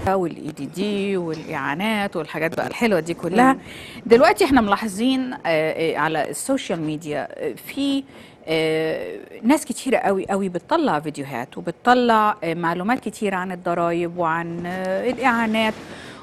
والاي دي دي والاعانات والحاجات بقى الحلوه دي كلها دلوقتي احنا ملاحظين آه، آه، على السوشيال ميديا آه، في آه، ناس كتيرة قوي قوي بتطلع فيديوهات وبتطلع آه، معلومات كتيرة عن الضرائب وعن آه، الإعانات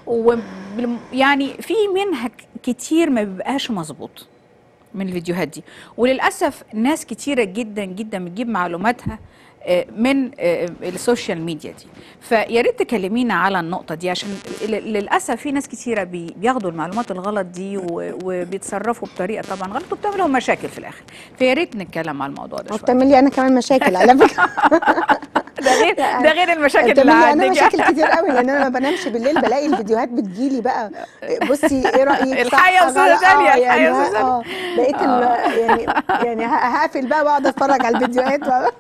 ويعني في منها ك- كتير ما بيبقاش مظبوط من الفيديوهات دي وللاسف ناس كتيره جدا جدا بتجيب معلوماتها آه، من آه، السوشيال ميديا دي فيا ريت تكلمينا على النقطه دي عشان ل- للاسف في ناس كتيره بي- بياخدوا المعلومات الغلط دي و- وبيتصرفوا بطريقه طبعا غلط وبتعمل لهم مشاكل في الاخر فيا ريت نتكلم على الموضوع ده شويه وبتعمل لي انا كمان مشاكل على فكره ده غير ده غير المشاكل اللي بتعمل لي انا عندك مشاكل كتير قوي لان انا ما بنامش بالليل بلاقي الفيديوهات بتجيلي بقى بصي ايه رايك صح الحياة يا أستاذة غلط؟ آه، داليا، الحياة يعني يا ها- أستاذة اه بقيت ال- يعني يعني ه- هقفل بقى واقعد اتفرج على الفيديوهات و-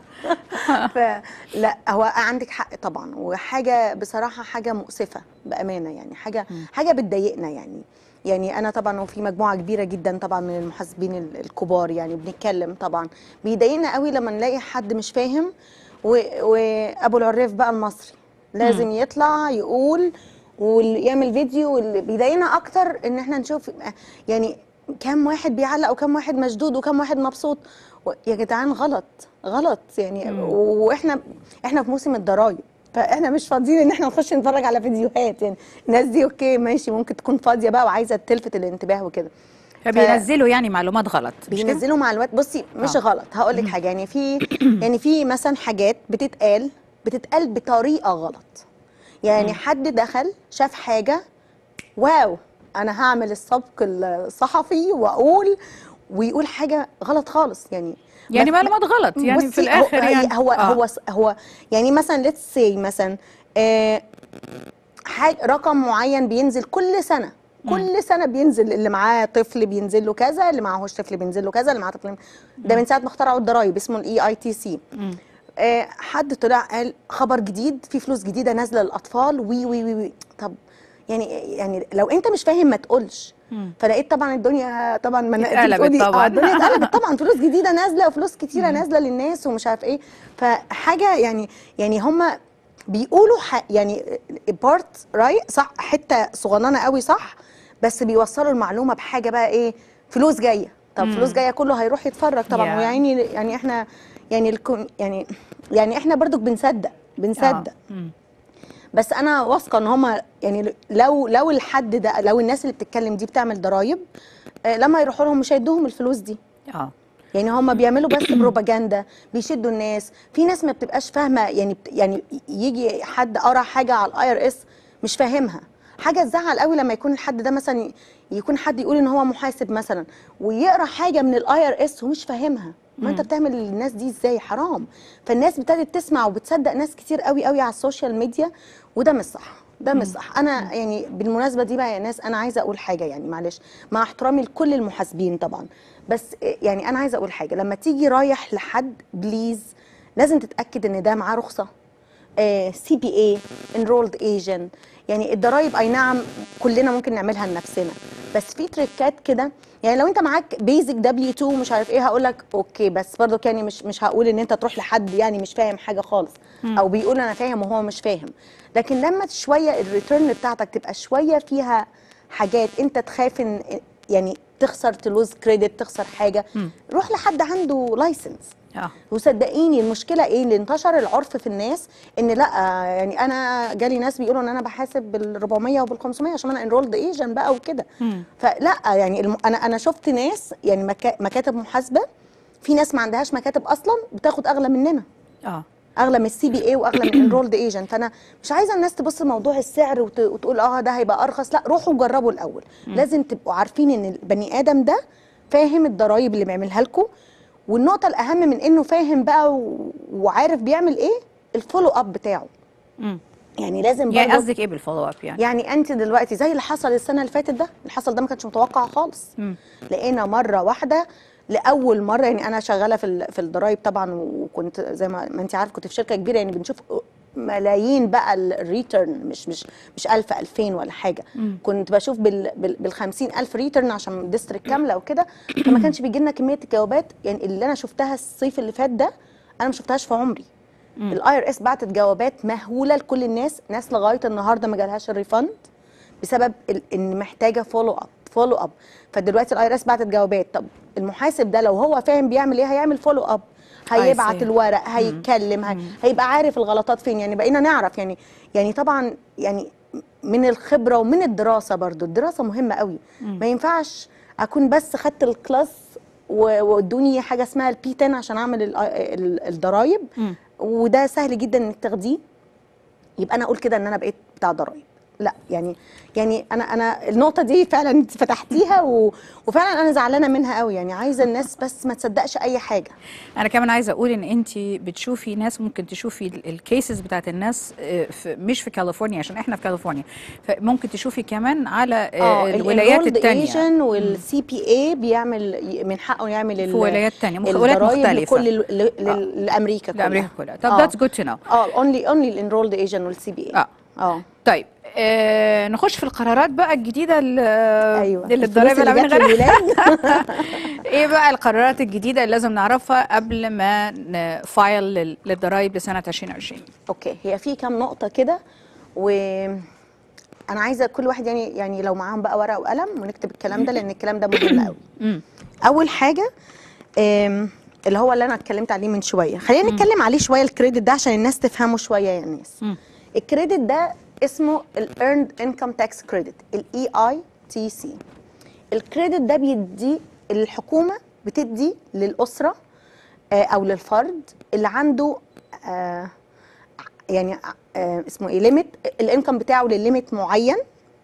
فلا هو عندك حق طبعا وحاجه بصراحه حاجه مؤسفه بامانه يعني حاجه حاجه بتضايقنا يعني يعني انا طبعا وفي مجموعه كبيره جدا طبعا من المحاسبين ال- الكبار يعني بنتكلم طبعا بيضايقنا قوي لما نلاقي حد مش فاهم و- وابو العراف بقى المصري لازم يطلع يقول ويعمل فيديو واللي بيضايقنا اكتر ان احنا نشوف يعني كم واحد بيعلق وكم واحد مشدود وكم واحد مبسوط و- يا جدعان غلط غلط يعني واحنا احنا في موسم الضرايب فاحنا مش فاضيين ان احنا نخش نتفرج على فيديوهات يعني الناس دي اوكي ماشي ممكن تكون فاضيه بقى وعايزه تلفت الانتباه وكده فبينزلوا يعني معلومات غلط مش كده؟ بينزلوا معلومات بصي مش آه. غلط هقول لك حاجه يعني في يعني في مثلا حاجات بتتقال بتتقال بطريقه غلط يعني حد دخل شاف حاجه واو انا هعمل السبق الصحفي واقول ويقول حاجه غلط خالص يعني يعني بس- معلومات غلط يعني في بصي، الاخر هو يعني هو آه. هو هو يعني مثلا ليتس سي مثلا آه حاجة رقم معين بينزل كل سنه كل سنه بينزل اللي معاه طفل بينزل له كذا اللي معهوش طفل بينزل له كذا اللي معاه طفل ده من ساعه ما اخترعوا الضرايب اسمه الاي اي تي سي حد طلع قال خبر جديد في فلوس جديده نازله للاطفال وي وي وي, وي. طب يعني يعني لو انت مش فاهم ما تقولش فلقيت طبعا الدنيا طبعا ما اتقلبت طبعاً. اه الدنيا اتقلبت طبعا فلوس جديده نازله وفلوس كتيره نازله للناس ومش عارف ايه فحاجه يعني يعني هم بيقولوا ح- يعني بارت رايت صح حته صغننه قوي صح بس بيوصلوا المعلومه بحاجه بقى ايه فلوس جايه طب فلوس جايه كله هيروح يتفرج طبعا Yeah. ويعني يعني احنا يعني الكم يعني يعني احنا برضو بنصدق بنصدق آه. مم. بس انا واثقه ان هم يعني لو لو الحد ده لو الناس اللي بتتكلم دي بتعمل ضرايب آه، لما يروحوا لهم مش هيدوهم الفلوس دي اه يعني هم بيعملوا بس بروباجندا بيشدوا الناس في ناس ما بتبقاش فاهمه يعني بت- يعني يجي حد قرا حاجه على الاي ار اس مش فاهمها حاجه تزعل قوي لما يكون الحد ده مثلا ي- يكون حد يقول ان هو محاسب مثلا ويقرا حاجه من الاي ار اس ومش فاهمها ما انت بتعمل للناس دي ازاي حرام فالناس ابتدت تسمع وبتصدق ناس كتير قوي قوي على السوشيال ميديا وده مش صح ده مش صح انا يعني بالمناسبه دي بقى يا ناس انا عايزه اقول حاجه يعني معلش مع احترامي لكل المحاسبين طبعا بس يعني انا عايزه اقول حاجه لما تيجي رايح لحد بليز لازم تتاكد ان ده معاه رخصه سي بي اي انرولد ايجنت يعني الضرايب اي نعم كلنا ممكن نعملها لنفسنا بس في تريكات كده يعني لو انت معاك بيزك دبليو 2 مش عارف ايه هقول لك اوكي بس برضو يعني مش مش هقول ان انت تروح لحد يعني مش فاهم حاجه خالص او بيقول انا فاهم وهو مش فاهم لكن لما شويه الريتيرن بتاعتك تبقى شويه فيها حاجات انت تخاف ان يعني تخسر تلوز كريدت تخسر حاجه روح لحد عنده لايسنس اه وصدقيني المشكله ايه اللي انتشر العرف في الناس ان لا يعني انا جالي ناس بيقولوا ان انا بحاسب بال 400 وبال 500 عشان انا انرولد ايجن بقى وكده فلا يعني الم... انا انا شفت ناس يعني مكا... مكاتب محاسبه في ناس ما عندهاش مكاتب اصلا بتاخد اغلى مننا اه اغلى من السي بي اي واغلى من انرولد ايجنت فانا مش عايزه الناس تبص لموضوع السعر وت... وتقول اه ده هيبقى ارخص لا روحوا جربوا الاول لازم تبقوا عارفين ان البني ادم ده فاهم الضرايب اللي بيعملها لكم والنقطه الاهم من انه فاهم بقى و... وعارف بيعمل ايه الفولو اب بتاعه مم. يعني لازم يعني برضه قصدك ايه بالفولو اب يعني يعني انت دلوقتي زي اللي حصل السنه اللي فاتت ده اللي حصل ده ما كانش متوقع خالص مم. لقينا مره واحده لاول مره يعني انا شغاله في ال- في الضرايب طبعا وكنت زي ما, ما انت عارف كنت في شركه كبيره يعني بنشوف ملايين بقى الريتيرن مش مش مش 1000 2000 ولا حاجه كنت بشوف بال بال بال 50000 ريتيرن عشان ديستريكت كامله وكده فما كانش بيجي لنا كميه الجوابات يعني اللي انا شفتها الصيف اللي فات ده انا ما شفتهاش في عمري الاي ار اس بعتت جوابات مهوله لكل الناس ناس لغايه النهارده ما جالهاش الريفند بسبب ال- ان محتاجه فولو اب فولو اب فدلوقتي الاي ار اس بعتت جوابات طب المحاسب ده لو هو فاهم بيعمل ايه هيعمل فولو اب هيبعت see. الورق هيتكلم هي... هيبقى عارف الغلطات فين يعني بقينا نعرف يعني يعني طبعا يعني من الخبره ومن الدراسه برضو الدراسه مهمه قوي ما ينفعش اكون بس خدت الكلاس و- وادوني حاجه اسمها البي 10 عشان اعمل ال- ال- الضرايب وده سهل جدا انك تاخديه يبقى انا اقول كده ان انا بقيت بتاع ضرايب لا يعني يعني انا انا النقطه دي فعلا انت فتحتيها و... وفعلا انا زعلانه منها قوي يعني عايزه الناس بس ما تصدقش اي حاجه انا كمان عايزه اقول ان انت بتشوفي ناس ممكن تشوفي ال- الكيسز بتاعت الناس آه، في مش في كاليفورنيا عشان احنا في كاليفورنيا فممكن تشوفي كمان على آه، الولايات التانية ايجن والسي بي اي بيعمل من حقه يعمل ال- في ولايات تانية، مخ- ولايات الضرايب مختلفة. لكل ال- ل- ل- لامريكا كلها لامريكا كلها طب آه. ذاتس جود تو نو اه اونلي اونلي الانرولد ايجن والسي بي اي اه اه طيب آه نخش في القرارات بقى الجديده اللي ايوه اللي الفلوس الضرايب اللي جت عاملين غيرها للولاد ايه بقى القرارات الجديده اللي لازم نعرفها قبل ما نفايل لل- للضرايب لسنه 2020 اوكي هي في كام نقطه كده و انا عايزه كل واحد يعني يعني لو معاهم بقى ورقه وقلم ونكتب الكلام ده لان الكلام ده مهم قوي مم. اول حاجه آم، اللي هو اللي انا اتكلمت عليه من شويه خلينا نتكلم عليه شويه الكريدت ده عشان الناس تفهمه شويه يا الناس مم. الكريدت ده اسمه الايرند انكم تاكس كريدت الاي اي تي سي الكريدت ده بيدي الحكومه بتدي للاسره آه، او للفرد اللي عنده آه، يعني آه، اسمه ايه ليميت الانكم بتاعه لليميت معين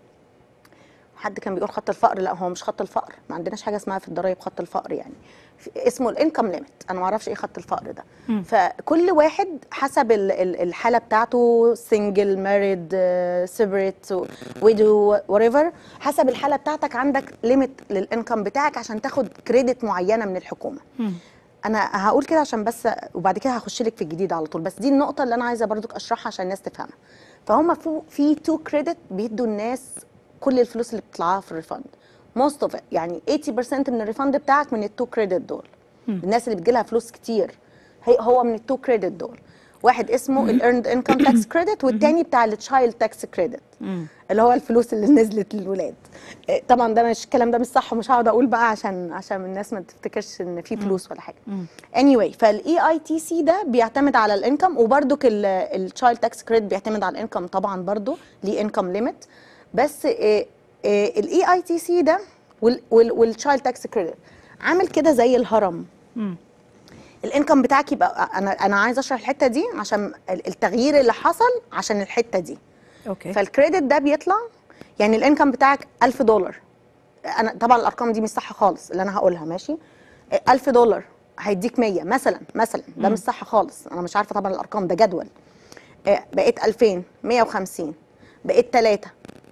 حد كان بيقول خط الفقر لا هو مش خط الفقر ما عندناش حاجه اسمها في الضرايب خط الفقر يعني في- اسمه الانكم ليميت انا ما اعرفش ايه خط الفقر ده مم. فكل واحد حسب ال- ال- الحاله بتاعته سنجل ماريد سيبريت ويدو وريفر حسب الحاله بتاعتك عندك ليميت للانكم بتاعك عشان تاخد كريدت معينه من الحكومه مم. انا هقول كده عشان بس وبعد كده هخش لك في الجديد على طول بس دي النقطه اللي انا عايزه برضك اشرحها عشان الناس تفهمها فهم في في تو كريدت بيدوا الناس كل الفلوس اللي بتطلعها في الريفند موست اوف يعني 80% من الريفند بتاعك من التو كريدت دول الناس اللي بتجيلها فلوس كتير هي هو من التو كريدت دول واحد اسمه الايرند انكم تاكس كريدت والتاني بتاع التشايلد تاكس كريدت اللي هو الفلوس اللي نزلت للولاد إيه، طبعا ده مش الكلام ده مش صح ومش هقعد اقول بقى عشان عشان الناس ما تفتكرش ان في فلوس ولا حاجه anyway فالاي اي تي سي ده بيعتمد على الانكم وبرده التشايلد تاكس كريدت بيعتمد على الانكم طبعا برده ليه انكم ليميت بس الاي اي تي سي ده والتشايلد تاكس كريدت عامل كده زي الهرم مم. الانكم بتاعك يبقى انا انا عايزه اشرح الحته دي عشان التغيير اللي حصل عشان الحته دي اوكي فالكريدت ده بيطلع يعني الانكم بتاعك 1000 دولار انا طبعا الارقام دي مش صح خالص اللي انا هقولها ماشي 1000 دولار هيديك 100 مثلا مثلا ده مش صح خالص انا مش عارفه طبعا الارقام ده جدول آه، بقيت 2000 150 بقيت 3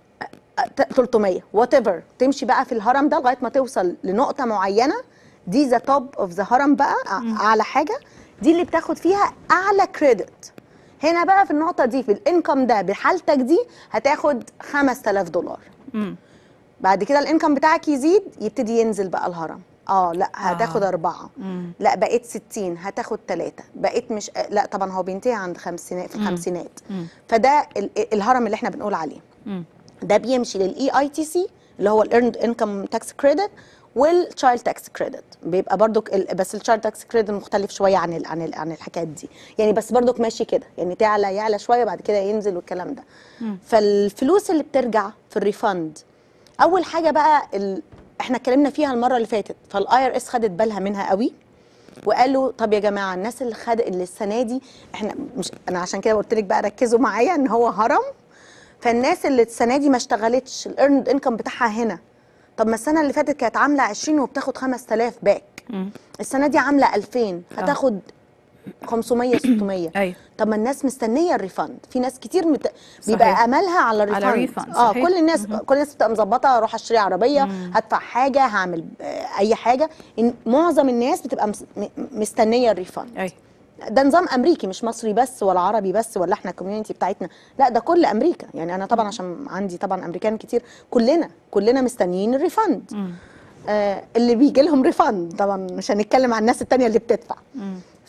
300 وات ايفر تمشي بقى في الهرم ده لغايه ما توصل لنقطه معينه دي ذا توب اوف ذا هرم بقى أع- اعلى حاجه دي اللي بتاخد فيها اعلى كريدت هنا بقى في النقطه دي في الانكم ده بحالتك دي هتاخد 5000 دولار مم. بعد كده الانكم بتاعك يزيد يبتدي ينزل بقى الهرم اه لا هتاخد آه. أربعة مم. لا بقيت 60 هتاخد ثلاثة بقيت مش لا طبعا هو بينتهي عند خمسينات في الخمسينات مم. فده ال- الهرم اللي احنا بنقول عليه مم. ده بيمشي للاي اي تي سي اللي هو الايرند انكم تاكس كريدت والتشايلد تاكس كريدت بيبقى برضك ال- بس التشايلد تاكس كريدت مختلف شويه عن ال عن ال عن الحاجات دي يعني بس برضك ماشي كده يعني تعلى يعلى شويه بعد كده ينزل والكلام ده فالفلوس اللي بترجع في الريفند اول حاجه بقى ال... احنا اتكلمنا فيها المره اللي فاتت فالاي ار اس خدت بالها منها قوي وقالوا طب يا جماعه الناس اللي خد اللي السنه دي احنا مش انا عشان كده قلت لك بقى ركزوا معايا ان هو هرم فالناس اللي السنه دي ما اشتغلتش الايرند انكم بتاعها هنا طب ما السنه اللي فاتت كانت عامله 20 وبتاخد 5000 باك مم. السنه دي عامله 2000 هتاخد 500 600 ايوه طب ما الناس مستنيه الريفند في ناس كتير مت... بيبقى صحيح. املها على الريفند على refund، اه صحيح. كل الناس كل الناس بتبقى مظبطه اروح اشتري عربيه هدفع حاجه هعمل آه، اي حاجه إن معظم الناس بتبقى مس... م- مستنيه الريفند ايوه ده نظام امريكي مش مصري بس ولا عربي بس ولا احنا الكوميونتي بتاعتنا لا ده كل امريكا يعني انا طبعا عشان عندي طبعا امريكان كتير كلنا كلنا مستنيين الريفند مم. آه اللي بيجي لهم ريفند طبعا مش هنتكلم عن الناس التانية اللي بتدفع مم.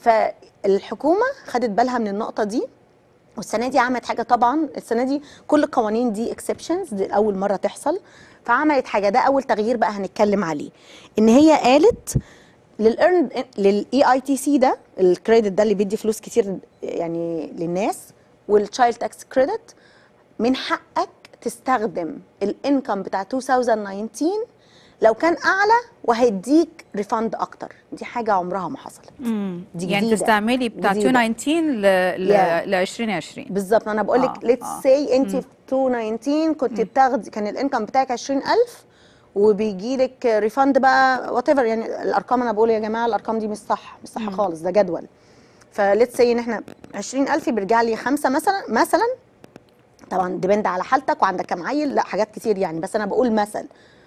فالحكومه خدت بالها من النقطه دي والسنه دي عملت حاجه طبعا السنه دي كل القوانين دي اكسبشنز دي اول مره تحصل فعملت حاجه ده اول تغيير بقى هنتكلم عليه ان هي قالت للارن للاي اي تي سي ده الكريدت ده اللي بيدي فلوس كتير يعني للناس والتشايلد تاكس كريدت من حقك تستخدم الانكم بتاع 2019 لو كان اعلى وهيديك ريفند اكتر دي حاجه عمرها ما حصلت دي يعني جديدة. تستعملي بتاع جديدة. 2019 ل ل Yeah. ل 2020 بالظبط انا بقول لك آه، ليتس آه. سي انت في 2019 كنت بتاخدي كان الانكم بتاعك 20000 وبيجي لك ريفند بقى وات ايفر يعني الارقام انا بقول يا جماعه الارقام دي مش صح مش صح خالص ده جدول فليتس سي ان احنا 20000 بيرجع لي خمسه مثلا مثلا طبعا ديبند على حالتك وعندك كام عيل لا حاجات كتير يعني بس انا بقول مثل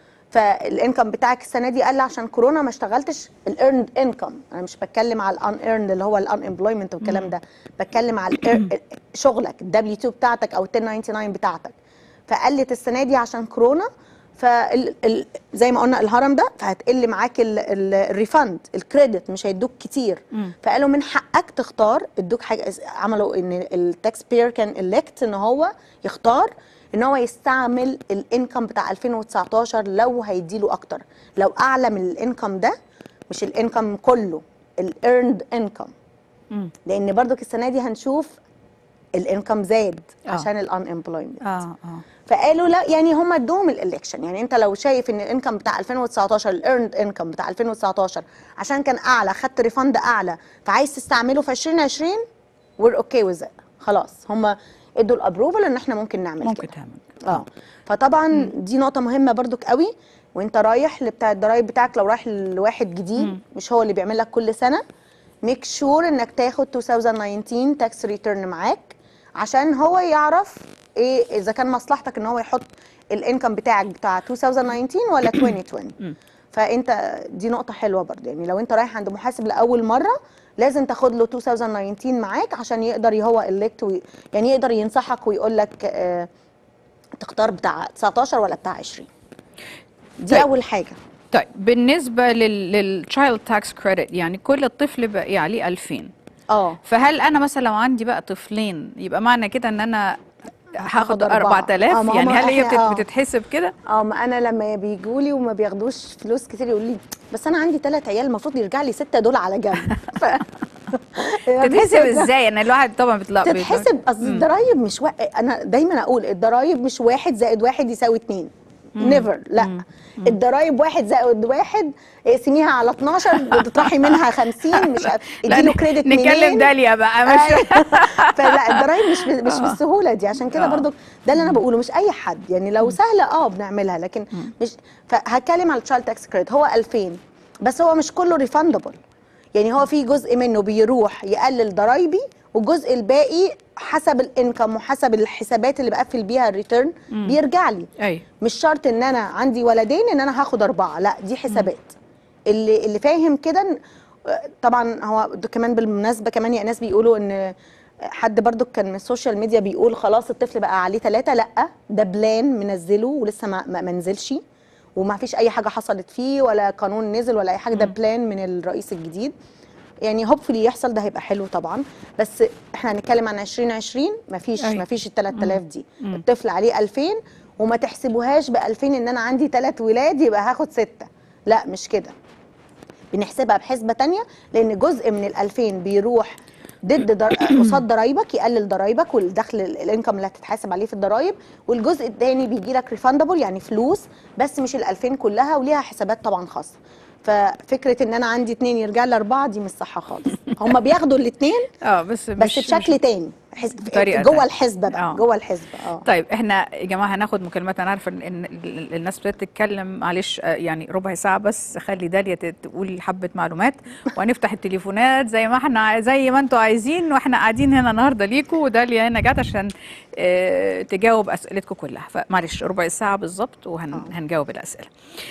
فالانكم بتاعك السنه دي قل عشان كورونا ما اشتغلتش الايرند انكم انا مش بتكلم على الان ايرند اللي هو الان امبلويمنت والكلام ده بتكلم على ال شغلك الدبليو 2 بتاعتك او ال 1099 بتاعتك فقلت السنه دي عشان كورونا فال ال زي ما قلنا الهرم ده فهتقل معاك ال- ال- الريفند الكريدت مش هيدوك كتير فقالوا من حقك تختار ادوك حاجه عملوا ان التاكس بير كان الكت ان هو يختار ان هو يستعمل الانكم بتاع 2019 لو هيديله اكتر لو اعلى من الانكم ده مش الانكم كله الايرند انكم لان برضك السنه دي هنشوف الانكم زاد آه. عشان الان امبلويمنت اه اه فقالوا لا يعني هم ادوهم الالكشن يعني انت لو شايف ان الانكم بتاع 2019 الايرند انكم بتاع 2019 عشان كان اعلى خدت ريفند اعلى فعايز تستعمله في 2020 وير اوكي وذ خلاص هم ادوا الابروفل ان احنا ممكن نعمل ممكن كده تعمل اه فطبعا دي نقطه مهمه برضك قوي وانت رايح لبتاع الضرايب بتاعك لو رايح لواحد جديد مش هو اللي بيعمل لك كل سنه ميك شور انك تاخد 2019 تاكس ريتيرن معاك عشان هو يعرف ايه اذا كان مصلحتك ان هو يحط الانكم بتاعك بتاع 2019 ولا 2020 فانت دي نقطه حلوه برضه يعني لو انت رايح عند محاسب لاول مره لازم تاخد له 2019 معاك عشان يقدر هو الكت يعني يقدر ينصحك ويقول لك آه تختار بتاع 19 ولا بتاع 20 دي طيب. اول حاجه طيب بالنسبه لل للتشايلد تاكس كريدت يعني كل الطفل بقى عليه 2000 اه فهل انا مثلا لو عندي بقى طفلين يبقى معنى كده ان انا هاخد أربعة. 4000 آه، ما يعني هم هل هي إحنا- بتت- آه. بتتحسب كده اه ما انا لما بيجوا لي وما بياخدوش فلوس كتير يقول لي بس انا عندي ثلاث عيال المفروض يرجع لي ستة دول على جنب ف... تتحسب ازاي يعني الواحد طبعا بيطلع تتحسب اصل الضرايب مش وا... انا دايما اقول الضرايب مش واحد زائد واحد يساوي اتنين نيفر لا الضرايب واحد زائد واحد اقسميها على 12 تطرحي منها 50 مش عارف- اديله كريدت نتكلم منين داليا بقى مش أيوة. فلا الضرايب مش ب- مش آه. بالسهوله دي عشان كده آه. برضو ده اللي انا بقوله مش اي حد يعني لو سهله اه بنعملها لكن مش فهتكلم على التشايلد تاكس كريدت هو 2000 بس هو مش كله ريفاندبل يعني هو في جزء منه بيروح يقلل ضرايبي والجزء الباقي حسب الانكم وحسب الحسابات اللي بقفل بيها الريتيرن بيرجع لي اي مش شرط ان انا عندي ولدين ان انا هاخد اربعه لا دي حسابات اللي اللي فاهم كده إن- طبعا هو ده كمان بالمناسبه كمان يا ناس بيقولوا ان حد برضو كان من السوشيال ميديا بيقول خلاص الطفل بقى عليه ثلاثه لا ده بلان منزله ولسه ما ما ما نزلش وما فيش اي حاجه حصلت فيه ولا قانون نزل ولا اي حاجه ده بلان من الرئيس الجديد يعني هوبفلي يحصل ده هيبقى حلو طبعا بس احنا هنتكلم عن 2020 مفيش أي. مفيش ال 3000 دي الطفل عليه 2000 وما تحسبوهاش ب 2000 ان انا عندي ثلاث ولاد يبقى هاخد سته لا مش كده بنحسبها بحسبه تانية لان جزء من ال 2000 بيروح ضد در... قصاد ضرايبك يقلل ضرايبك والدخل ال- الانكم اللي هتتحاسب عليه في الضرايب والجزء الثاني بيجي لك ريفاندبل يعني فلوس بس مش ال 2000 كلها وليها حسابات طبعا خاصه ففكره ان انا عندي اثنين يرجع لي اربعه دي مش صح خالص هم بياخدوا الاثنين اه بس بس مش بشكل مش تاني حس... بطريقة جوه تانية. الحسبه بقى آه. جوه الحسبه اه طيب احنا يا جماعه هناخد مكالمات انا عارفه ان إن ال- الناس ابتدت تتكلم معلش آه، يعني ربع ساعه بس خلي داليا ت- تقول حبه معلومات وهنفتح التليفونات زي ما احنا عاي- زي ما انتوا عايزين واحنا قاعدين هنا النهارده ليكوا وداليا هنا جت عشان اه تجاوب اسئلتكم كلها فمعلش ربع ساعه بالظبط وهنجاوب الاسئله.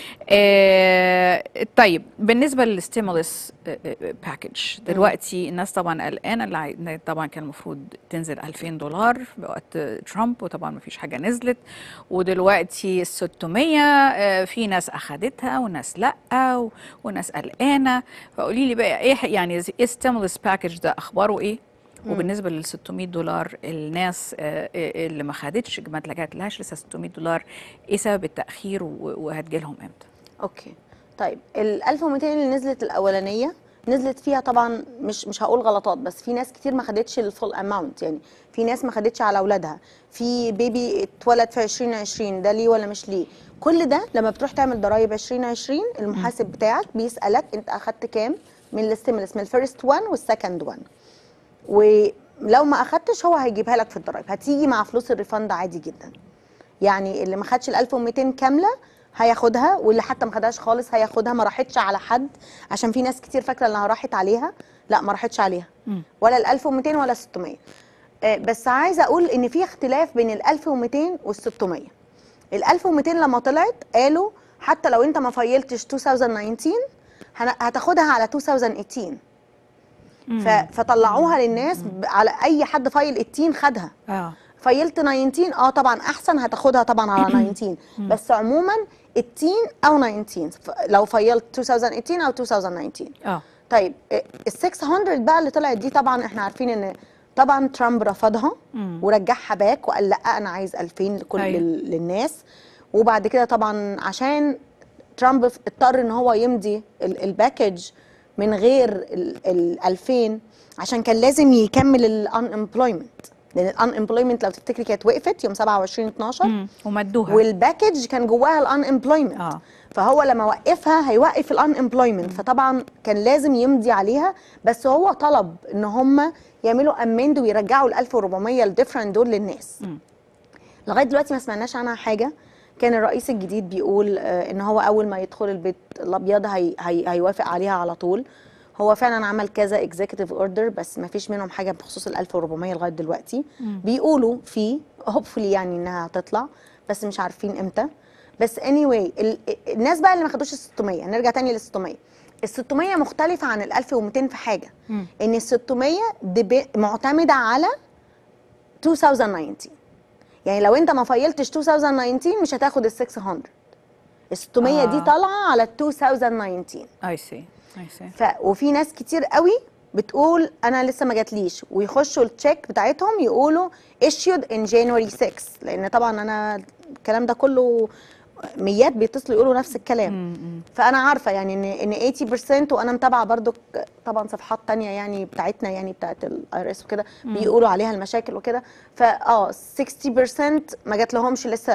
اه طيب بالنسبه للستيمولس باكج دلوقتي الناس طبعا قلقانه اللي عاي- طبعا كان المفروض تنزل 2000 دولار وقت ترامب وطبعا ما فيش حاجه نزلت ودلوقتي ال 600 آه، في ناس اخدتها وناس لا و- وناس قلقانه فقولي لي بقى ايه يعني ايه الستيمولس باكج ده اخباره ايه وبالنسبه لل 600 دولار الناس آه، آه، اللي ما خدتش ما اتلجأت لهاش لسه 600 دولار ايه سبب التاخير و- وهتجي لهم امتى اوكي طيب ال 1200 اللي نزلت الاولانيه نزلت فيها طبعا مش مش هقول غلطات بس في ناس كتير ما خدتش الفول اماونت يعني في ناس ما خدتش على اولادها في بيبي اتولد في 2020 ده ليه ولا مش ليه كل ده لما بتروح تعمل ضرايب 2020 المحاسب بتاعك بيسالك انت اخدت كام من الاستيمولس من الفيرست وان والسكند وان ولو ما اخدتش هو هيجيبها لك في الضرايب هتيجي مع فلوس الريفند عادي جدا يعني اللي ما خدش ال 1200 كامله هياخدها واللي حتى ما خدهاش خالص هياخدها ما راحتش على حد عشان في ناس كتير فاكره انها راحت عليها لا ما راحتش عليها ولا ال 1200 ولا 600 آه، بس عايزه اقول ان في اختلاف بين ال 1200 وال 600 ال 1200 لما طلعت قالوا حتى لو انت ما فيلتش 2019 هن- هتاخدها على 2018 ف- فطلعوها للناس ب- على اي حد فايل 18 خدها اه فيلت 19 اه طبعا احسن هتاخدها طبعا على 19 بس عموما 18 او 19 ف- لو فيلت 2018 او 2019 اه طيب ال 600 بقى اللي طلعت دي طبعا احنا عارفين ان طبعا ترامب رفضها ورجعها باك وقال لا انا عايز 2000 لكل أيوة. لل- للناس وبعد كده طبعا عشان ترامب اضطر ان هو يمضي ال- الباكج من غير ال ال 2000 عشان كان لازم يكمل الان امبلويمنت لان الان امبلويمنت لو تفتكري كانت وقفت يوم 27 12 مم. ومدوها والباكج كان جواها الان امبلويمنت آه. فهو لما وقفها هيوقف الان امبلويمنت فطبعا كان لازم يمضي عليها بس هو طلب ان هم يعملوا امند ويرجعوا ال 1400 الديفرنت دول للناس لغايه دلوقتي ما سمعناش عنها حاجه كان الرئيس الجديد بيقول آه، ان هو اول ما يدخل البيت الابيض هي هي هيوافق عليها على طول هو فعلا عمل كذا اكزيكتيف اوردر بس ما فيش منهم حاجه بخصوص ال 1400 لغايه دلوقتي بيقولوا في هوبفully يعني انها هتطلع بس مش عارفين امتى بس anyway ال- الناس بقى اللي ما خدوش ال 600 نرجع تاني لل 600 ال 600 مختلفه عن ال 1200 في حاجه ان ال 600 دي معتمده على 2019 يعني لو انت ما فيلتش 2019 مش هتاخد ال 600 ال 600 دي آه. طالعه على 2019 اي سي اي سي ف وفي ناس كتير قوي بتقول انا لسه ما جاتليش ويخشوا التشيك بتاعتهم يقولوا issued in January 6 لان طبعا انا الكلام ده كله ميات بيتصلوا يقولوا نفس الكلام فانا عارفه يعني ان ان 80% وانا متابعه برضو ك- طبعا صفحات تانية يعني بتاعتنا يعني بتاعت الاي ار اس وكده بيقولوا عليها المشاكل وكده فاه 60% ما جات لهمش لسه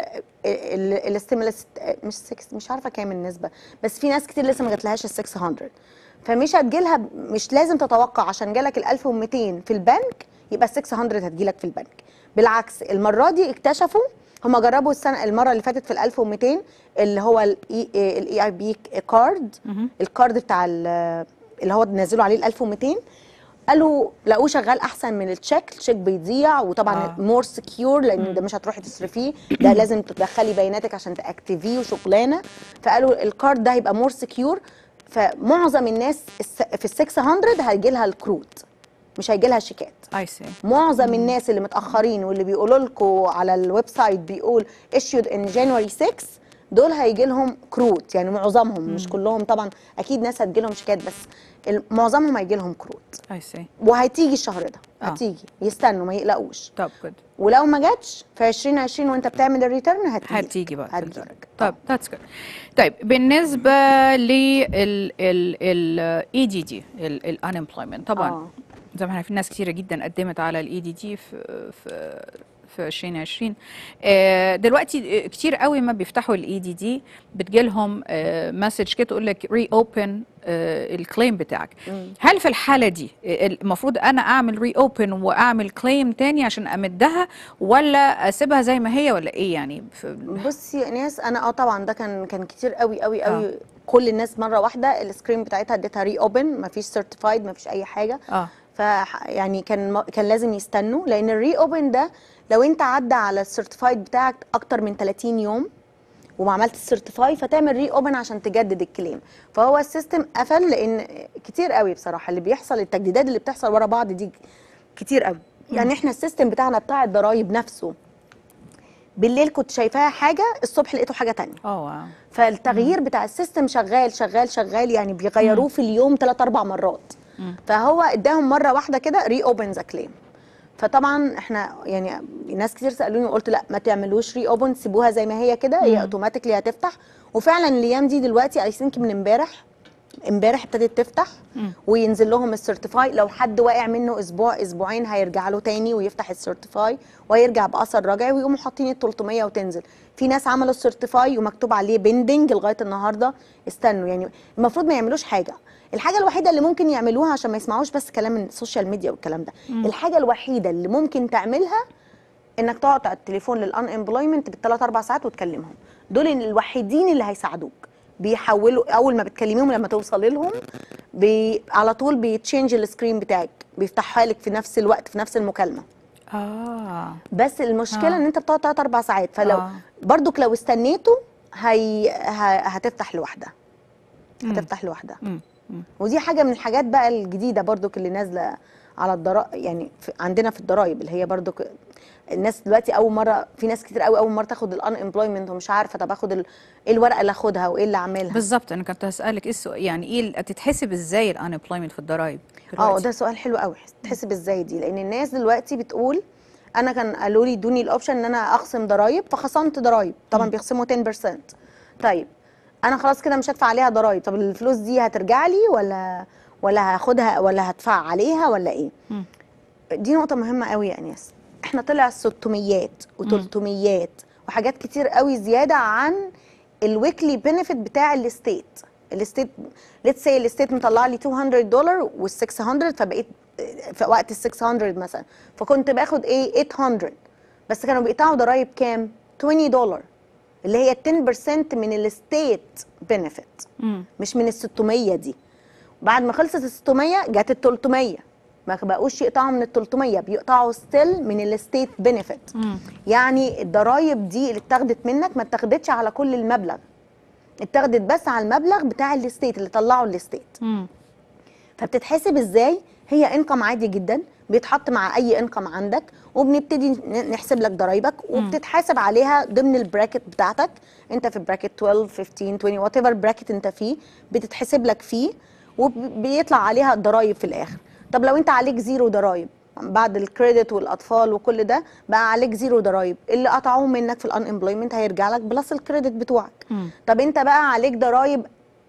الاستيمولس مش 6 مش عارفه كام النسبه بس في ناس كتير لسه ما جاتلهاش ال 600 فمش هتجيلها مش لازم تتوقع عشان جالك ال 1200 في البنك يبقى ال 600 هتجيلك في البنك بالعكس المره دي اكتشفوا هم جربوا السنه المره اللي فاتت في ال 1200 اللي هو الاي الاي اي بي كارد الكارد بتاع ال- اللي هو نزلوا عليه ال 1200 قالوا لقوه شغال احسن من التشيك التشيك بيضيع وطبعا آه. مور سكيور لان ده مش هتروحي تصرفيه ده لازم تدخلي بياناتك عشان تاكتيفيه وشغلانه فقالوا الكارد ده هيبقى مور سكيور فمعظم الناس الس- في ال 600 هيجي لها الكروت مش هيجي لها شيكات اي سي معظم الناس اللي متاخرين واللي بيقولوا لكم على الويب سايت بيقول issued in January 6 دول هيجي لهم كروت يعني معظمهم مش كلهم طبعا اكيد ناس هتجي لهم شيكات بس ال- معظمهم هيجي لهم كروت اي سي وهتيجي الشهر ده آه. هتيجي يستنوا ما يقلقوش طب جود ولو ما جاتش في 2020 وانت بتعمل الريتيرن هتيجي هتيجي بقى في هتجيلك. الدرجة. طب ذاتس جود طيب بالنسبه لل ال اي دي دي الان امبلويمنت طبعا آه. زي ما احنا في ناس كتيره جدا قدمت على الاي دي دي في في في 2020 آه، دلوقتي كتير قوي ما بيفتحوا الاي دي دي بتجيلهم مسج كده تقول لك ري اوبن الكليم بتاعك هل في الحاله دي آه، المفروض انا اعمل ري اوبن واعمل كليم تاني عشان امدها ولا اسيبها زي ما هي ولا ايه يعني في بصي يا ناس انا اه طبعا ده كان كان كتير قوي قوي قوي آه. كل الناس مره واحده السكرين بتاعتها اديتها ري اوبن مفيش سيرتيفايد مفيش اي حاجه اه ف يعني كان كان لازم يستنوا لان الري اوبن ده لو انت عدى على السيرتيفايد بتاعك اكتر من 30 يوم وما عملت السيرتيفاي فتعمل ري اوبن عشان تجدد الكليم فهو السيستم قفل لان كتير قوي بصراحه اللي بيحصل التجديدات اللي بتحصل ورا بعض دي كتير قوي يعني احنا السيستم بتاعنا بتاع الضرايب نفسه بالليل كنت شايفاها حاجه الصبح لقيته حاجه تانية اه واو. فالتغيير بتاع السيستم شغال شغال شغال يعني بيغيروه في اليوم ثلاث اربع مرات فهو اداهم مره واحده كده ري اوبن ذا كليم فطبعا احنا يعني ناس كتير سالوني وقلت لا ما تعملوش ري اوبن سيبوها زي ما هي كده هي اوتوماتيكلي هتفتح وفعلا الايام دي دلوقتي اي ثينك من امبارح امبارح ابتدت تفتح وينزل لهم السيرتيفاي لو حد واقع منه اسبوع اسبوعين هيرجع له تاني ويفتح السيرتيفاي ويرجع باثر رجعي ويقوموا حاطين ال 300 وتنزل في ناس عملوا السيرتيفاي ومكتوب عليه بيندنج لغايه النهارده استنوا يعني المفروض ما يعملوش حاجه الحاجه الوحيده اللي ممكن يعملوها عشان ما يسمعوش بس كلام السوشيال ميديا والكلام ده الحاجه الوحيده اللي ممكن تعملها انك تقعد على التليفون للان امبلويمنت بالثلاث اربع ساعات وتكلمهم دول الوحيدين اللي هيساعدوك بيحولوا اول ما بتكلميهم لما توصلي لهم بي على طول بيتشينج السكرين بتاعك بيفتحها لك في نفس الوقت في نفس المكالمه اه بس المشكله آه. ان انت بتقعد 3 4 ساعات فلو آه. برضك لو استنيته هي ه- هتفتح لوحدها هتفتح لوحدها مم. مم. ودي حاجه من الحاجات بقى الجديده برضك اللي نازله على الضرائب يعني في عندنا في الضرايب اللي هي برضك الناس دلوقتي اول مره في ناس كتير قوي اول مره تاخد الان امبلويمنت ومش عارفه طب اخد ال- ايه الورقه اللي اخدها وايه اللي اعملها بالظبط انا كنت هسالك ايه السؤال يعني ايه ال- تتحسب ازاي الانemployment في الضرايب اه دلوقتي؟ ده سؤال حلو قوي تحسب ازاي دي لان الناس دلوقتي بتقول انا كان قالوا لي ادوني الاوبشن ان انا اخصم ضرايب فخصمت ضرايب طبعا بيخصموا 10% طيب انا خلاص كده مش هدفع عليها ضرايب طب الفلوس دي هترجع لي ولا ولا هاخدها ولا هدفع عليها ولا ايه مم. دي نقطه مهمه قوي يا انيس احنا طلع 600 و300 وحاجات كتير قوي زياده عن الويكلي بنفيت بتاع الستيت الستيت ليتس سي الستيت مطلع لي 200 دولار وال 600 فبقيت في وقت ال 600 مثلا فكنت باخد ايه 800 بس كانوا بيقطعوا ضرايب كام 20 دولار اللي هي 10% من الستيت بنفيت مم. مش من ال 600 دي بعد ما خلصت ال 600 جت ال 300 ما بقوش يقطعوا من ال 300 بيقطعوا ستيل من الستيت بنفيت مم. يعني الضرايب دي اللي اتاخدت منك ما اتاخدتش على كل المبلغ اتاخدت بس على المبلغ بتاع الستيت اللي طلعوا الستيت مم. فبتتحسب ازاي هي انكم عادي جدا بيتحط مع اي انكم عندك وبنبتدي ن- نحسب لك ضرايبك وبتتحاسب عليها ضمن البراكت بتاعتك انت في براكت 12 15 20 وات ايفر براكت انت فيه بتتحسب لك فيه وبيطلع عليها الضرايب في الاخر طب لو انت عليك زيرو ضرايب بعد الكريدت والاطفال وكل ده بقى عليك زيرو ضرايب اللي قطعوه منك في الان امبلويمنت هيرجع لك بلس الكريدت بتوعك مم. طب انت بقى عليك ضرايب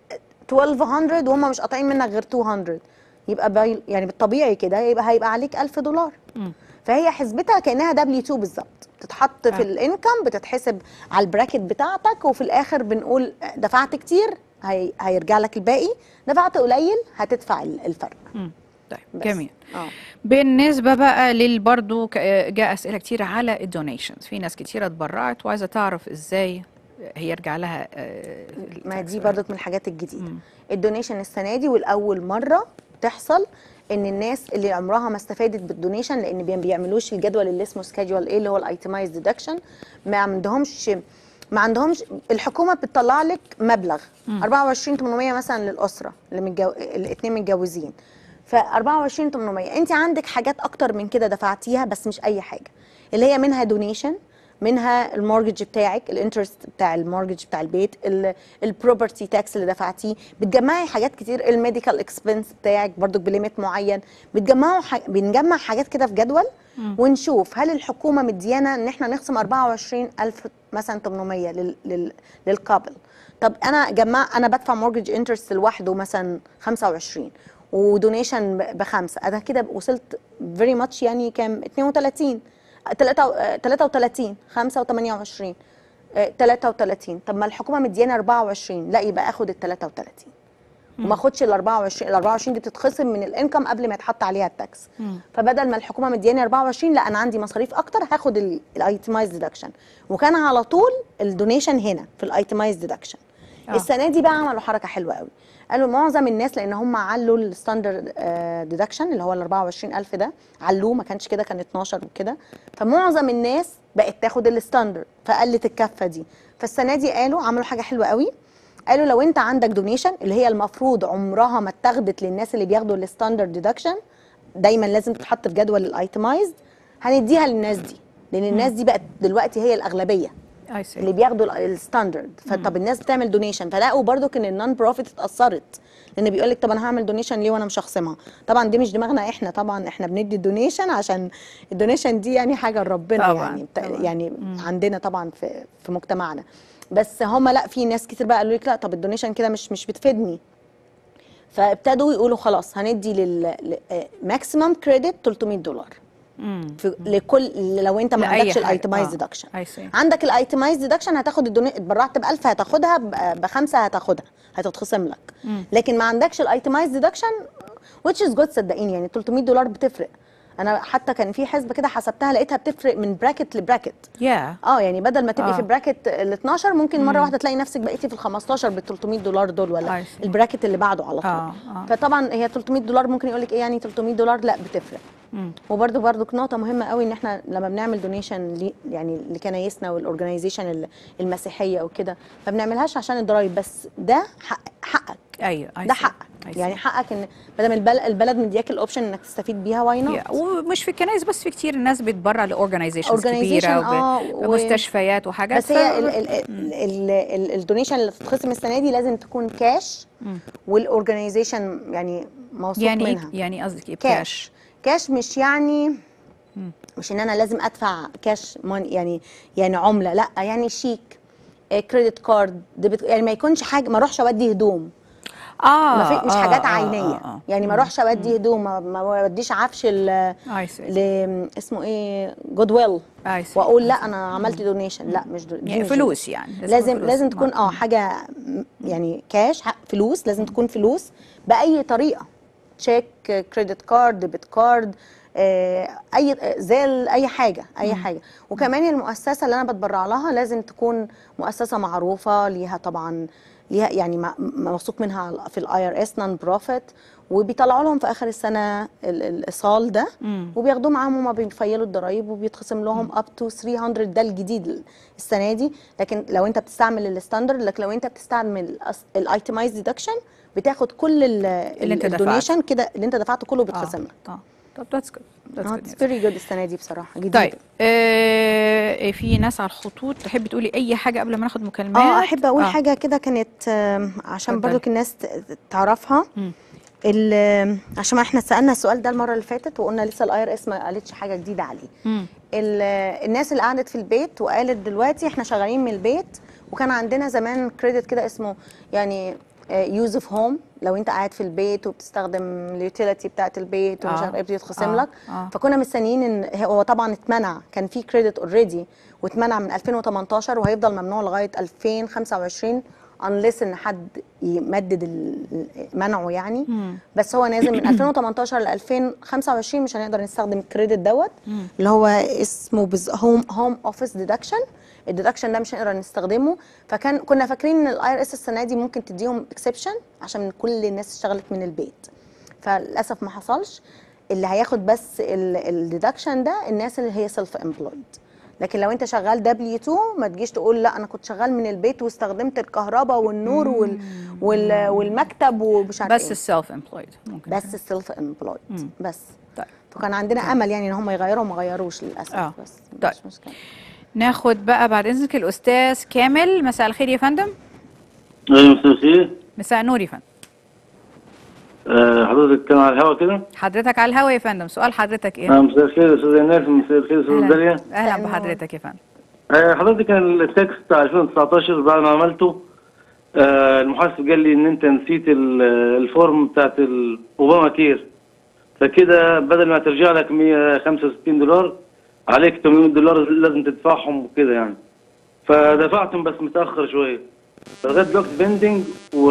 1200 وهم مش قاطعين منك غير 200 يبقى باي يعني بالطبيعي كده يبقى هيبقى عليك 1000 دولار مم. فهي حسبتها كانها دبليو 2 بالظبط بتتحط آه. في الانكم بتتحسب على البراكت بتاعتك وفي الاخر بنقول دفعت كتير هي هيرجع لك الباقي دفعت قليل هتدفع ال- الفرق مم. طيب بس. جميل اه بالنسبة بقى لل برضو ك- جاء أسئلة كتير على الدونيشنز في ناس كتيرة اتبرعت وعايزة تعرف ازاي هيرجع لها آه، ما التاكس دي ولا- برضك من الحاجات الجديده مم. الدونيشن السنه دي والاول مره تحصل ان الناس اللي عمرها ما استفادت بالدونيشن لان بي- بيعملوش الجدول اللي اسمه سكادجول ايه اللي هو الايتمايز ديدكشن ما عندهمش ما عندهمش الحكومه بتطلع لك مبلغ 24800 مثلا للاسره اللي متجو... الاثنين متجوزين ف 24800 انت عندك حاجات اكتر من كده دفعتيها بس مش اي حاجه اللي هي منها دونيشن منها المورجج بتاعك الانترست بتاع المورجج بتاع البيت البروبرتي تاكس اللي دفعتيه بتجمعي حاجات كتير الميديكال اكسبنس بتاعك برضو بليميت معين بتجمعوا ح... بنجمع حاجات كده في جدول ونشوف هل الحكومه مديانا ان احنا نخصم 24000 مثلا 800 لل... لل... للكابل طب انا جمع انا بدفع مورجج انترست لوحده مثلا 25 ودونيشن بخمسه انا كده وصلت فيري ماتش يعني كام 32 تلاتة- 33 5 و28 33 طب ما الحكومه مديانا 24 لا يبقى اخد ال 33 وما اخدش ال 24 ال 24 دي تتخصم من الانكم قبل ما يتحط عليها التاكس فبدل ما الحكومه مدياني 24 لا انا عندي مصاريف اكتر هاخد الايتمايز ديدكشن وكان على طول الدونيشن هنا في الايتمايز ديدكشن آه. السنه دي بقى عملوا حركه حلوه قوي قالوا معظم الناس لان هم علوا الستاندرد ديدكشن اللي هو ال 24000 ده علوه ما كانش كده كان 12 وكده فمعظم الناس بقت تاخد الستاندرد فقلت الكفه دي فالسنه دي قالوا عملوا حاجه حلوه قوي قالوا لو انت عندك دونيشن اللي هي المفروض عمرها ما اتاخدت للناس اللي بياخدوا الستاندرد ديدكشن دايما لازم تتحط في جدول الايتمايزد هنديها للناس دي لان الناس دي بقت دلوقتي هي الاغلبيه I see. اللي بياخدوا ال- الستاندرد فطب الناس بتعمل دونيشن فلقوا برضو ان النون بروفيت اتاثرت لان بيقول لك طب انا هعمل دونيشن ليه وانا مش هخصمها طبعا دي مش دماغنا احنا طبعا احنا بندي الدونيشن عشان الدونيشن دي يعني حاجه لربنا طبعاً، يعني بتا- طبعاً. يعني عندنا طبعا في في مجتمعنا بس هم لا في ناس كتير بقى قالوا لك لا طب الدونيشن كده مش مش بتفيدني فابتدوا يقولوا خلاص هندي لل ماكسيمم كريدت 300 دولار مم. في لكل لو انت ما لأي عندكش حاجة. الايتمايز آه. ديدكشن I see. عندك الايتمايز ديدكشن هتاخد الدوني اتبرعت ب 1000 هتاخدها ب- بخمسه هتاخدها هتتخصم لك لكن ما عندكش الايتمايز ديدكشن which is good صدقيني يعني 300 دولار بتفرق انا حتى كان في حسبه كده حسبتها لقيتها بتفرق من براكت لبراكت Yeah. اه يعني بدل ما تبقي آه. في براكت ال 12 ممكن مره واحده تلاقي نفسك بقيتي في ال 15 بال 300 دولار دول ولا I see. البراكت اللي بعده على طول آه، آه. فطبعا هي 300 دولار ممكن يقول لك ايه يعني 300 دولار لا بتفرق مم. وبرده برده نقطه مهمه قوي ان احنا لما بنعمل دونيشن يعني لكنايسنا والاورجنايزيشن المسيحيه وكده ما بنعملهاش عشان الضرايب بس ده حق حقك ايوه I ده see. حقك I see. يعني حقك ان ما دام البلد, البلد مدياك الاوبشن انك تستفيد بيها واي نوت Yeah. ومش في الكنائس بس في كتير الناس بتبرع لاورجنايزيشنز Organization، كبيره آه، و- ومستشفيات وحاجات بس هي ف- ال- ال- ال- ال- الدونيشن اللي تتخصم السنه دي لازم تكون كاش والاورجنايزيشن يعني موثوق يعني إيه- منها يعني قصدك ايه كاش كاش كاش مش يعني مش ان انا لازم ادفع كاش ماني يعني يعني عمله لا يعني شيك كريدت كارد ديبت يعني ما يكونش حاجه ما اروحش اودي هدوم اه ما في مش آه، حاجات آه، عينيه آه، آه. يعني ما اروحش اودي هدوم ما- ما اوديش عفش ل I see. ل اسمه ايه جود ويل I see. واقول لا انا عملت دونيشن لا مش دو... دي يعني مش فلوس يعني لازم فلوس. لازم تكون ما- اه حاجه م- يعني كاش حق فلوس لازم تكون فلوس باي طريقه تشيك كريدت كارد ديبت كارد اي زي اي حاجه اي حاجه وكمان المؤسسه اللي انا بتبرع لها لازم تكون مؤسسه معروفه ليها طبعا ليها يعني م- موثوق منها على- في الاي ار اس نون بروفيت وبيطلعوا لهم في اخر السنه ال- الايصال ده وبياخدوه معاهم هما بيفيلوا الضرايب وبيتخصم لهم اب تو 300 ده الجديد السنه دي لكن لو انت بتستعمل الستاندرد لكن لو انت بتستعمل الايتمايز ديدكشن بتاخد كل اللي انت دفعته. الدونيشن كده اللي انت دفعته كله بيتخصم لك اه طب ذاتس جود ذاتس اتس جود فيري جود السنه دي بصراحه جديده طيب آه في ناس على الخطوط تحبي تقولي اي حاجه قبل ما ناخد مكالمات اه احب اقول آه. حاجه كده كانت آم، عشان اتفضلي. برضو الناس ت- تعرفها مم. ال- عشان ما احنا سالنا السؤال ده المره اللي فاتت وقلنا لسه الاي ار اس ما قالتش حاجه جديده عليه مم. ال- الناس اللي قعدت في البيت وقالت دلوقتي احنا شغالين من البيت وكان عندنا زمان كريدت كده اسمه يعني يوز اوف هوم لو انت قاعد في البيت وبتستخدم اليوتيليتي بتاعت البيت ومش آه. عارف ايه بيتخصم آه. لك آه. فكنا مستنيين ان هو طبعا اتمنع كان في كريدت اوريدي واتمنع من 2018 وهيفضل ممنوع لغايه 2025 unless ان حد يمدد ال- منعه يعني مم. بس هو نازل من 2018 ل 2025 مش هنقدر نستخدم الكريدت دوت اللي هو اسمه بز هوم هوم اوفيس ديدكشن الديدكشن ده مش هنقدر نستخدمه فكان كنا فاكرين ان الاي ار اس السنه دي ممكن تديهم اكسبشن عشان كل الناس اشتغلت من البيت فللاسف ما حصلش اللي هياخد بس الديدكشن ده الناس اللي هي سيلف امبلويد لكن لو انت شغال دبليو 2 ما تجيش تقول لا انا كنت شغال من البيت واستخدمت الكهرباء والنور وال وال والمكتب ومش عارف بس ايه السيلف امبلويد ممكن بس السيلف امبلويد بس طيب فكان عندنا امل يعني ان هم يغيروا وما غيروش للاسف آه. بس طيب. مش مشكله ناخد بقى بعد اذنك الاستاذ كامل مساء الخير يا فندم ايوه مساء الخير مساء النور يا فندم آه، حضرتك كان على الهوا كده حضرتك على الهوا يا فندم سؤال حضرتك ايه آه، مساء الخير استاذ ايناس مساء الخير استاذ داليا اهلا, أهلا مساء بحضرتك يا فندم آه، حضرتك كان التكست بتاع 2019 بعد ما عملته آه، المحاسب قال لي ان انت نسيت ال- الفورم بتاعت الاوباما كير فكده بدل ما ترجع لك 165 دولار عليك 800 دولار لازم تدفعهم وكده يعني فدفعتهم بس متاخر شويه فلغايه دلوقتي بيندنج و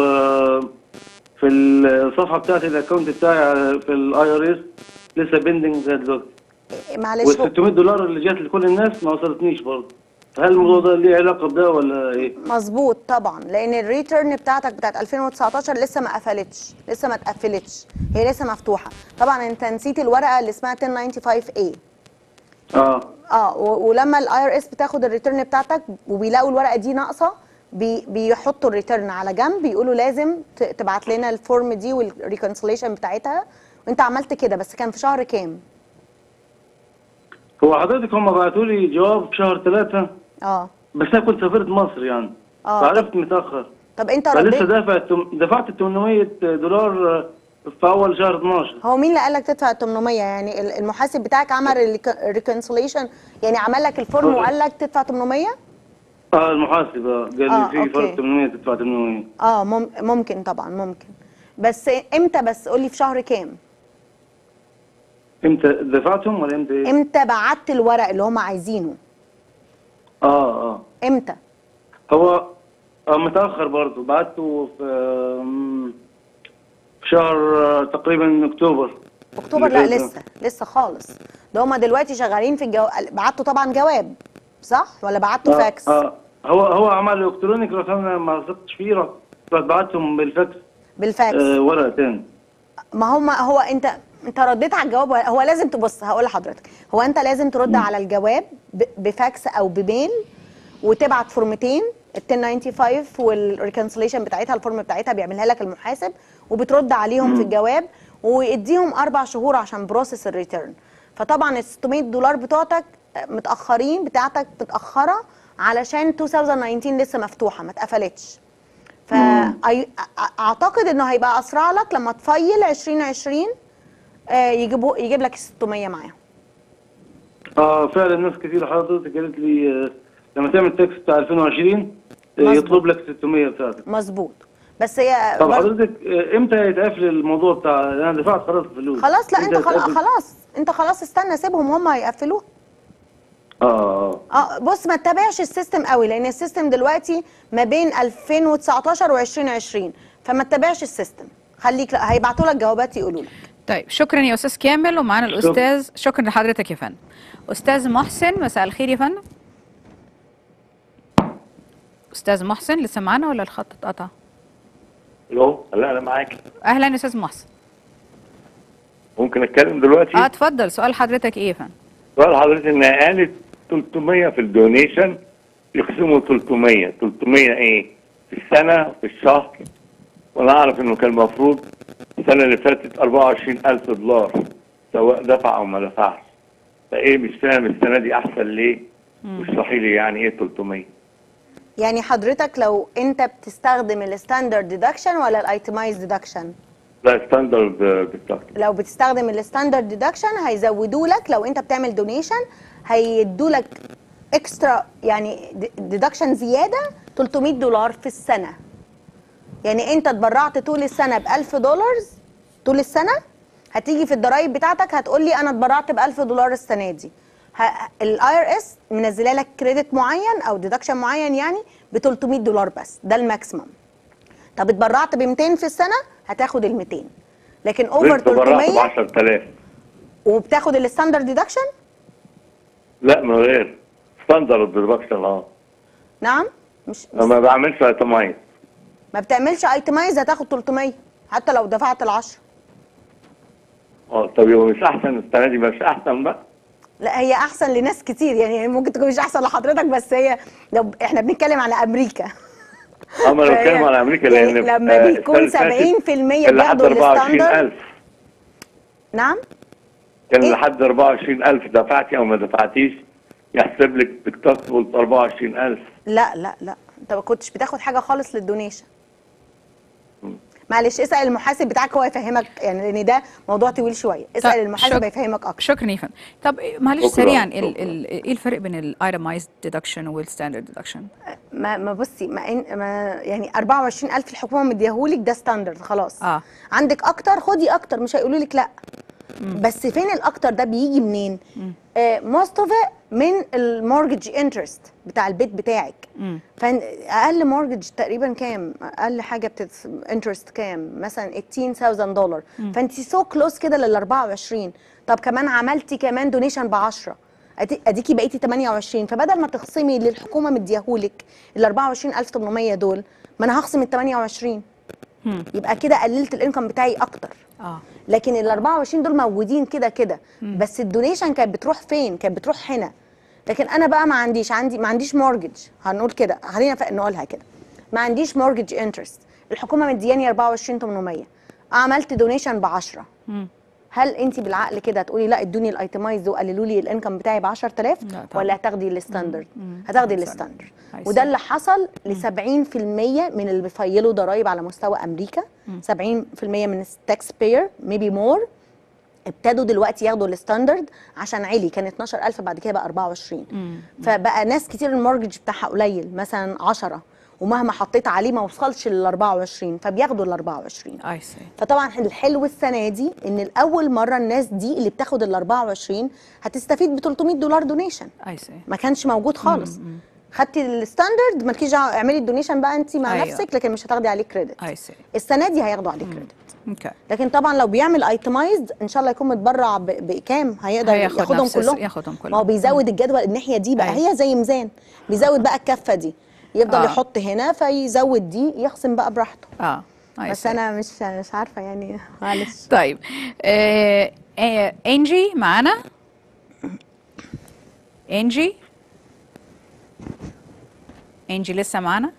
في الصفحه بتاعت الاكونت بتاعي على- في الاي ار اس لسه بيندنج لغايه دلوقتي معلش وال هو 600 دولار اللي جات لكل الناس ما وصلتنيش برضه هل الموضوع ده ليه علاقه بده ولا ايه؟ مظبوط طبعا لان الريتيرن بتاعتك بتاعت 2019 لسه ما قفلتش لسه ما اتقفلتش هي لسه مفتوحه طبعا انت نسيت الورقه اللي اسمها 1095 a اه اه و- ولما الاي ار اس بتاخد الريتيرن بتاعتك وبيلاقوا الورقه دي ناقصه بي بيحطوا الريتيرن على جنب بيقولوا لازم ت- تبعت لنا الفورم دي والريكونسيليشن بتاعتها وانت عملت كده بس كان في شهر كام هو حضرتك هم بعتوا لي جواب في شهر ثلاثة اه بس انا كنت سافرت مصر يعني آه. فعرفت متاخر طب انت فلسه رديت دافع التم- دفعت 800 دولار آه، في اول شهر 12 هو مين اللي قال لك تدفع 800 يعني ال- المحاسب بتاعك عمل الريكونسيليشن يعني عمل لك الفورم آه. وقال لك تدفع 800 اه المحاسب آه، قال لي آه، في أوكي. فرق 800 تدفع 800 اه مم ممكن طبعا ممكن بس امتى بس قولي في شهر كام امتى دفعتهم ولا امتى ايه؟ امتى بعت الورق اللي هم عايزينه اه اه امتى هو آه متاخر برضه بعته في آم، في شهر آه، تقريبا اكتوبر اكتوبر اللي لا فات ده. لسه لسه خالص ده هم دلوقتي شغالين في الجو... بعتوا طبعا جواب صح ولا بعتوا آه فاكس آه هو هو عمل الكترونيك رحت انا ما وثقتش فيه رحت رحت بعتهم بالفاكس بالفاكس آه ورقه تاني ما هم هو انت انت رديت على الجواب ولا- هو لازم تبص هقول لحضرتك هو انت لازم ترد على الجواب ب- بفاكس او بميل وتبعت فورمتين ال 1095 والريكونسيليشن بتاعتها الفورم بتاعتها بيعملها لك المحاسب وبترد عليهم في الجواب ويديهم اربع شهور عشان بروسيس الريتيرن فطبعا ال 600 دولار بتوعتك متاخرين بتاعتك متاخره علشان 2019 لسه مفتوحه ما اتقفلتش فاعتقد انه هيبقى اسرع لك لما تفيل 2020 آه، يجيبوا يجيب لك 600 معاهم اه فعلا ناس كتير حضرتك قالت لي آه، لما تعمل تاكس بتاع 2020 آه، مظبوط. يطلب لك 600 بتاعتك مظبوط بس هي طب بر- حضرتك آه، امتى يتقفل الموضوع بتاع انا دفعت خلاص الفلوس خلاص لا إمتى انت خلاص يتقفل؟ خلاص انت خلاص استنى سيبهم هم هيقفلوها اه اه اه بص ما تتابعش السيستم قوي لان السيستم دلوقتي ما بين 2019 و2020 فما تتابعش السيستم خليك لا هيبعتوا لك جوابات يقولوا لك طيب شكرا يا استاذ كامل ومعانا الاستاذ شكرا لحضرتك يا فندم استاذ محسن مساء الخير يا فندم استاذ محسن لسه معانا ولا الخط اتقطع الو لا انا معاك اهلا يا استاذ محسن ممكن اتكلم دلوقتي اه اتفضل سؤال حضرتك ايه يا فندم سؤال حضرتك ان قالت 300 في الدونيشن يقسموا 300 300 ايه في السنه في الشهر وانا اعرف انه كان المفروض السنه اللي فاتت 24000 دولار سواء دفع او ما دفعش فايه مش فاهم السنه دي احسن ليه واشرحي لي يعني ايه 300 يعني حضرتك لو انت بتستخدم الستاندرد ديدكشن ولا الايتمايز ديدكشن لا ستاندرد بالظبط لو بتستخدم الستاندرد ديدكشن هيزودوا لك لو انت بتعمل دونيشن هيدوا لك اكسترا يعني ديدكشن زياده 300 دولار في السنه يعني انت اتبرعت طول السنه ب 1000 دولار طول السنه هتيجي في الضرايب بتاعتك هتقول لي انا اتبرعت ب 1000 دولار السنه دي الاي ار اس منزله لك كريدت معين او ديدكشن معين يعني ب 300 دولار بس ده الماكسيمم طب اتبرعت ب 200 في السنه هتاخد ال 200 لكن اوفر لسه برعت ب 300 10000 وبتاخد الستاندرد ديدكشن لا من غير ستاندرد ديدكشن اه نعم مش, مش أنا ما بعملش ايتمايز ما بتعملش ايتمايز هتاخد 300 حتى لو دفعت ال 10 اه طب يبقى مش احسن السنه دي مش احسن بقى لا هي احسن لناس كتير يعني ممكن تكون مش احسن لحضرتك بس هي لو احنا بنتكلم على امريكا اما لو فهي- بتكلم على امريكا يعني لان لما آه، بيكون السنة اللي فاتت 70% كان لحد بياخدوا الستاندرد 24000 نعم كان إيه؟ لحد 24000 دفعتي او ما دفعتيش يحسب لك تكتسبل 24000 لا لا لا انت ما كنتش بتاخد حاجه خالص للدونيشن معلش اسال المحاسب بتاعك هو يفهمك يعني لان ده موضوع طويل شويه اسال طيب، المحاسب شك- هيفهمك اكتر شكرا يا فندم طب إيه- معلش شكراً، سريعا ال شكراً. ال ايه الفرق بين الايتمايزد ديدكشن والستاندرد ديدكشن ما ما بصي ما, إن ما يعني 24000 الحكومه مديهولك ده ستاندرد خلاص آه. عندك اكتر خدي اكتر مش هيقولوا لك لا بس فين الاكتر ده بيجي منين موست اوف من المورجج انترست بتاع البيت بتاعك فاقل مورجج تقريبا كام اقل حاجه بتت انترست كام مثلا 18000 دولار فانت سو كلوز كده لل 24 طب كمان عملتي كمان دونيشن ب 10 أدي- اديكي بقيتي 28 فبدل ما تخصمي اللي الحكومه مديهولك ال 24800 دول ما انا هخصم ال 28 يبقى كده قللت الانكم بتاعي اكتر اه لكن ال 24 دول موجودين كده كده بس الدونيشن كانت بتروح فين كانت بتروح هنا لكن انا بقى ما عنديش عندي ما عنديش مورجج هنقول كده خلينا ف- نقولها كده ما عنديش مورجج انترست الحكومه مدياني 24800 عملت دونيشن ب 10 هل انت بالعقل كده هتقولي لا ادوني الايتمايز وقللوا لي الانكم بتاعي ب 10000 لا طبعا. ولا هتاخدي الستاندرد مم. هتاخدي طبعاً. الستاندرد I وده see. اللي حصل ل 70% من اللي بيفيلوا ضرايب على مستوى امريكا 70% من التاكس باير ميبي مور ابتدوا دلوقتي ياخدوا الستاندرد عشان علي كان 12000 بعد كده بقى 24 فبقى ناس كتير المورجج بتاعها قليل مثلا 10 ومهما حطيت عليه ما وصلش لل 24 فبياخدوا ال 24 اي سي فطبعا الحلو السنه دي ان لاول مره الناس دي اللي بتاخد ال 24 هتستفيد ب 300 دولار دونيشن اي سي ما كانش موجود خالص خدتي الستاندرد مالكيش دعوه اعملي الدونيشن بقى انت مع أيوة. نفسك لكن مش هتاخدي عليه كريدت اي سي السنه دي هياخدوا عليه كريدت اوكي لكن طبعا لو بيعمل ايتمايزد ان شاء الله يكون متبرع ب- بكام هيقدر هياخد ياخدهم نفس الس- كلهم ياخدهم كلهم. ما هو بيزود الجدول الناحيه دي بقى أيوة. هي زي ميزان بيزود بقى الكفه دي يفضل آه. يحط هنا فيزود دي يخصم بقى براحته اه I بس see. انا مش مش عارفه يعني معلش طيب آه آه انجي معانا انجي انجي لسه معانا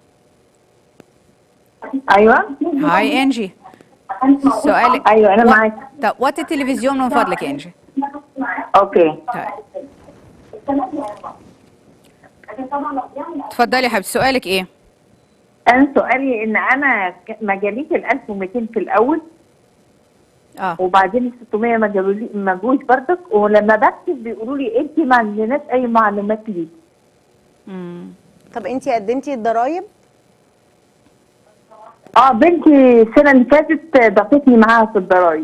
ايوه هاي انجي سؤالك ايوه انا و- معاك طب وطي التلفزيون من فضلك يا انجي اوكي طيب اتفضلي يا حبيبتي سؤالك ايه انا سؤالي ان انا ك- ما جاليش ال 1200 في الاول اه وبعدين ال 600 ما جالولي ما جوش برضك ولما بكتب بيقولوا لي انت ما عندناش اي معلومات ليك مم. طب انت قدمتي الضرايب اه بنتي السنه اللي فاتت ضافتني معاها في الضرايب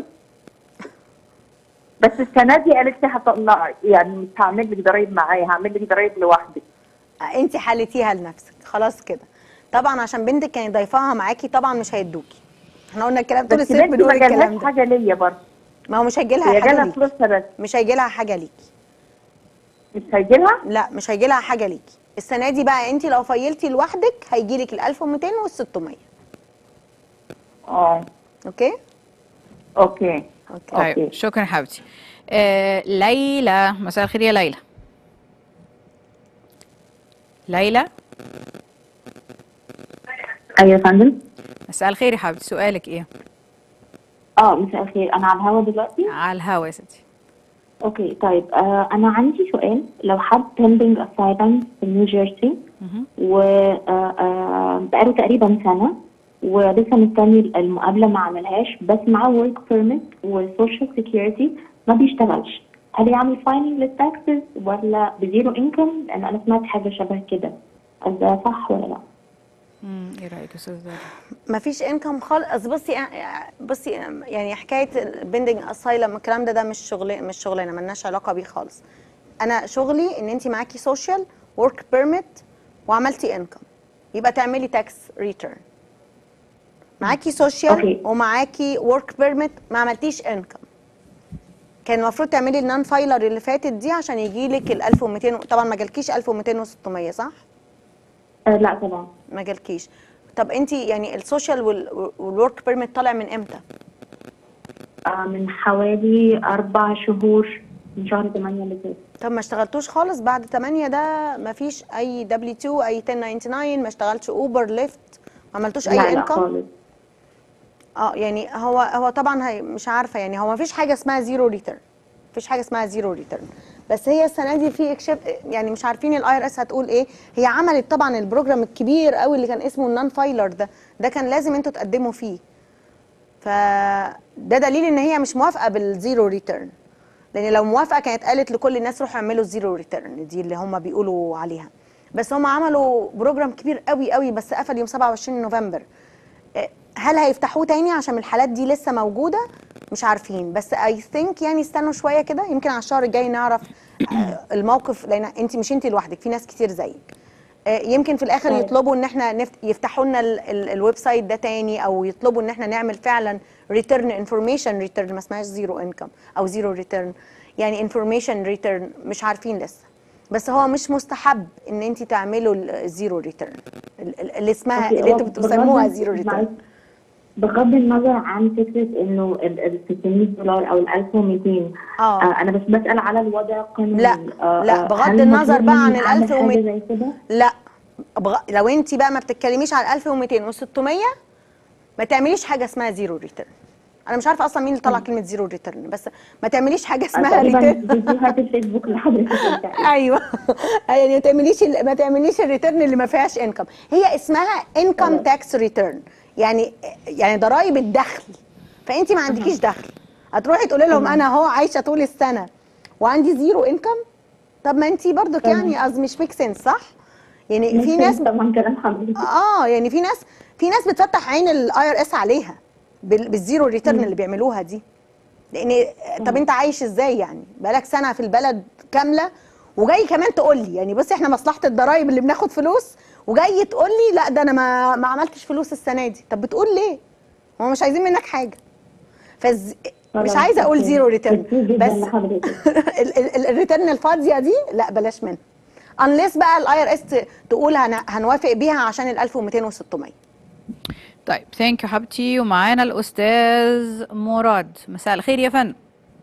بس السنه دي قالت لي هطلع يعني مش هعمل لك ضرايب معايا هعمل لك ضرايب لوحدك انت حلتيها لنفسك خلاص كده طبعا عشان بنتك كانت ضايفاها معاكي طبعا مش هيدوكي احنا قلنا الكلام طول بس الصيف بنتي بنقول ما الكلام جالهاش ده حاجه ليا برضه ما هو مش هيجي لها هي حاجه جالها ليكي فلوسها بس مش هيجي لها حاجه ليكي مش هيجي لها لا مش هيجي لها حاجه ليكي السنه دي بقى انت لو فيلتي لوحدك هيجي لك ال 1200 وال 600 اه اوكي اوكي اوكي طيب أوكي. شكرا حبيبتي آه ليلى مساء الخير يا ليلى ليلى ايوه يا فندم مساء الخير يا حبيبتي سؤالك ايه اه مساء الخير انا على الهوا دلوقتي على الهوا يا ستي اوكي طيب آه انا عندي سؤال لو حد pending asylum في نيو جيرسي مهم. و آه آه بقاله تقريبا سنه ولسه مستني المقابله ما عملهاش بس معاه ورك بيرميت وسوشيال سيكيورتي ما بيشتغلش هل يعمل فايننج للتاكسز ولا بزيرو انكم لان انا سمعت حاجه شبه كده هل ده صح ولا لا مم، ايه رايك يا استاذ زهرة؟ مفيش انكم خالص بصي بصي يعني حكايه البندنج اسايلم الكلام ده ده مش شغل مش شغلنا ملناش علاقه بيه خالص انا شغلي ان انت معاكي سوشيال ورك بيرميت وعملتي انكم يبقى تعملي تاكس ريتيرن معاكي سوشيال أوكي. ومعاكي ورك بيرميت ما عملتيش انكم كان المفروض تعملي النون فايلر اللي فاتت دي عشان يجي لك ال 1200 طبعا ما جالكيش 1200 و600 صح؟ آه لا طبعا ما جالكيش طب انت يعني السوشيال وال- والورك بيرميت طالع من امتى؟ آه من حوالي اربع شهور من شهر 8 اللي فات طب ما اشتغلتوش خالص بعد 8 ده ما فيش اي دبليو 2 اي 1099 ما اشتغلتش اوبر ليفت ما عملتوش لا اي لا انكم خالص اه يعني هو هو طبعا هي مش عارفه يعني هو ما فيش حاجه اسمها زيرو ريتيرن مفيش حاجه اسمها زيرو ريتيرن بس هي السنه دي في اكشف يعني مش عارفين الاي ار اس هتقول ايه هي عملت طبعا البروجرام الكبير قوي اللي كان اسمه النون فايلر ده ده كان لازم انتوا تقدموا فيه فده دليل ان هي مش موافقه بالزيرو ريتيرن لان لو موافقه كانت قالت لكل الناس روحوا اعملوا الزيرو ريتيرن دي اللي هم بيقولوا عليها بس هم عملوا بروجرام كبير قوي قوي بس قفل يوم 27 نوفمبر آه، هل هيفتحوه تاني عشان الحالات دي لسه موجوده مش عارفين بس اي ثينك يعني استنوا شويه كده يمكن على الشهر الجاي نعرف آه، الموقف لان انت مش انت لوحدك في ناس كتير زيك آه، يمكن في الاخر طيب. يطلبوا ان احنا نفت... يفتحوا لنا ال- ال- الويب سايت ده تاني او يطلبوا ان احنا نعمل فعلا ريتيرن انفورميشن ريتيرن ما اسمهاش زيرو انكم او زيرو ريتيرن يعني انفورميشن ريتيرن مش عارفين لسه بس هو مش مستحب ان انت تعملوا الزيرو ريتيرن اللي اسمها أوكي، اللي هو انتوا بتسموها بغض- زيرو معلش، ريتيرن بغض النظر عن فكره انه ال ال 600 دولار او ال 1200 اه آه انا بس بسال على الوضع القانوني لا، آه لا، آه، بغض هل النظر مطلوب بقى عن مني ال أعمل 1200 حاجه زي كده لا بغ... لو انت بقى ما بتتكلميش على 1200 و600 ما تعمليش حاجه اسمها زيرو ريتيرن انا مش عارفه اصلا مين اللي طلع كلمه زيرو ريتيرن بس ما تعمليش حاجه اسمها تقريبا ريتيرن فيديوهات الفيسبوك لحضرتك تقريبا. ايوه يعني ما تعمليش ال- ما تعمليش الريتيرن اللي ما فيهاش انكم هي اسمها انكم تاكس ريتيرن يعني يعني ضرائب الدخل فانت ما عندكيش دخل هتروحي تقولي لهم انا اهو عايشه طول السنه وعندي زيرو انكم طب ما انت برضك يعني قصدي مش ميك سنس صح يعني في ناس طبعا كلام حضرتك اه يعني في ناس في ناس بتفتح عين الاي ار اس عليها بال- بالزيرو ريتيرن اللي بيعملوها دي لان طب انت عايش ازاي يعني بقالك سنه في البلد كامله وجاي كمان تقول لي يعني بصي احنا مصلحه الضرايب اللي بناخد فلوس وجاي تقول لي لا ده انا ما ما عملتش فلوس السنه دي طب بتقول ليه هم مش عايزين منك حاجه فز... مش خلاص، عايزه اقول أوكي. زيرو ريتيرن ميرسي جدا بس لحضرتك. ال- ال- ال- الريتيرن الفاضيه دي لا بلاش منها انليس بقى الاي ار اس تقول هن- هنوافق بيها عشان ال 1200 و600 طيب ثانك يو حبيبتي ومعانا الاستاذ مراد مساء الخير يا فندم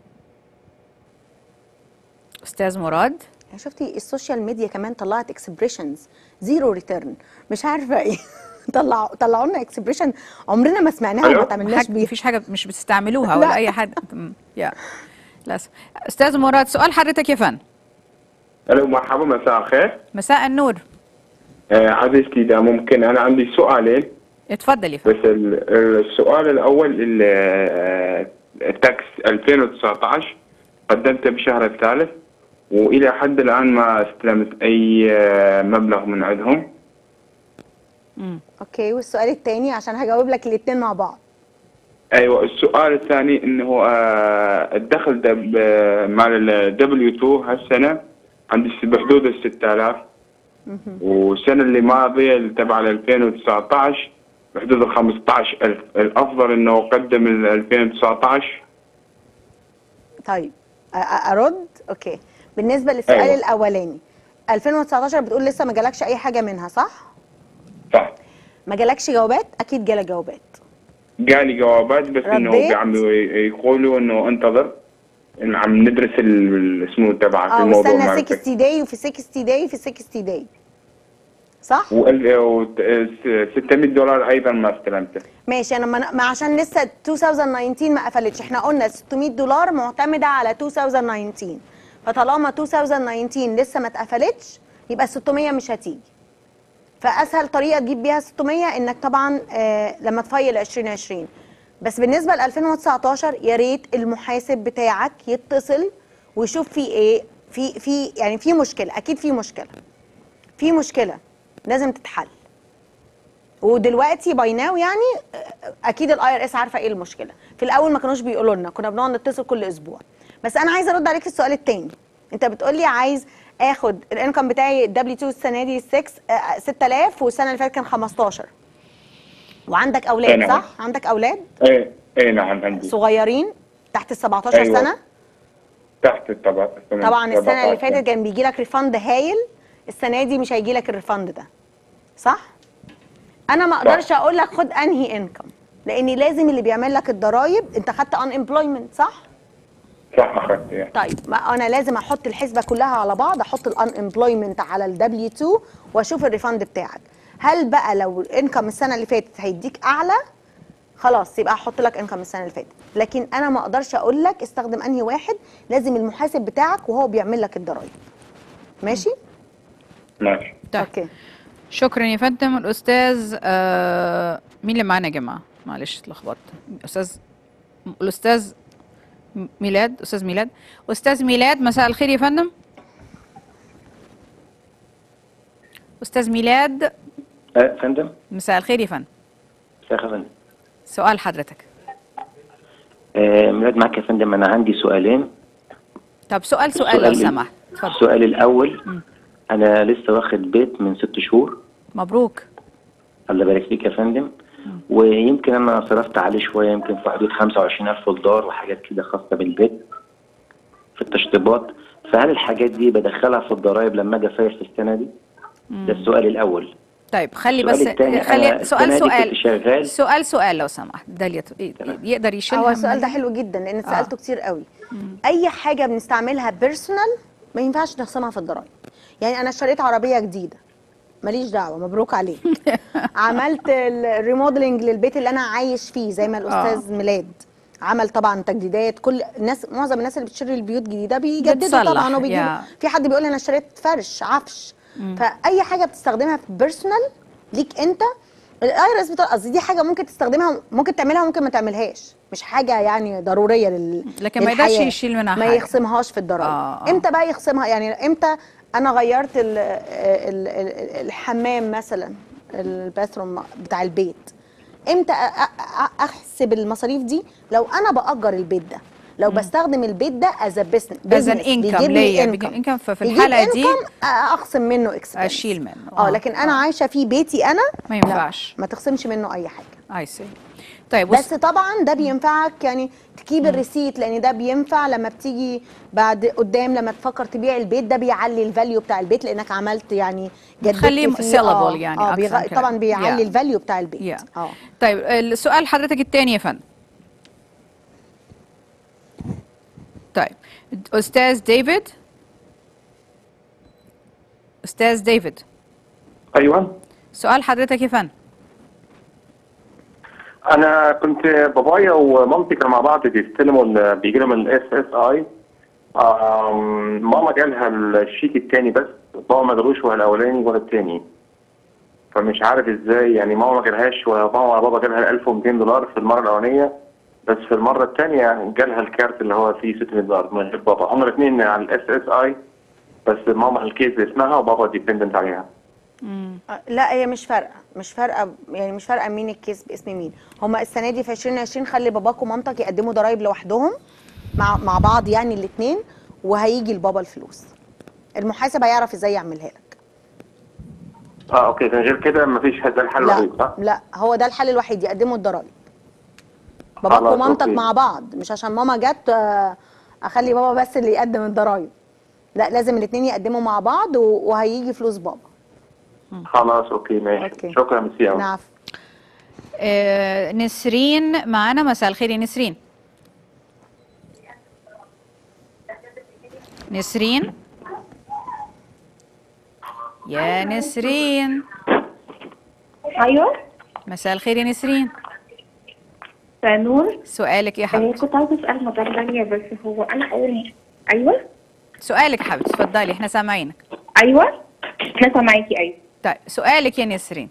استاذ مراد يعني شفتي السوشيال ميديا كمان طلعت اكسبريشنز زيرو ريتيرن مش عارفه ايه طلعوا طلعوا لنا اكسبريشن عمرنا ما سمعناها ألو؟ وما تعملناش حاجة بيها مفيش حاجه مش بتستعملوها ولا لا. اي حد م، يا للاسف استاذ مراد سؤال حضرتك يا فندم الو مرحبا مساء الخير مساء النور آه عزيزتي ده ممكن انا عندي سؤالين اتفضل يا فندم بس ال- السؤال الاول ال- آه، التاكس 2019 قدمته بشهر الثالث والى حد الان ما استلمت اي آه، مبلغ من عندهم اوكي والسؤال الثاني عشان هجاوب لك الاثنين مع بعض ايوه السؤال الثاني انه آه، الدخل ده ب- مع الدبليو 2 هالسنه عندي بحدود ال 6000 والسنه اللي ماضيه اللي تبع ال 2019 بحدود ال 15000 الافضل انه اقدم ال 2019 طيب أ- أ- ارد اوكي بالنسبه للسؤال أيوة. الاولاني 2019 بتقول لسه ما جالكش اي حاجه منها صح صح ما جالكش جوابات اكيد جالك جوابات جالي جوابات بس انه رديت؟ عم يقولوا انه انتظر إن عم ندرس ال- ال- اسمه تبعك اه الموضوع واستنى مالتك 60 داي وفي 60 داي في 60 داي صح وال- و 600 دولار ايضا ما استلمته ماشي انا ما ما عشان لسه 2019 ما قفلتش احنا قلنا 600 دولار معتمده على 2019 فطالما 2019 لسه ما اتقفلتش يبقى 600 مش هتيجي فاسهل طريقه تجيب بيها 600 انك طبعا آه لما تفايل 2020 بس بالنسبه ل 2019 يا ريت المحاسب بتاعك يتصل ويشوف في ايه في في يعني في مشكله اكيد في مشكله في مشكله لازم تتحل ودلوقتي باي ناو يعني آه، اكيد الاي ار اس عارفه ايه المشكله في الاول ما كانوش بيقولوا لنا كنا بنقعد نتصل كل اسبوع بس انا عايزه ارد عليك في السؤال التاني انت بتقولي عايز اخد الانكم بتاعي دبليو 2 السنه دي 6 آه، 6000 والسنه اللي فاتت كان 15 وعندك أي اولاد نعم. صح عندك اولاد ايه ايه نعم عندي صغيرين تحت ال 17 أيوة. سنه تحت الطبق طبعا السنه اللي فاتت كان بيجي لك ريفند هايل السنه دي مش هيجي لك الريفند ده صح انا ما اقدرش اقول لك خد انهي انكم لان لازم اللي بيعمل لك الضرايب انت خدت ان امبلويمنت صح صح اخذت يعني طيب ما انا لازم احط الحسبه كلها على بعض احط الان امبلويمنت على الدبليو 2 واشوف الريفند بتاعك هل بقى لو الانكم السنه اللي فاتت هيديك اعلى خلاص يبقى احط لك انكم السنه اللي فاتت لكن انا ما اقدرش اقول لك استخدم انهي واحد لازم المحاسب بتاعك وهو بيعمل لك الضرايب ماشي ماشي طيب. اوكي شكرا يا فندم الاستاذ آه مين اللي معانا يا جماعه معلش اتلخبطت استاذ الاستاذ م- ميلاد استاذ ميلاد استاذ ميلاد مساء الخير يا فندم استاذ ميلاد أه فندم مساء الخير يا فندم يا أخي فندم سؤال حضرتك أه ميلاد معك يا فندم أنا عندي سؤالين طب سؤال سؤال لو السؤال- سمحت اتفضل السؤال الأول أنا لسه واخد بيت من ست شهور مبروك الله يبارك فيك يا فندم ويمكن أنا صرفت عليه شوية يمكن في حدود 25000 دولار وحاجات كده خاصة بالبيت في التشطيبات فهل الحاجات دي بدخلها في الضرايب لما أجي أفاير في السنة دي؟ ده السؤال الأول طيب خلي السؤال بس التاني، خلي أنا سؤال السنة دي سؤال كنت شغال. سؤال سؤال لو سمحت ده اللي يت- يقدر يشيلها هو من السؤال ده ال- حلو جدا لان آه. اتسالته كتير قوي اي حاجه بنستعملها بيرسونال ما ينفعش نخصمها في الضرايب يعني انا اشتريت عربيه جديده ماليش دعوه مبروك عليك عملت الريموديلنج للبيت اللي انا عايش فيه زي ما الاستاذ ميلاد عمل طبعا تجديدات كل الناس معظم الناس اللي بتشتري البيوت جديده بيجددوا بتصلح، طبعا وبيجيبوا يا. في حد بيقول انا اشتريت فرش عفش فاي حاجه بتستخدمها في بيرسونال ليك انت الايرس بتاع قصدي دي حاجه ممكن تستخدمها ممكن تعملها ممكن ما تعملهاش مش حاجه يعني ضروريه لل لكن ما يقدرش للحياة. يشيل منها ما حاجة. يخصمهاش في الضرايب آه، آه. امتى بقى يخصمها يعني امتى انا غيرت ال ال ال الحمام مثلا الباثروم بتاع البيت امتى أ- أ- احسب المصاريف دي لو انا باجر البيت ده لو بستخدم البيت ده از بزنس As an income ليا، بيجيب income، ففي الحالة دي اخصم منه اكسبنس أشيل منه. اه آه، لكن انا عايشه في بيتي انا ما لا، ينفعش. ما تخصمش منه اي حاجه اي سي طيب بس طبعا ده بينفعك يعني تجيب الريسيت لان ده بينفع لما بتيجي بعد قدام لما تفكر تبيع البيت ده بيعلي الفاليو بتاع البيت لانك عملت يعني جددت بتخليه فيه. sellable آه، يعني اه أكثر بيغ... من كده. طبعا بيعلي Yeah. الفاليو بتاع البيت يا اه طيب السؤال حضرتك الثاني يا فندم طيب استاذ ديفيد استاذ ديفيد ايوه سؤال حضرتك يا فندم انا كنت بابايا ومامتي كانوا مع بعض بيستلموا بيجي لهم الاس اس اي ماما جالها الشيك التاني بس بابا ما جالوش ولا الاولاني ولا التاني فمش عارف ازاي يعني ماما ما جالهاش وماما ولا بابا جالها 1200 دولار في المره الاولانيه بس في المره الثانيه جالها الكارت اللي هو فيه 600 دولار من غير بابا هما الاثنين على الاس اس اي بس ماما الكيس باسمها وبابا ديبندنت عليها آه، لا هي مش فارقه مش فارقه يعني مش فارقه مين الكيس باسم مين هما السنه دي في 2020 خلي باباك ومامتك يقدموا ضرايب لوحدهم مع مع بعض يعني الاثنين وهيجي لبابا الفلوس المحاسب هيعرف ازاي يعملها لك اه اوكي من غير كده مفيش ده الحل لا الوحيد صح؟ لا هو ده الحل الوحيد يقدموا الضرايب باباك خلاص، ومامتك أوكي. مع بعض مش عشان ماما جت آه، اخلي بابا بس اللي يقدم الضرايب لا لازم الاثنين يقدموا مع بعض و- وهيجي فلوس بابا خلاص اوكي ماشي أوكي. شكرا ميرسي قوي نعم آه نسرين معانا مساء الخير يا نسرين نسرين يا نسرين ايوه مساء الخير يا نسرين نور سؤالك يا حبيبتي كنت عايزه اسال مدام ثانيه بس هو انا اول ايوه سؤالك يا حبيبتي اتفضلي احنا سامعينك ايوه انا سامعاكي ايوه طيب سؤالك يا نسرين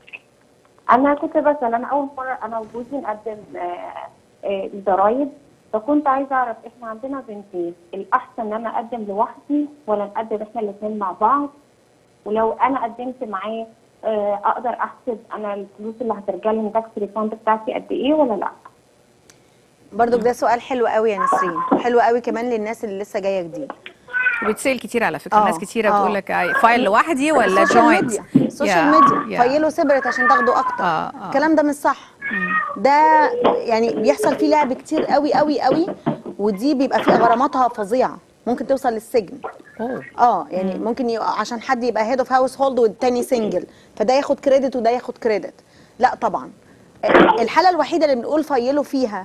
انا كنت بسال انا اول مره انا وجوزي نقدم آه، آه، الضرايب فكنت عايزه اعرف احنا عندنا بنتين الاحسن ان انا اقدم لوحدي ولا نقدم احنا الاثنين مع بعض ولو انا قدمت معاه آه، اقدر احسب انا الفلوس اللي هترجع لي من تاكس ريفاند بتاعتي قد ايه ولا لا برضو ده سؤال حلو قوي يا نسرين حلو قوي كمان للناس اللي لسه جايه جديد وبتسال كتير على فكره آه، ناس كتيره آه. بتقول لك آه، فايل لوحدي ولا السوشيال جوينت ميديا السوشيال ميديا فيلوا سيبرت عشان تاخدوا اكتر آه، آه. الكلام ده مش صح ده يعني بيحصل فيه لعب كتير قوي قوي قوي ودي بيبقى فيها غراماتها فظيعه ممكن توصل للسجن اه يعني ممكن يبقى عشان حد يبقى هيد اوف هاوس هولد والتاني سنجل فده ياخد كريدت وده ياخد كريدت لا طبعا آه، الحاله الوحيده اللي بنقول فيلوا فيها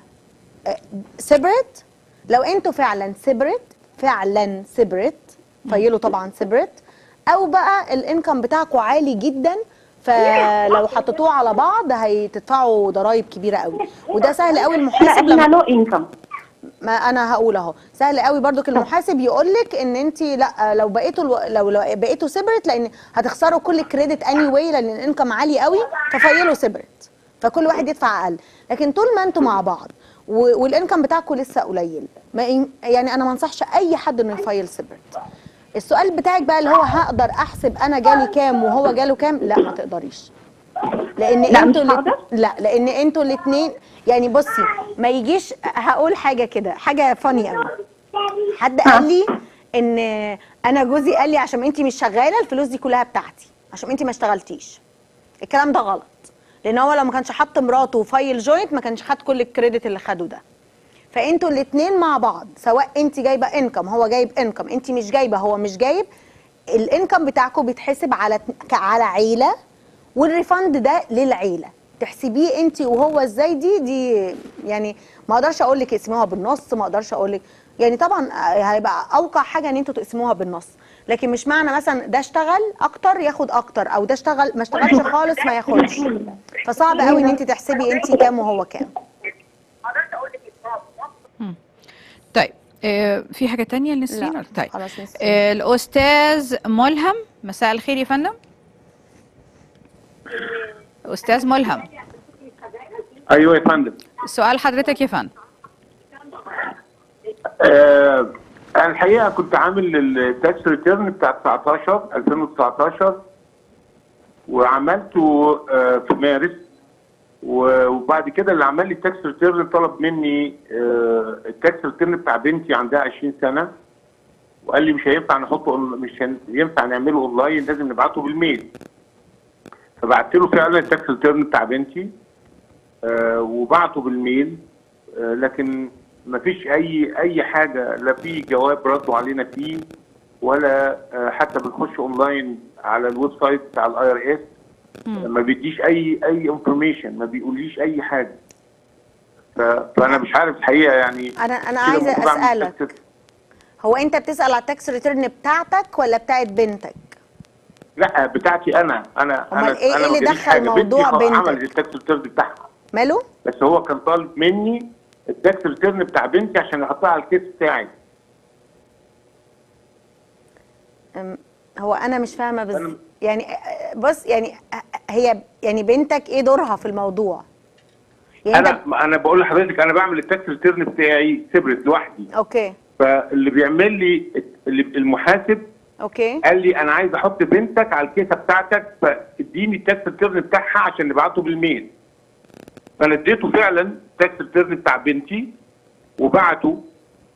سيبريت لو انتوا فعلا سيبريت فعلا سيبريت فيلوا طبعا سيبريت او بقى الانكم بتاعكم عالي جدا فلو حطيتوه على بعض هتدفعوا ضرائب كبيره قوي وده سهل قوي لا المحاسب احنا لما لو انكم ما انا هقول اهو سهل قوي برضك المحاسب يقول لك ان انت لا لو بقيتوا الو... لو لو بقيتوا سيبريت لان هتخسروا كل الكريدت اني واي لان الانكم عالي قوي ففيلوا سيبريت فكل واحد يدفع اقل لكن طول ما انتوا مع بعض و... والانكم بتاعكم لسه قليل ما ين- يعني انا ما انصحش اي حد انه يفايل سيبريت السؤال بتاعك بقى اللي هو هقدر احسب انا جالي كام وهو جاله كام لا ما تقدريش لان لا، انتوا مش الات- هقدر؟ لا لان انتوا الاثنين يعني بصي ما يجيش هقول حاجه كده حاجه فاني قوي حد قال لي ان انا جوزي قال لي عشان انت مش شغاله الفلوس دي كلها بتاعتي عشان انت ما اشتغلتيش الكلام ده غلط لان هو لو ما كانش حط مراته وفايل جوينت ما كانش خد كل الكريدت اللي خده ده فانتوا الاثنين مع بعض سواء انت جايبه انكم هو جايب انكم انت مش جايبه هو مش جايب الانكم بتاعكم بيتحسب على على عيله والريفند ده للعيله تحسبيه انت وهو ازاي دي دي يعني ما اقدرش اقول لك اقسموها بالنص ما اقدرش اقول لك يعني طبعا هيبقى اوقع حاجه ان انتوا تقسموها بالنص لكن مش معنى مثلا ده اشتغل اكتر ياخد اكتر او ده اشتغل ما اشتغلش خالص ما ياخدش فصعب قوي ان انت تحسبي انت كام وهو كام آه، في حاجة تانية لنسرين؟ لا، طيب خلاص نسرين. آه، الأستاذ ملهم مساء الخير يا فندم أستاذ ملهم ايوه يا فندم سؤال حضرتك يا فندم آه انا الحقيقه كنت عامل التاكس ريتيرن بتاع 19 2019 وعملته آه في مارس و- وبعد كده اللي عمل لي التاكس ريتيرن طلب مني آه التاكس ريتيرن بتاع بنتي عندها 20 سنه وقال لي مش هينفع نحطه أون- مش هن- ينفع نعمله اونلاين لازم نبعته بالميل فبعت له فعلا التاكس ريتيرن بتاع بنتي آه وبعته بالميل آه لكن ما فيش اي اي حاجه لا في جواب ردوا علينا فيه ولا آه حتى بنخش اونلاين على الويب سايت بتاع الاي ار اس ما بيديش اي اي انفورميشن ما بيقوليش اي حاجه ف- فانا مش عارف الحقيقه يعني انا انا كده عايزه المفروض أعمل اسالك tax- هو انت بتسال على التاكس ريتيرن بتاعتك ولا بتاعت بنتك لا بتاعتي انا انا أمال انا إيه انا اللي ما جاليش دخل حاجة. بنتي موضوع خلاص بنتك؟ عملت التاكس ريتيرن بتاعها ماله بس هو كان طالب مني التاكس ريتيرن بتاع بنتي عشان احطها على الكيس بتاعي أم، هو انا مش فاهمه بس يعني أه، بص يعني أه، هي يعني بنتك ايه دورها في الموضوع يعني انت انا انا بقول لحضرتك انا بعمل التاكس ريتيرن بتاعي سيبريت لوحدي اوكي فاللي بيعمل لي اللي المحاسب اوكي قال لي انا عايز احط بنتك على الكيسه بتاعتك فاديني التاكس ريتيرن بتاعها عشان نبعته بالميل فانا اديته فعلا التاكس ريتيرن بتاع بنتي وبعته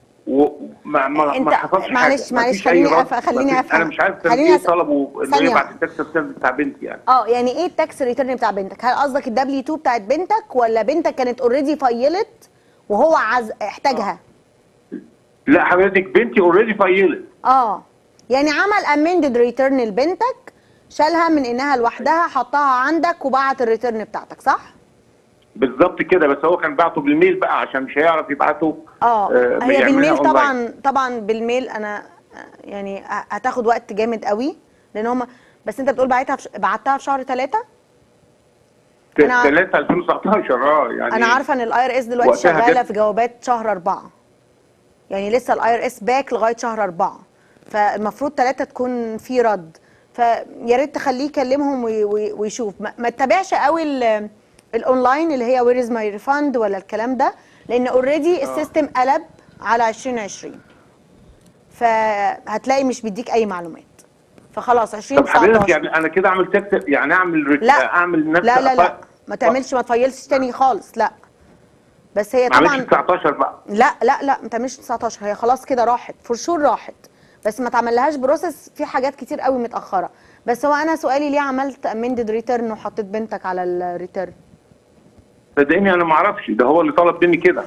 وما ما انت ما حصلش معلش حاجه معلش مفيش أي خليني رد. أف... خليني مفيش- افهم انا مش عارف كان خليني ايه أس- طلبوا انه ثانية يبعت واحدة. التاكس ريتيرن بتاع بنتي يعني اه يعني ايه التاكس ريتيرن بتاع بنتك هل قصدك الدبليو 2 بتاعت بنتك ولا بنتك كانت اوريدي فيلت وهو عز احتاجها لا حضرتك بنتي اوريدي فايلت اه يعني عمل امندد ريتيرن لبنتك شالها من انها لوحدها حطها عندك وبعت الريتيرن بتاعتك صح بالظبط كده بس هو كان بعته بالميل بقى عشان مش هيعرف يبعته اه آه، هي يعملها بالميل أونلاين. طبعا طبعا بالميل انا آه، يعني ه- هتاخد وقت جامد قوي لان هم بس انت بتقول بعتها في ش- بعتها في شهر ثلاثة أنا- 3 2019 اه يعني انا عارفه ان الاي ار اس دلوقتي وقتها شغاله جت- في جوابات شهر أربعة يعني لسه الاي ار اس باك لغايه شهر أربعة فالمفروض ثلاثة تكون في رد فيا ريت تخليه يكلمهم وي- وي- ويشوف ما, ما تتابعش قوي ال- الاونلاين اللي هي وير از ماي ريفاند ولا الكلام ده لان اوريدي السيستم قلب على 2020 فهتلاقي مش بيديك اي معلومات فخلاص طب حضرتك 2019 يعني انا كده اعمل تاكس يعني اعمل ريت- لا اعمل نفس لا لا لا أف- ما تعملش ما تفيلش تاني خالص لا بس هي ما اعملش طبعا 19 بقى لا لا لا ما تعملش 19 هي خلاص كده راحت فور شور راحت بس ما تعملهاش بروسيس في حاجات كتير قوي متاخره بس هو انا سؤالي ليه عملت امندد ريتيرن وحطيت بنتك على الريتيرن صدقني انا ما اعرفش ده هو اللي طلب مني كده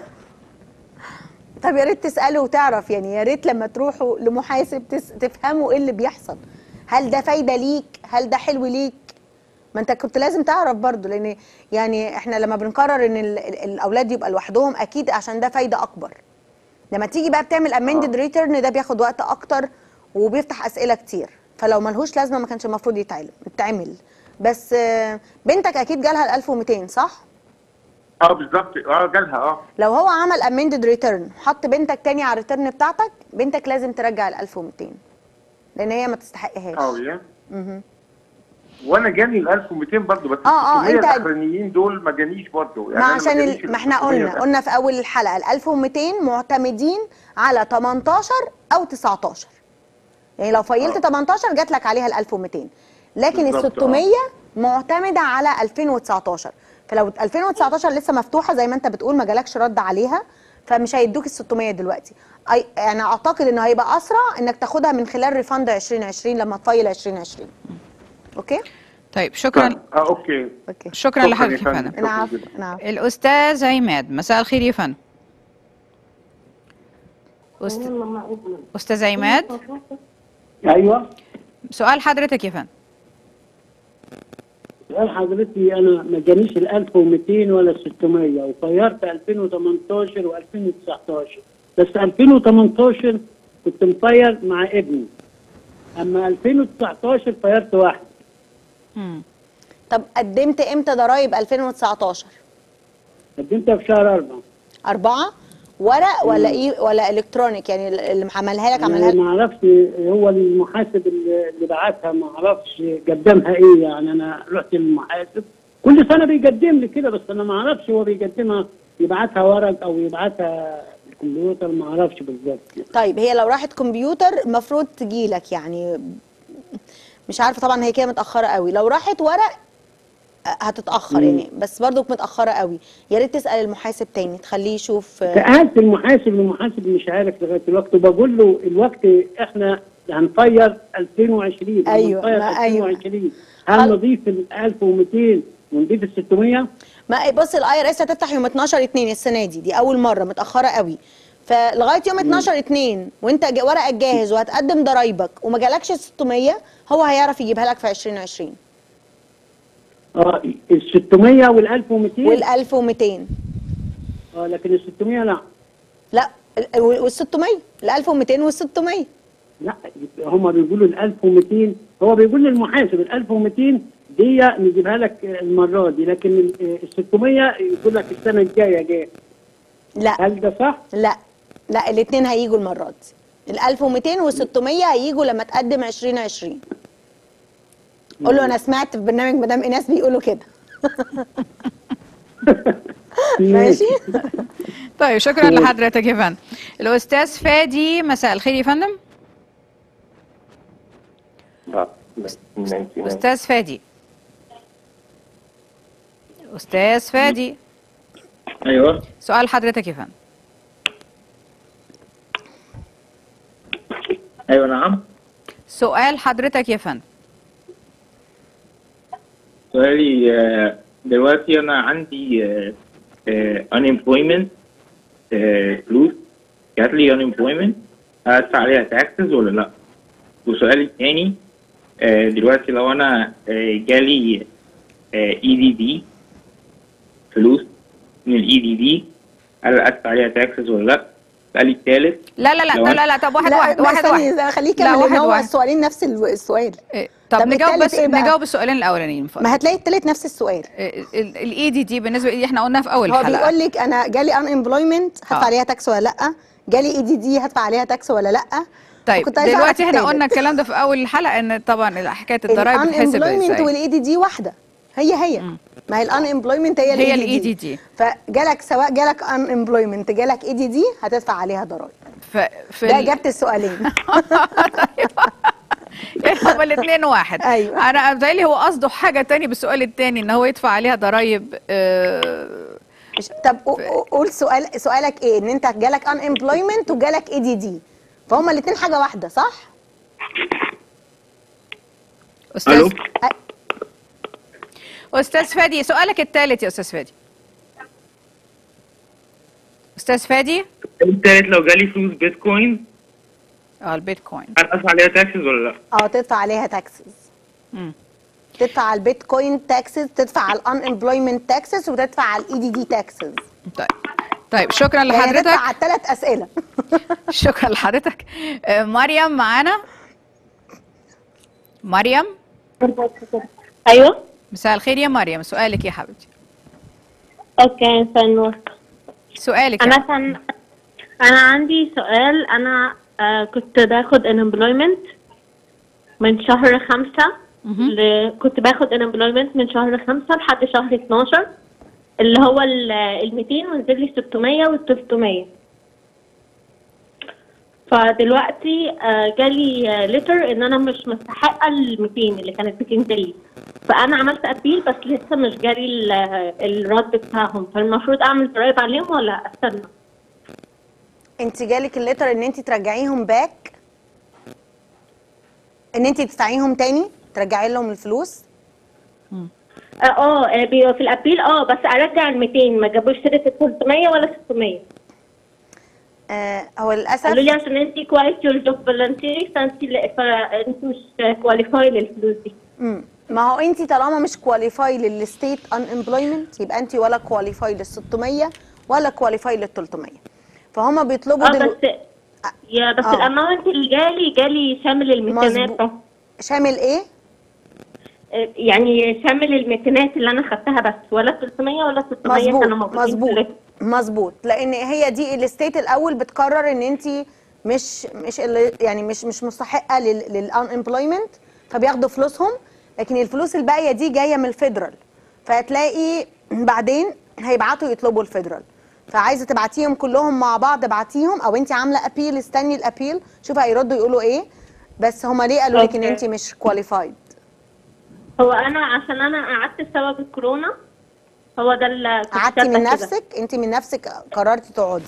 طب يا ريت تساله وتعرف يعني يا ريت لما تروحوا لمحاسب تس... تفهموا ايه اللي بيحصل هل ده فايده ليك هل ده حلو ليك ما انت كنت لازم تعرف برضو لان يعني احنا لما بنقرر ان ال... ال- الاولاد يبقى لوحدهم اكيد عشان ده فايده اكبر لما تيجي بقى بتعمل امندد ريتيرن ده بياخد وقت اكتر وبيفتح اسئله كتير فلو ملهوش لازمه ما كانش المفروض يتعمل يتعمل بس آه، بنتك اكيد جالها ال 1200 صح اه بالظبط اه جالها اه لو هو عمل امندد ريتيرن حط بنتك تاني على الريتيرن بتاعتك بنتك لازم ترجع ال 1200 لان هي ما تستحقهاش اه يا مهم. وانا جاني ال 1200 برضه بس آه، آه، ال 600 انت- الاخرانيين دول ما جانيش برضه ما أنا عشان جاليش ال... ما احنا 600 قلنا ده. قلنا في اول الحلقه ال 1200 معتمدين على 18 او 19 يعني لو فيلت 18 جات لك عليها ال 1200 لكن ال بالظبط، 600 معتمده على 2019 فلو 2019 لسه مفتوحه زي ما انت بتقول ما جالكش رد عليها فمش هيدوك ال 600 دلوقتي أي يعني اعتقد انه هيبقى اسرع انك تاخدها من خلال ريفند 2020 لما تفايل 2020 اوكي طيب شكرا اه اوكي اوكي شكرا لحضرتك يا فندم نعم نعم الأستاذ عماد مساء الخير يا فندم أست... أستاذ عماد ايوه سؤال حضرتك يا فندم سؤال حضرتي انا ما جانيش ال 1200 ولا ال 600 وطيرت 2018 و2019 بس 2018 كنت مطير مع ابني اما 2019 طيرت واحد طب قدمت امتى ضرايب 2019 قدمتها في شهر 4 أربعة ورق ولا ايه ولا الكترونيك يعني اللي عملها لك عملها انا لك ما اعرفش هو المحاسب اللي اللي بعتها ما اعرفش قدمها ايه يعني انا رحت للمحاسب كل سنه بيقدم لي كده بس انا ما اعرفش هو بيقدمها يبعتها ورق او يبعتها الكمبيوتر ما اعرفش بالظبط طيب هي لو راحت كمبيوتر المفروض تجيلك يعني مش عارفه طبعا هي كده متاخره قوي لو راحت ورق آه، هتتاخر مم. يعني بس برضك متاخره قوي يا ريت تسال المحاسب تاني تخليه يشوف آه، سالت المحاسب المحاسب مش عارف لغايه الوقت وبقول له الوقت احنا هنطير 2020 أيوة، هنطير ما أيوة. 2020 هل نضيف ال 1200 ونضيف ال 600 ما بص الاي ار اس هتفتح يوم 12 2 السنه دي دي اول مره متاخره قوي فلغايه يوم 12 2 وانت جا- ورقك جاهز وهتقدم ضرايبك وما جالكش 600 هو هيعرف يجيبها لك في 2020 اه ال 600 وال 1200 وال 1200 اه لكن ال 600 لا لا وال 600 ال 1200 وال 600 لا هم بيقولوا ال 1200 هو بيقول للمحاسب ال 1200 دي نجيبها لك المره دي لكن ال 600 يقول لك السنه الجايه جايه لا هل ده صح؟ لا لا الاثنين هيجوا المره دي ال 1200 وال 600 هيجوا لما تقدم 2020 قول له انا سمعت في برنامج مدام ايناس بيقولوا كده ماشي طيب شكرا لحضرتك يا فندم الاستاذ فادي مساء الخير يا فندم استاذ فادي استاذ فادي ايوه سؤال حضرتك يا فندم ايوه نعم سؤال حضرتك يا فندم سؤالي آه، دلوقتي انا عندي آه، آه، unemployment آه، فلوس جات لي unemployment هدفع عليها taxes ولا لا وسؤالي الثاني دلوقتي لو انا آه، جالي اي دي دي فلوس من الاي دي دي هل ادفع عليها taxes ولا لا سؤالي الثالث لا لا لا لو لا أنا- لا, لا طب واحد لا واحد لا واحد ثانية، واحد خليه لا يكمل لان واحد هو واحد السؤالين نفس الو- السؤال طب طب نجاوب التالت بس إيه بقى؟ نجاوب السؤالين الاولانيين من فضلك. ما هتلاقي التالت نفس السؤال الاي دي دي بالنسبه لي احنا قلناها في اول هو حلقه بيقول لك انا جالي ان امبلويمنت هدفع آه. عليها تاكس ولا لا جالي اي دي دي هدفع عليها تاكس ولا لا طيب وكنت عايزة أعرف دلوقتي احنا التالت. قلنا الكلام ده في اول الحلقه ان طبعا حكايه الضرايب بتحسب الانامبلويمنت ازاي والاي دي دي واحده هي هي ما هي الان امبلويمنت هي هي الاي ال دي EDD. فجالك سواء جالك ان امبلويمنت جالك اي دي دي هتدفع عليها ضرائب ف... في ده ال- اجابه السؤالين هما الاثنين واحد أيوة. انا بتهيألي هو قصده حاجه تاني بالسؤال التاني ان هو يدفع عليها ضرايب آه، طب قو- قو- قول سؤال سؤالك ايه ان انت جالك ان امبلويمنت وجالك اي دي دي فهما الاثنين حاجه واحده صح استاذ استاذ فادي سؤالك الثالث يا استاذ فادي استاذ فادي الثالث لو جالي فلوس بيتكوين اه البيتكوين هل ادفع عليها taxes ولا لا؟ اه تدفع عليها تاكسز مم. تدفع على البيتكوين تاكسز تدفع على الان امبلويمنت تاكسز وتدفع على الاي دي دي تاكسز طيب طيب شكرا يعني لحضرتك تدفع على الثلاث اسئله شكرا لحضرتك آه، مريم معانا مريم ايوه مساء الخير يا مريم سؤالك يا حبيبتي اوكي استنوا سؤالك انا يعني. كان انا عندي سؤال انا آه كنت باخد unemployment من شهر خمسة ل... كنت باخد unemployment من شهر خمسة لحد شهر 12 اللي هو ال ال 200 ونزل لي 600 وال 300 فدلوقتي آه، جالي ليتر ان انا مش مستحقه ال 200 اللي كانت بتنزل لي فانا عملت ابيل بس لسه مش جالي ال- الرد بتاعهم فالمفروض اعمل ضرايب عليهم ولا استنى انت جالك الليتر ان انت ترجعيهم باك ان انت تدفعيهم تاني ترجعي لهم الفلوس اه اه بي- في الابيل اه بس ارجع ال 200 ما جابوش سيره ال 300 ولا 600 آه هو للاسف قالوا لي عشان انت كويس يور جوب فولنتيري فانت لا- فانت مش كواليفاي للفلوس دي مم. ما هو انت طالما مش كواليفاي للستيت ان امبلويمنت يبقى انت ولا كواليفاي لل 600 ولا كواليفاي لل 300 فهم بيطلبوا اه دلو... بس يا بس آه. الاماونت اللي جالي جالي شامل الميتينات مظبوط. بس شامل ايه؟ آه، يعني شامل الميتينات اللي انا خدتها بس ولا 300 ولا 600 كانوا مظبوط موجودين في مظبوط الليست. مظبوط لان هي دي الستيت الاول بتقرر ان انت مش مش اللي يعني مش مش مستحقه للان امبلويمنت فبياخدوا فلوسهم لكن الفلوس الباقيه دي جايه من الفيدرال فهتلاقي بعدين هيبعتوا يطلبوا الفيدرال فعايزه تبعتيهم كلهم مع بعض ابعتيهم او انت عامله ابيل استني الابيل شوف هيردوا يقولوا ايه بس هما ليه قالوا لك ان أوكي. انت مش كواليفايد هو انا عشان انا قعدت بسبب الكورونا هو ده اللي كنت قعدتي من كاتبة كده. نفسك انت من نفسك قررتي تقعدي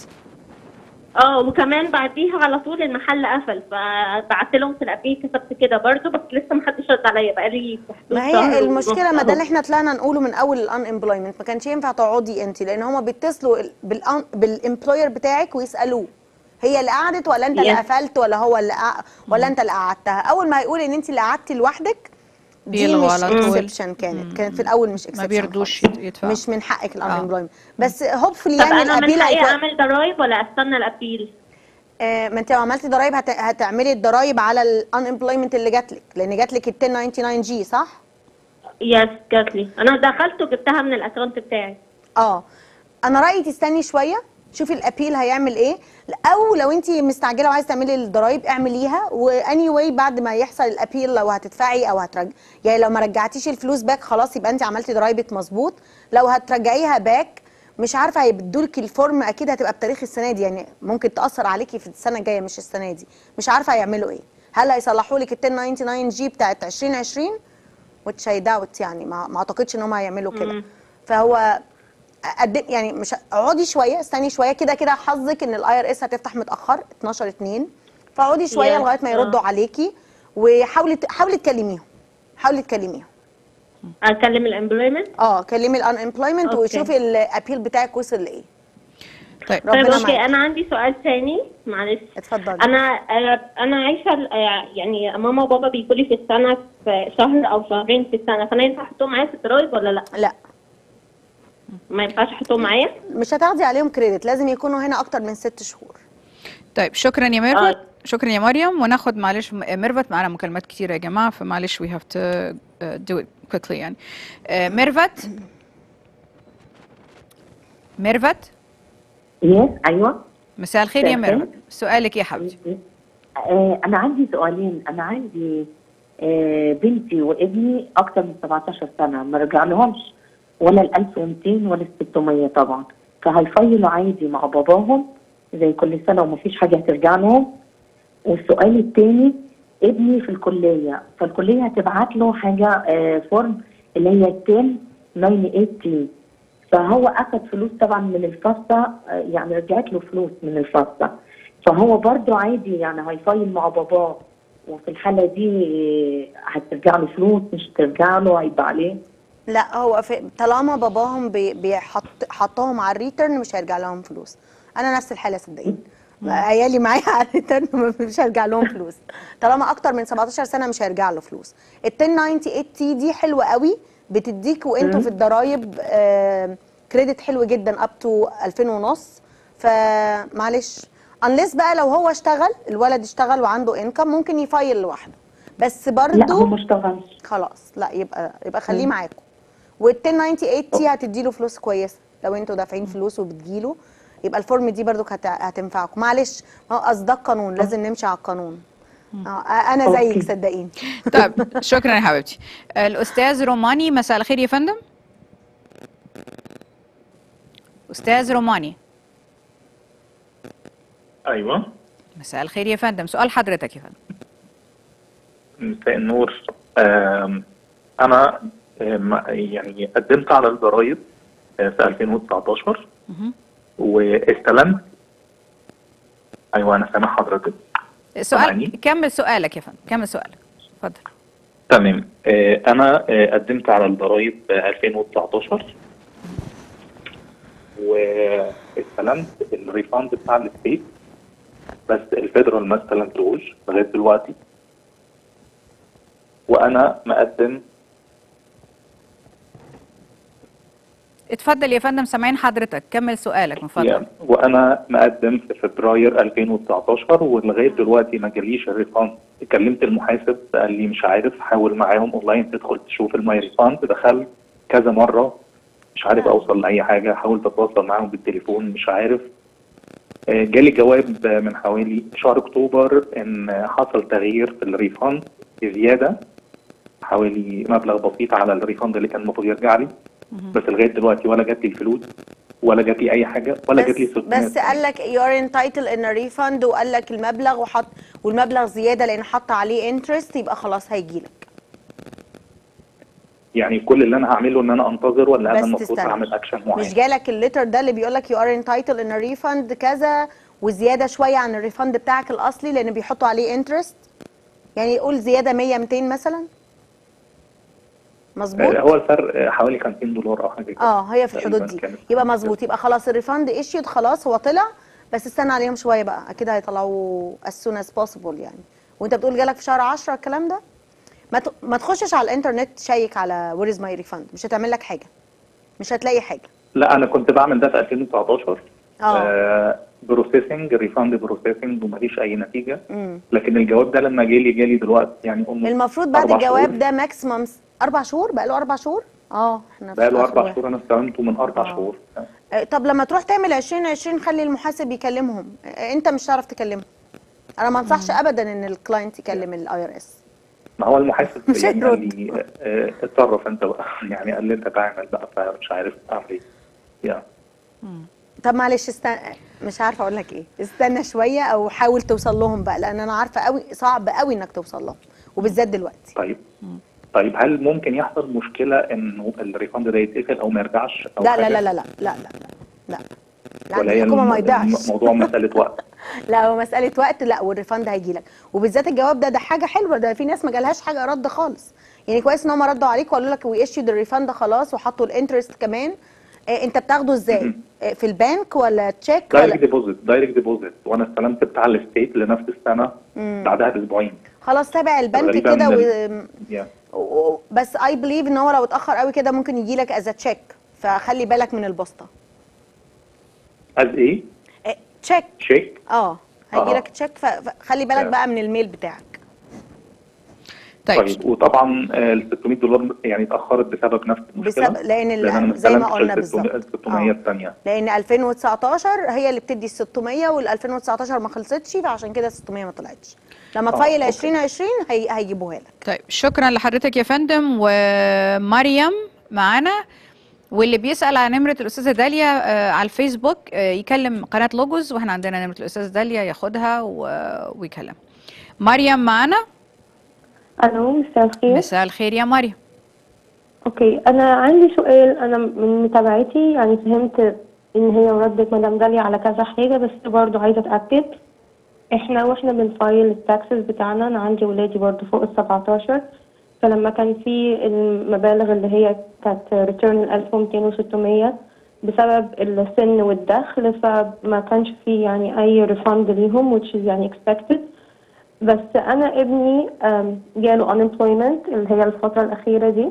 اه وكمان بعديها على طول المحل قفل فبعت لهم في الابي كتبت كده برضو بس لسه محدش رد عليا بقالي في حدود ما شهر هي المشكله ونص ما ده أهو. اللي احنا طلعنا نقوله من اول الان امبلويمنت ما كانش ينفع تقعدي انت لان هما بيتصلوا بالان بالامبلوير بتاعك ويسالوه هي اللي قعدت ولا انت اللي Yes. قفلت ولا هو اللي قع... ولا انت اللي قعدتها اول ما هيقول ان انت اللي قعدتي لوحدك دي بيلغوا مش على طول. اكسبشن كانت كانت في الاول مش ما اكسبشن بيرضوش يت- يدفعوا مش من حقك الان آه. امبلويمنت بس هوبفلي طب يعني انا من الابيل حقي هيكون- اعمل ضرايب ولا استنى الابيل آه، ما انت لو عملتي ضرايب هت... هتعملي الضرايب على الان امبلويمنت اللي جات لك لان جات لك ال 1099 جي صح؟ يس جات لي انا دخلت وجبتها من الاكونت بتاعي اه انا رايي تستني شويه شوفي الابيل هيعمل ايه او لو انت مستعجله وعايزه تعملي الضرايب اعمليها واني واي بعد ما يحصل الابيل لو هتدفعي او هترجع يعني لو ما رجعتيش الفلوس باك خلاص يبقى انت عملتي ضرايبك مظبوط لو هترجعيها باك مش عارفه هيدولك الفورم اكيد هتبقى بتاريخ السنه دي يعني ممكن تاثر عليكي في السنه الجايه مش السنه دي مش عارفه هيعملوا ايه هل هيصلحوا لك ال 1099 جي بتاعت 2020 which I doubt يعني ما, ما اعتقدش ان هم هيعملوا كده فهو قدم يعني مش اقعدي شويه استني شويه كده كده حظك ان الاي ار اس هتفتح متاخر 12 2 فاقعدي شويه Yes. لغايه ما يردوا آه. عليكي وحاولي ت- حاولي تكلميهم حاولي تكلميهم اكلم الامبلويمنت اه كلمي الان امبلويمنت أوكي. وشوفي الابيل بتاعك وصل لايه طيب طيب ربنا اوكي معاك انا عندي سؤال تاني معلش اتفضلي انا آه، انا عايشه آه، يعني ماما وبابا بيجوا لي في السنه في شهر او شهرين في السنه فانا ينفع احطهم معايا في الضرايب ولا لا؟ لا ما ينفعش احطهم معايا؟ مش هتاخدي عليهم كريدت لازم يكونوا هنا اكتر من ست شهور طيب شكرا يا ميرفت شكرا يا مريم وناخد معلش م- ميرفت معانا مكالمات كتيرة يا جماعة فمعلش we have to uh, do it quickly يعني آه، ميرفت ميرفت يس ايوه مساء الخير يا مساء ميرفت سؤالك ايه يا حبيبتي آه انا عندي سؤالين انا عندي آه بنتي وابني اكتر من 17 سنه ما رجع لهمش ولا ال 1200 ولا ال 600 طبعا فهيفيلوا عادي مع باباهم زي كل سنه ومفيش حاجه هترجع لهم والسؤال الثاني ابني في الكليه فالكليه هتبعت له حاجه آه فورم اللي هي 10 980 فهو اخذ فلوس طبعا من الفصة آه، يعني رجعت له فلوس من الفصة فهو برضه عادي يعني هيفايل مع باباه وفي الحالة دي آه، هترجع له فلوس مش هترجع له هيبقى عليه لا هو في طالما باباهم بي- بيحط حطهم على الريترن مش هيرجع لهم فلوس انا نفس الحاله صدقيني عيالي معايا على الريترن مش هيرجع لهم فلوس طالما اكتر من 17 سنه مش هيرجع له فلوس ال 1098 تي دي حلوه قوي بتديك وانتوا مم. في الضرايب آه كريدت حلو جدا اب تو 2000 ونص فمعلش انليس بقى لو هو اشتغل الولد اشتغل وعنده انكم ممكن يفايل لوحده بس برضه لا هو ما اشتغلش خلاص لا يبقى يبقى خليه مم. معاكم وال 1098 تي هتدي له فلوس كويسه لو انتوا دافعين فلوس وبتجيله يبقى الفورم دي برضو هت- هتنفعكم معلش ما هو اصدق قانون لازم نمشي على القانون اه انا زيك أوكي. صدقيني طيب شكرا يا حبيبتي آه، الأستاذ روماني مساء الخير يا فندم أستاذ روماني ايوه مساء الخير يا فندم سؤال حضرتك يا فندم مساء النور آم، انا آم، يعني قدمت على الضرايب آه، في 2019 مهم. واستلمت ايوه انا سامع حضرتك سؤال سامعني؟ كمل سؤالك يا فندم كمل سؤالك اتفضل تمام آه، انا آه، قدمت على الضرايب آه، 2019 واستلمت الريفاند بتاع الستيت بس الفيدرال ما استلمتهوش لغايه دلوقتي وانا مقدم اتفضل يا فندم سامعين حضرتك كمل سؤالك من فضلك يعني وانا مقدم في فبراير 2019 ولغايه دلوقتي ما جاليش الريفاند كلمت المحاسب قال لي مش عارف حاول معاهم اونلاين تدخل تشوف الماي ريفاند دخلت كذا مره مش عارف اوصل لاي حاجه حاولت اتواصل معاهم بالتليفون مش عارف آه، جالي جواب من حوالي شهر اكتوبر ان حصل تغيير في الريفاند زياده حوالي مبلغ بسيط على الريفاند اللي كان المفروض يرجع لي بس لغايه دلوقتي ولا جات لي الفلوس ولا جات لي اي حاجه ولا جات لي 600 بس قال لك you're entitled in a refund وقال لك المبلغ وحط والمبلغ زياده لان حط عليه انترست يبقى خلاص هيجي لك يعني كل اللي انا هعمله ان انا انتظر ولا انا بس المفروض تستنى. اعمل اكشن معين مش جالك الليتر ده اللي بيقول لك you are entitled in a refund كذا وزياده شويه عن الريفند بتاعك الاصلي لان بيحطوا عليه انترست يعني يقول زياده 100 200 مثلا مظبوط آه، هو الفرق آه، حوالي 50 دولار او حاجه كده اه هي في الحدود تقريباً دي كانت. يبقى مظبوط يبقى خلاص الريفند ايشيود خلاص هو طلع بس استنى عليهم شويه بقى اكيد هيطلعوا as soon as possible يعني وانت بتقول جالك في شهر 10 الكلام ده ما ت- ما تخشش على الانترنت تشيك على وير از ماي ريفند مش هتعمل لك حاجه مش هتلاقي حاجه لا انا كنت بعمل ده في 2019 اه بروسيسنج ريفاند بروسيسنج ومفيش اي نتيجه امم لكن الجواب ده لما جالي جالي دلوقتي يعني almost المفروض بعد أربع الجواب شهور. ده ماكسيمم اربع شهور بقى له اربع شهور اه احنا في بقى له آخر اربع واحد. شهور انا استلمته من اربع شهور آه، طب لما تروح تعمل 20 20 خلي المحاسب يكلمهم آه، انت مش هتعرف تكلمهم انا ما انصحش ابدا ان الكلاينت يكلم الاي ار اس ما هو المحاسب مش يعني قال هيرد. لي آه، اتصرف انت بقى يعني قال لي انت تعمل بقى فمش عارف اعمل ايه يعني طب معلش استنى مش عارفه اقول لك ايه استنى شويه او حاول توصل لهم بقى لان انا عارفه قوي صعب قوي انك توصل لهم وبالذات دلوقتي طيب طيب هل ممكن يحصل مشكله انه الريفند ده يتقفل او ما يرجعش او لا لا حاجة؟ لا لا لا لا لا لا لا ولا هي الحكومه ما الم- يضيعش الموضوع مساله وقت لا هو مساله وقت لا والريفند هيجي لك وبالذات الجواب ده ده حاجه حلوه ده في ناس ما جالهاش حاجه رد خالص يعني كويس ان هم ردوا عليك وقالوا لك وي ايشيود الريفند خلاص وحطوا الانترست كمان إيه انت بتاخده ازاي إيه في البنك ولا تشيك دايركت ولا ديبوزيت دايركت ديبوزيت وانا استلمت بتاع الستيت لنفس السنه مم. بعدها باسبوعين خلاص تابع البنك غريبة كده من و... ال- يعني و- بس اي بليف ان هو لو اتاخر قوي كده ممكن يجي لك از تشيك فخلي بالك من البوسطه از ايه تشيك شيك اه هيجي آه. لك تشيك فخلي بالك آه. بقى من الميل بتاعك طيب, وطبعا آه، ال 600 دولار يعني اتاخرت بسبب نفس المشكله بسبب لان ال- لأن أنا ما زي ما استلمتش قلنا ال 600 بالظبط. ال 600 الثانيه لان 2019 هي اللي بتدي ال 600 وال 2019 ما خلصتش فعشان كده 600 ما طلعتش لما آه، تفايل أوكي. 2020 هي هيجيبوها لك طيب شكرا لحضرتك يا فندم ومريم معانا واللي بيسأل على نمرة الأستاذة داليا آه، على الفيسبوك آه، يكلم قناة لوجوز واحنا عندنا نمرة الأستاذة داليا ياخدها و- ويكلم مريم معانا الو مساء الخير مساء الخير يا مريم اوكي انا عندي سؤال انا من متابعتي يعني فهمت ان هي ردت مدام داليا على كذا حاجه بس برضو عايزه اتاكد احنا واحنا بنفايل التاكسز بتاعنا انا عندي ولادي برضو فوق ال 17 فلما كان في المبالغ اللي هي كانت ريتيرن 1200 و 600 بسبب السن والدخل فما كانش في يعني اي ريفند ليهم which is يعني expected بس انا ابني آم، جاله unemployment اللي هي الفتره الاخيره دي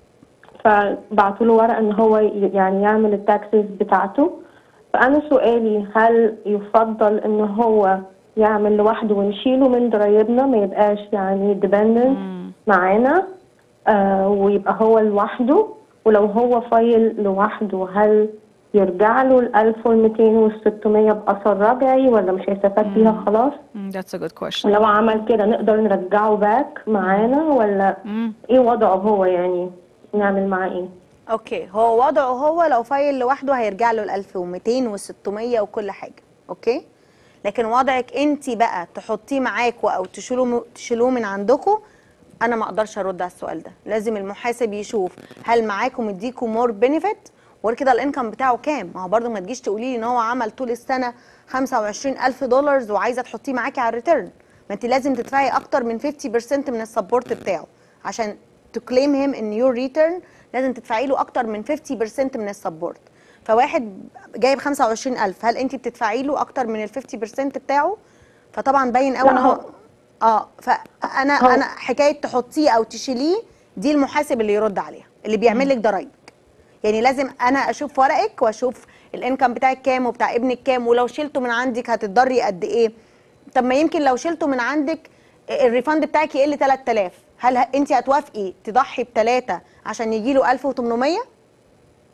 فبعتوا له ورقه ان هو ي- يعني يعمل التاكسز بتاعته فانا سؤالي هل يفضل ان هو يعمل لوحده ونشيله من ضرايبنا ما يبقاش يعني dependent معانا آه ويبقى هو لوحده ولو هو فايل لوحده هل يرجع له ال 1200 وال 600 بأثر رجعي ولا مش هيستفاد بيها خلاص؟ Mm, That's a good question ولو عمل كده نقدر نرجعه باك معانا ولا ايه وضعه هو يعني نعمل معاه ايه؟ اوكي هو وضعه هو لو فايل لوحده هيرجع له ال 1200 و600 وكل حاجه اوكي لكن وضعك انت بقى تحطيه معاكوا او تشيلوه تشيلوه من عندكم انا ما اقدرش ارد على السؤال ده لازم المحاسب يشوف هل معاكم مديكوا مور بنفيت وغير كده الانكم بتاعه كام ما هو برضه ما تجيش تقولي لي ان هو عمل طول السنه 25000 دولار وعايزه تحطيه معاكي على الريتيرن ما انت لازم تدفعي اكتر من 50% من السبورت بتاعه عشان تكليم هيم ان يور ريتيرن لازم تدفعي له اكتر من 50% من السبورت فواحد جايب 25000 هل انت بتدفعي له اكتر من ال 50% بتاعه فطبعا باين قوي لا، ان هو هو- اه فانا هو- انا حكايه تحطيه او تشيليه دي المحاسب اللي يرد عليها اللي بيعمل لك ضرايبك يعني لازم انا اشوف ورقك واشوف الانكم بتاعك كام وبتاع ابنك كام ولو شلته من عندك هتتضري قد ايه طب ما يمكن لو شلته من عندك الريفند بتاعك يقل 3000 هل ه- انت هتوافقي تضحي بثلاثه عشان يجي له 1800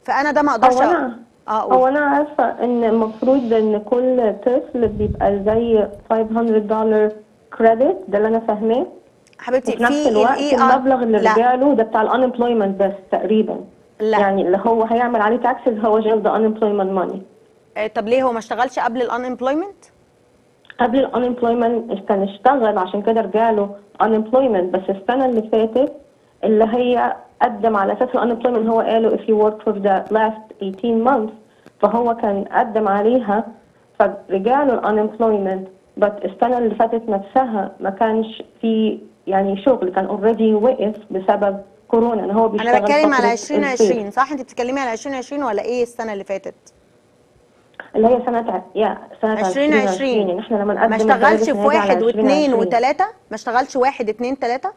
فانا ده ما اقدرش هو انا اه هو انا عارفه ان المفروض ان كل طفل بيبقى زي 500 دولار كريدت ده اللي انا فاهماه حبيبتي وفي نفس في الوقت ال ER المبلغ اللي لا. رجع له ده بتاع الانemployment بس تقريبا لا. يعني اللي هو هيعمل عليه تاكسز هو جايب ده unemployment money آه، طب ليه هو ما اشتغلش قبل الانemployment قبل ال unemployment كان اشتغل عشان كده رجع له unemployment بس السنة اللي فاتت اللي هي قدم على اساس ال unemployment هو قاله if you work for the last 18 months فهو كان قدم عليها فرجع له ال unemployment but السنة اللي فاتت نفسها ما كانش في يعني شغل كان اوريدي وقف بسبب كورونا ان هو بيشتغل انا بتكلم على فترة 2020 الصيف. صح انت بتتكلمي على 2020 ولا ايه السنه اللي فاتت اللي هي سنة ع- يا سنة 2020 يعني احنا لما نقدم ما اشتغلش في الجوائز نراجع على واحد واثنين 2020. وثلاثة ما اشتغلش واحد اتنين ثلاثة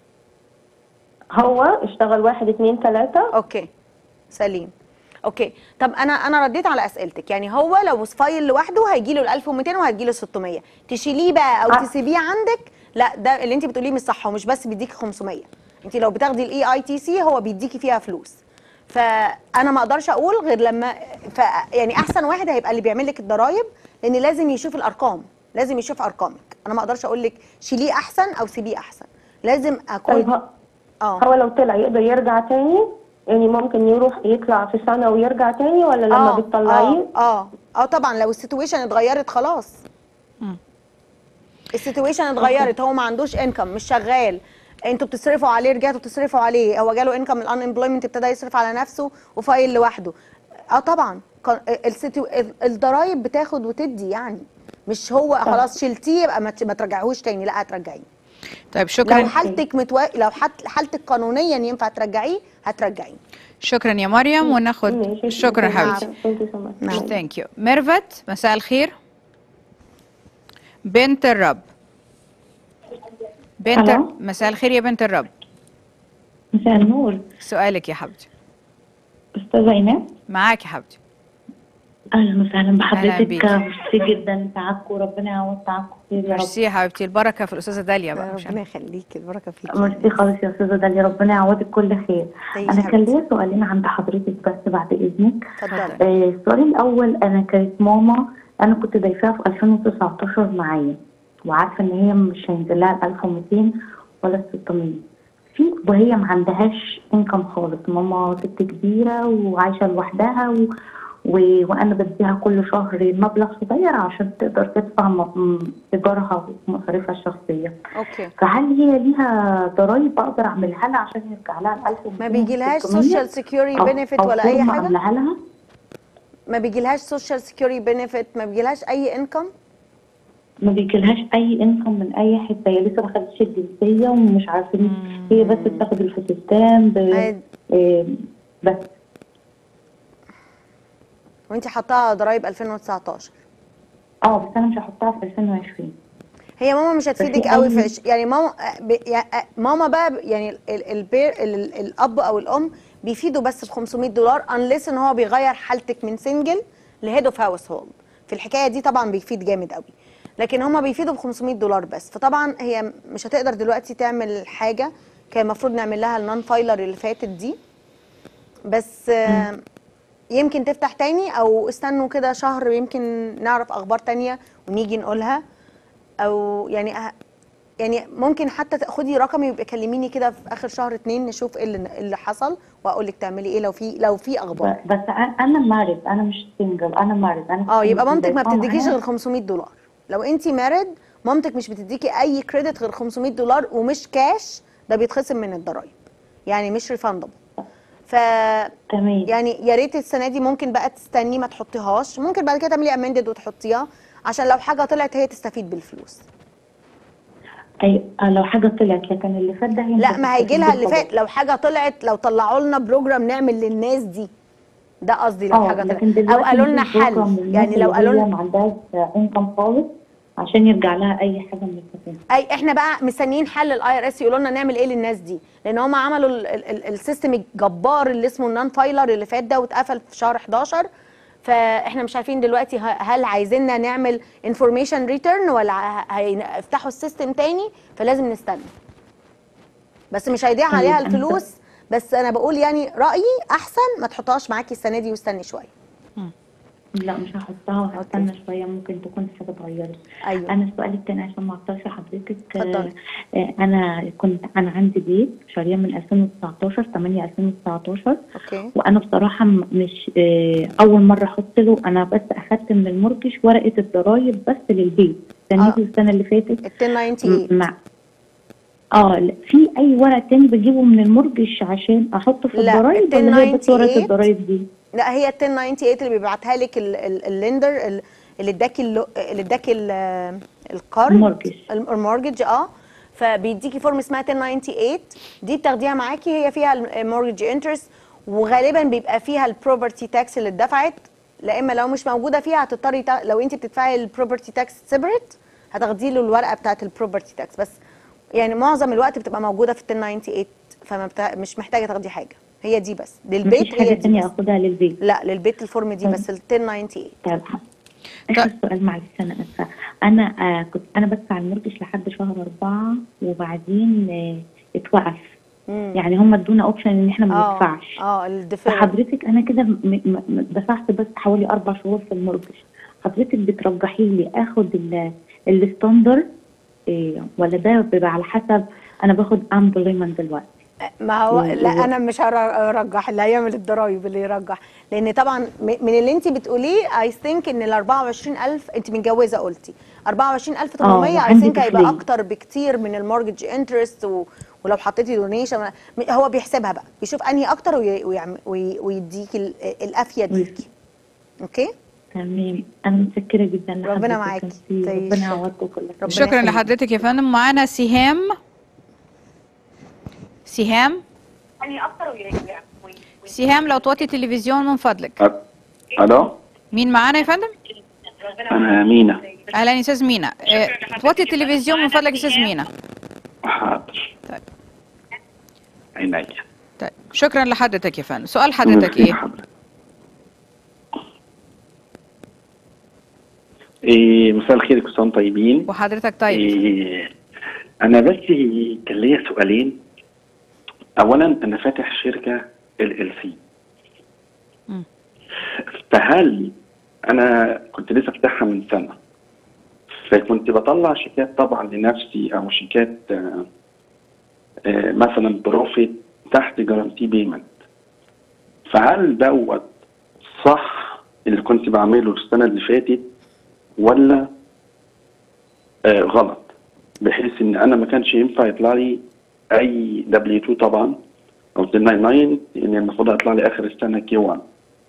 هو اشتغل واحد اتنين تلاتة اوكي سليم اوكي طب انا انا رديت على اسئلتك يعني هو لو فايل لوحده هيجي له ال 1200 وهتجي له 600 تشيليه بقى او آه. تسيبيه عندك لا ده اللي انت بتقوليه مش صح هو مش بس بيديكي 500 انت لو بتاخدي الاي اي تي سي هو بيديكي فيها فلوس فانا ما اقدرش اقول غير لما ف يعني احسن واحد هيبقى اللي بيعمل لك الضرايب لان لازم يشوف الارقام لازم يشوف ارقامك انا ما اقدرش اقول لك شيليه احسن او سيبيه احسن لازم اكون طيب ه- اه هو لو طلع يقدر يرجع تاني يعني ممكن يروح يطلع في سنة ويرجع تاني ولا لما آه، بتطلعيه اه اه اه طبعا لو السيتويشن اتغيرت خلاص السيتويشن اتغيرت هو ما عندوش انكم مش شغال انتوا بتصرفوا عليه رجعتوا تصرفوا عليه هو جاله انكم الان امبلويمنت ابتدى يصرف على نفسه وفايل لوحده اه طبعا كان- السيتو... الضرايب بتاخد وتدي يعني مش هو خلاص شلتيه يبقى ما ت- ما ترجعهوش تاني لا هترجعيه طيب شكرا لو حالتك متو... لو حت... حالتك قانونيا ينفع ترجعيه هترجعيه شكرا يا مريم وناخد شكرا حبيبتي نعم. ثانك يو ميرفت مساء الخير بنت الرب بنت ألو. مساء الخير يا بنت الرب مساء النور سؤالك يا حبيبتي استاذه ايمان معاك يا حبيبتي اهلا وسهلا أهلاً بحضرتك بيكي. ميرسي جدا تعبكم وربنا يعوض تعبكم خير يا رب ميرسي يا حبيبتي البركه في الاستاذه داليا بقى ربنا يخليكي البركه فيكي ميرسي خالص يا استاذه داليا ربنا يعوضك كل خير تعيشي انا يا كان ليا سؤالين عند حضرتك بس بعد اذنك اتفضلي آه، السؤال الاول انا كانت ماما انا كنت ضايفاها في 2019 معايا وعارفه ان هي مش هينزل لها ال 1200 ولا ال 600 في وهي ما عندهاش انكم خالص ماما ست كبيره وعايشه لوحدها و... و... وانا بديها كل شهر مبلغ صغير عشان تقدر تدفع م- م- ايجارها ومصاريفها الشخصيه اوكي فهل هي ليها ضرايب اقدر اعملها لها عشان يرجع لها ال 1200 ما بيجيلهاش 600 سوشيال سيكيورتي أو- بنفيت أو ولا اي فورمة حاجه اعملها لها ما بيجيلهاش سوشيال سيكيورتي بنفيت ما بيجيلهاش اي انكم ما بيجيلهاش اي انكم من اي حته هي لسه ما خدتش الجنسيه ومش عارفين هي بس بتاخد الفسستان ب... آه، بس وانت حطاها ضرايب 2019 اه بس انا مش هحطها في 2020 هي ماما مش هتفيدك في قوي في أي- عش- يعني ماما ب... يا- ماما بقى ب- يعني ال- البير ال- الاب او الام بيفيدوا بس ب 500 دولار انليس ان هو بيغير حالتك من سنجل لهيد اوف هاوس هولد في الحكايه دي طبعا بيفيد جامد قوي لكن هما بيفيدوا ب 500 دولار بس فطبعا هي مش هتقدر دلوقتي تعمل حاجه كان المفروض نعمل لها النون فايلر اللي فاتت دي بس آه، يمكن تفتح تاني او استنوا كده شهر يمكن نعرف اخبار تانية ونيجي نقولها او يعني أه- يعني ممكن حتى تاخدي رقمي يبقى كلميني كده في اخر شهر اتنين نشوف ايه اللي, اللي حصل واقول لك تعملي ايه لو في لو في اخبار ب- بس أنا- انا مارد انا مش سنجل انا مارد انا اه يبقى كنت مامتك ما ضايفاها بتديكيش معايا. غير 500 دولار لو انت مارد مامتك مش بتديكي اي كريدت غير 500 دولار ومش كاش ده بيتخصم من الضرايب يعني مش ريفاندبل ف تمام يعني يا ريت السنه دي ممكن بقى تستني ما تحطيهاش ممكن بعد كده تعملي امندد وتحطيها عشان لو حاجه طلعت هي تستفيد بالفلوس اي آه، لو حاجه طلعت لكن اللي فات ده هي لا مش ما هيجي هتستفيد لها اللي بالخبر. فات لو حاجه طلعت لو طلعوا لنا بروجرام نعمل للناس دي ده قصدي لو اه حاجه لكن طلعت او دلوقتي قالوا لنا مفيش بروجرام حل للناس يعني لو اللي قالوا هي لنا ما عندهاش انكم خالص عشان يرجع لها اي حاجه من الفساد اي احنا بقى مستنيين حل الاي ار اس يقولوا لنا نعمل ايه للناس دي لان هم عملوا ال- ال- ال- السيستم الجبار اللي اسمه النون فايلر اللي فات ده واتقفل في شهر 11 فاحنا مش عارفين دلوقتي ه- هل عايزيننا نعمل انفورميشن ريتيرن ولا ه- هيفتحوا السيستم تاني فلازم نستنى بس مش هيضيع طيب، عليها أنا الفلوس بس انا بقول يعني رايي احسن ما تحطهاش معاكي السنه دي واستني شويه لا مش هحطها وهستنى شويه ممكن تكون حاجه اتغيرت ايوه انا السؤال التاني عشان ما اعطلش حضرتك اتفضلي. آه، آه، انا كنت انا عندي بيت شاريه من 2019 8 2019 اوكي وانا بصراحه م- مش آه، اول مره احط له انا بس اخدت من المورتج ورقه الضرايب بس للبيت السنه دي والسنه اللي فاتت ال 1098 م- مع اه لا، في اي ورق تاني بجيبه من المورتج عشان احطه في لا، الضرايب ولا هي بس ورقه 1098 الضرايب دي لا هي ال 1098 اللي بيبعتها لك ال- ال- الليندر ال- اللي اداكي اللو- اللي اداكي ال- القرض المورجج. الم- المورجج اه فبيديكي فورم اسمها 1098 دي بتاخديها معاكي هي فيها المورجج انترست وغالبا بيبقى فيها البروبرتي تاكس اللي اتدفعت لا اما لو مش موجوده فيها هتضطري تا- لو انت بتدفعي البروبرتي تاكس سيبريت هتاخدي له الورقه بتاعت البروبرتي تاكس بس يعني معظم الوقت بتبقى موجوده في ال 1098 فما بتا... مش محتاجه تاخدي حاجه هي دي بس للبيت مفيش حاجه هي دي تانية بس. اخدها للبيت لا للبيت الفورم دي بس ال 1098 طيب اخر سؤال معلش انا اسفه انا آه كنت انا بدفع المورتج لحد شهر اربعه وبعدين آه اتوقف مم. يعني هم ادونا اوبشن ان احنا ما آه، ندفعش اه الديفيرنت فحضرتك انا كده م- م- م- دفعت بس حوالي اربع شهور في المورتج حضرتك بترجحي لي اخد ال- الستاندر إيه ولا ده بيبقى على حسب انا باخد امبلويمنت دلوقتي ما هو و- لا و- انا مش هر- هرجح اللي هيعمل الضرايب اللي يرجح لان طبعا م- من اللي انت بتقوليه اي ثينك ان ال 24000 انت متجوزه قلتي 24800 اي وعندي ثينك هيبقى طفلين. اكتر بكتير من المورجج انترست و... ولو حطيتي دونيشن هو بيحسبها بقى بيشوف انهي اكتر وي... ويعم... وي... ويديكي ال- الافيد ليكي اوكي تمام انا متشكره جدا ربنا لحضرتك. معاكي. ميرسي. تعيشي. ربنا يعوضكم كلكم شكرا لحضرتك يا فندم معانا سهام سهام سهام لو توطي التلفزيون من فضلك الو مين معانا يا فندم انا مينا اهلا يا استاذ مينا آه، توطي التلفزيون من فضلك يا استاذ مينا حاضر طيب. عينيا طيب شكرا لحضرتك يا فندم سؤال حضرتك ميرسي ايه إيه مساء الخير كل سنه وانتم طيبين وحضرتك طيب إيه انا بس كان ليا سؤالين اولا انا فاتح شركه ال ال سي مم. فهل انا كنت لسه فاتحها من سنه فكنت بطلع شيكات طبعا لنفسي او شيكات آه، آه، مثلا بروفيت تحت جارانتي بيمنت فهل دوت صح اللي كنت بعمله السنه اللي فاتت ولا آه غلط بحيث ان انا ما كانش ينفع يطلع لي اي دبليو 2 طبعا او 1099 لان المفروض هيطلع لي اخر السنه كي 1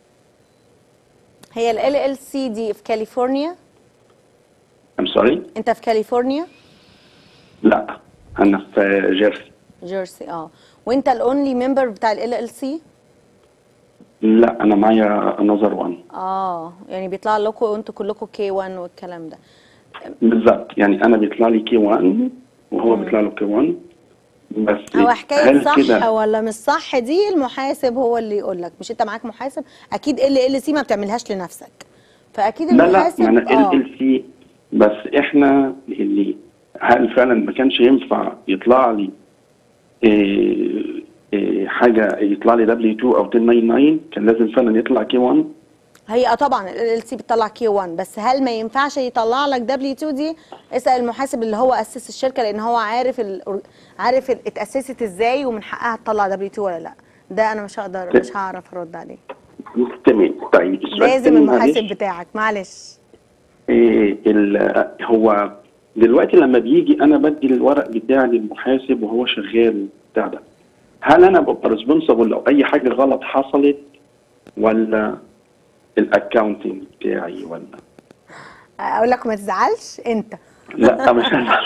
هي ال ال سي دي في كاليفورنيا ام سوري انت في كاليفورنيا لا انا في جيرسي جيرسي اه وانت الاونلي ممبر بتاع ال ال سي لا انا معايا نظر 1 اه يعني بيطلع لكم انتوا كلكم كي 1 والكلام ده بالظبط يعني انا بيطلع لي كي 1 وهو بيطلع له كي 1 بس هو حكايه هل صح كده ولا مش صح دي المحاسب هو اللي يقول لك مش انت معاك محاسب اكيد ال ال سي ما بتعملهاش لنفسك فاكيد لا لا المحاسب ما انا اه ال ال سي بس احنا اللي هل فعلا ما كانش ينفع يطلع لي إيه إيه حاجه يطلع لي دبليو 2 او 1099 كان لازم فعلا يطلع كي 1 هي اه طبعا ال ال سي بتطلع كي 1 بس هل ما ينفعش يطلع لك دبليو 2 دي اسال المحاسب اللي هو اسس الشركه لان هو عارف ال عارف ال اتاسست ازاي ومن حقها تطلع دبليو 2 ولا لا ده انا مش هقدر مش هعرف ارد عليه تمام طيب السؤال لازم التاني المحاسب معلش، بتاعك معلش إيه ال- هو دلوقتي لما بيجي انا بدي الورق بتاعي للمحاسب وهو شغال بتاع ده هل انا ببقى ريسبونسبل لو اي حاجه غلط حصلت ولا الاكونتنج بتاعي ولا اقول لك ما تزعلش انت لا مش انا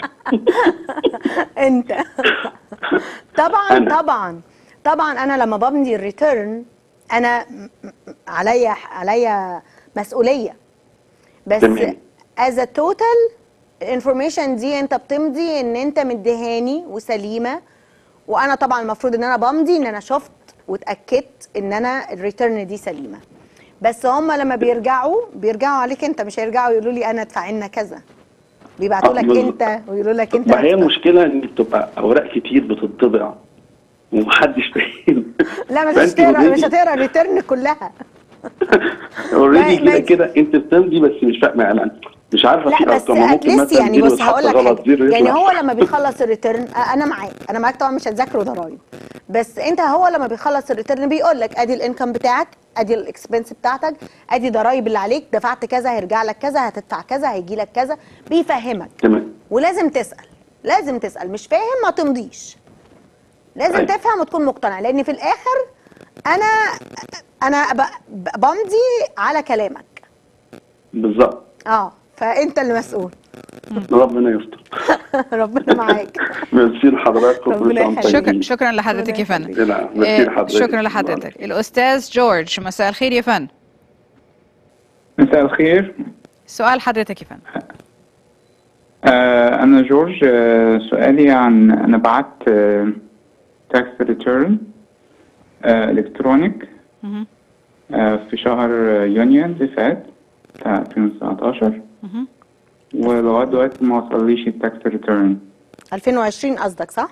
انت طبعا أنا. طبعا طبعا انا لما بمضي الريتيرن انا م- م- عليا عليا مسؤوليه بس تمام. از توتال الانفورميشن دي انت بتمضي ان انت مديهاني وسليمه وانا طبعا المفروض ان انا بمضي ان انا شفت واتاكدت ان انا الريتيرن دي سليمه بس هم لما بيرجعوا بيرجعوا عليك انت مش هيرجعوا يقولوا لي انا ادفع لنا كذا بيبعتوا آه، لك بالظبط. انت ويقولوا لك انت ما هي المشكله ان بتبقى اوراق كتير بتطبع ومحدش فاهم لا مش فأنت هتقرا already- مش هتقرا الريتيرن كلها اوريدي ما- كده كده انت بتمضي بس مش فاهمه يعني مش عارفه لا في بس ارقام ممكن اتليست مثلا يعني زيرو بص هقول يتحط لك غلط حاجه زيرو يعني يطلع هو صح. لما بيخلص الريتيرن انا معاك انا معاك طبعا مش هتذاكره ضرايب بس انت هو لما بيخلص الريتيرن بيقول لك ادي الانكم بتاعك ادي الاكسبنس بتاعتك ادي ضرايب اللي عليك دفعت كذا هيرجع لك كذا هتدفع كذا هيجي لك كذا بيفهمك تمام ولازم تسال لازم تسال مش فاهم ما تمضيش لازم أيوة. تفهم وتكون مقتنع لان في الاخر انا انا ب- ب- بمضي على كلامك بالظبط اه فانت اللي مسؤول ربنا يستر ربنا معاك ميرسي لحضراتكم كل ربنا سنة وأنتم شكرا طيبين. شكرا لحضرتك يا فندم لا، ميرسي آه، لحضرتك. شكرا لحضرتك الاستاذ جورج مساء الخير يا فندم مساء الخير سؤال حضرتك يا فندم آه أنا جورج آه سؤالي عن أنا بعت تاكس ريتيرن إلكترونيك مهم. آه في شهر يونيو اللي فات بتاع 2019 مهم. ولغاية دلوقتي ما وصليش التاكس ريتيرن 2020 قصدك صح؟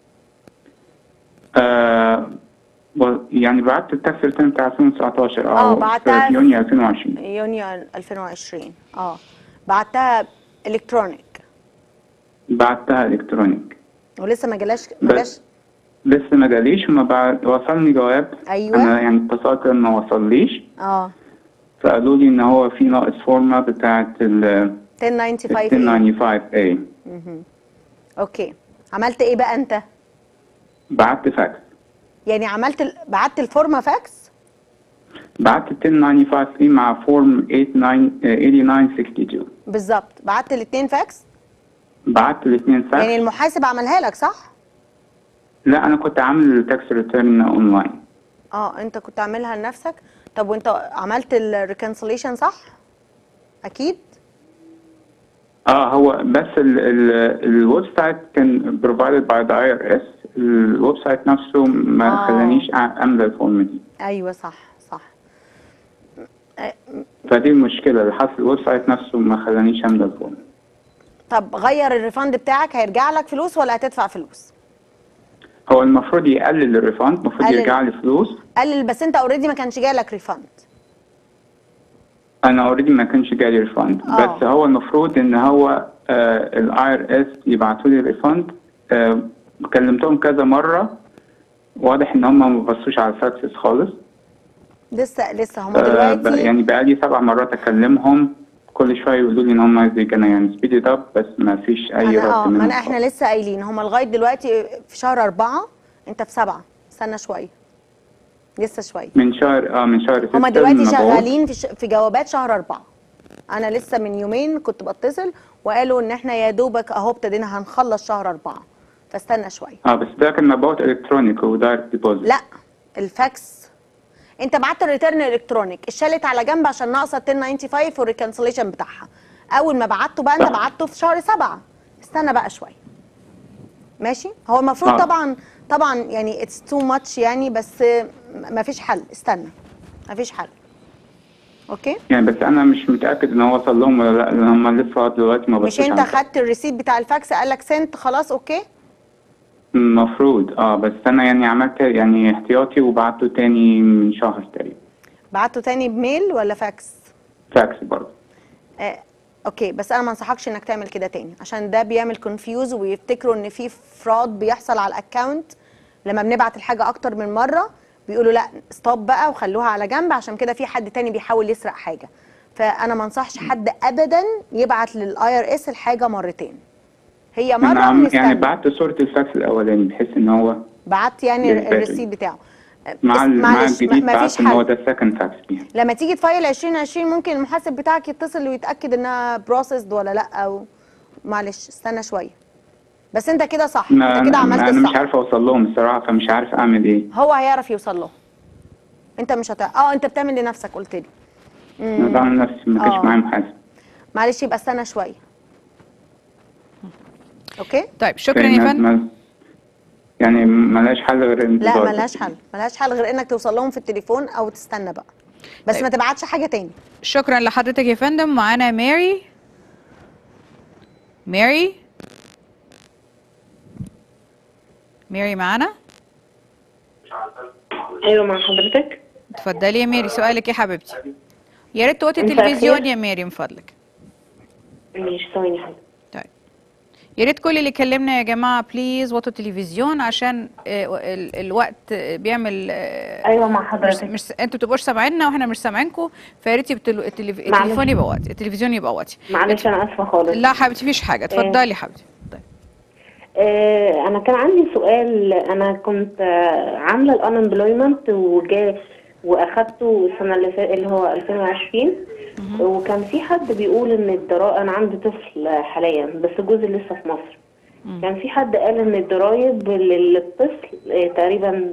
آه و- يعني بعت التاكس ريتيرن بتاع 2019 اه أو بعتها في يونيو 2020 يونيو 2020 اه بعتها الكترونيك بعتها إلكترونيك ولسه ما جالاش ما جاش بس لسه ما جاليش وما بعد وصلني جواب ايوه أنا يعني اتصلت إن ما وصليش اه فقالوا لي ان هو في ناقص فورمه بتاعه ال 1095 1095 A مهم. اوكي عملت ايه بقى انت؟ بعت فاكس يعني عملت ال... بعت الفورمه فاكس؟ بعت ال 1095 A مع فورم 89 آه، 8962 بالظبط بعت الاثنين فاكس؟ بعت الاثنين فاكس يعني المحاسب عملها لك صح؟ لا انا كنت عامل التاكس ريتيرن اونلاين اه انت كنت عاملها لنفسك طب وانت عملت الريكونسيليشن صح؟ اكيد اه هو بس الويب سايت كان provided by the IRS الويب سايت نفسه ما آه. خلانيش أع- املى الفورم دي ايوه صح صح آه، فدي المشكله اللي حصل الويب سايت نفسه ما خلانيش املى الفورم طب غير الريفند بتاعك هيرجع لك فلوس ولا هتدفع فلوس؟ هو المفروض يقلل الريفاند المفروض قلل. يرجع لي فلوس قلل بس انت اوريدي ما كانش جالك ريفند انا اوريدي ما كانش جالي ريفاند آه. بس هو المفروض ان هو الاي ار اس يبعتوا لي ريفاند كلمتهم كذا مره واضح ان هم ما بصوش على الفاكسز خالص لسه لسه هما آه، ب- دلوقتي يعني بقالي سبع مرات اكلمهم كل شويه يقولوا لي ان هم زي كده يعني سبيد اب بس ما فيش اي انا اه رد ما منهم انا احنا لسه قايلين هما لغايه دلوقتي في شهر أربعة انت في سبعة استنى شويه لسه شويه من شهر اه من شهر ستة هما دلوقتي المبعوث. شغالين في, ش... في جوابات شهر أربعة انا لسه من يومين كنت بتصل وقالوا ان احنا يا دوبك اهو ابتدينا هنخلص شهر أربعة فاستنى شويه اه بس ده كان مبعوث الكترونيك ودايركت ديبوزيت لا الفاكس انت بعت الريتيرن الكترونيك اتشالت على جنب عشان ناقصه 1095 والريكنسليشن بتاعها اول ما بعته بقى انت صح. بعته في شهر سبعة استنى بقى شويه ماشي هو المفروض آه. طبعا طبعا يعني اتس تو ماتش يعني بس ما فيش حل استنى ما فيش حل اوكي يعني بس انا مش متاكد ان هو وصل لهم ولا لا لان هم لسه لغاية دلوقتي ما مش بصوش انت على خدت الريسيت بتاع الفاكس قال لك سنت خلاص اوكي المفروض اه بس انا يعني عملت يعني احتياطي وبعته تاني من شهر تقريبا بعته تاني بميل ولا فاكس فاكس برضه آه، اوكي بس انا ما انصحكش انك تعمل كده تاني عشان ده بيعمل كونفيوز ويفتكروا ان في فراد بيحصل على الاكونت لما بنبعت الحاجه اكتر من مره بيقولوا لا ستوب بقى وخلوها على جنب عشان كده في حد تاني بيحاول يسرق حاجه فانا ما انصحش حد ابدا يبعت للاي ار اس الحاجه مرتين هي انا مره عم ونستنى يعني بعت صورة الفاكس الاولاني بحيث ان هو بعت يعني بالبدري. الريسيت بتاعه مع ال- مع معلش، الجديد ما فيش بعت ان هو حل ده السكند فاكس بيها لما تيجي تفايل 2020 ممكن المحاسب بتاعك يتصل ويتاكد انها بروسيسد ولا لا او معلش استنى شويه بس انت كده صح ما انت كده انا, عملت أنا مش الصح عارف اوصل لهم الصراحة فمش عارف اعمل ايه هو هيعرف يوصل له انت مش هت... اه انت بتعمل لنفسك قلت لي انا مم. بعمل نفسي ما كانش آه. معايا محاسب معلش يبقى استنى شويه اوكي طيب شكرا فإن يا فندم ما- يعني ملهاش حل غير لا الانتظار ملهاش حل ملهاش حل غير انك توصل لهم في التليفون او تستنى بقى بس طيب. ما تبعتش حاجه تاني شكرا لحضرتك يا فندم معانا ماري ماري ماري معانا ايوه مع حضرتك اتفضلي يا ميري سؤالك يا حبيبتي يا ريت توطي مساء التلفزيون الخير. يا ميري من فضلك ماشي ثواني حضرتك طيب يا ريت كل اللي كلمنا يا جماعه بليز وطوا التلفزيون عشان آه، ال- الوقت آه، بيعمل آه، ايوه مع مش, حضرتك مش انتوا بتبقوش سامعيننا واحنا مش سامعينكم فيا ريت التل- التلف... معلش. التليفون يبقى واطي التلفزيون يبقى واطي معلش انا اسفه خالص لا حبيبتي مفيش حاجه اتفضلي حبيبتي آه، انا كان عندي سؤال انا كنت آه، عامله الانمبلويمنت وجا واخدته السنه اللي فاتت اللي هو 2020 وكان في حد بيقول ان الضرائب انا عندي طفل حاليا بس جوزي لسه في مصر كان في حد قال ان الضرايب لل- للطفل آه، تقريبا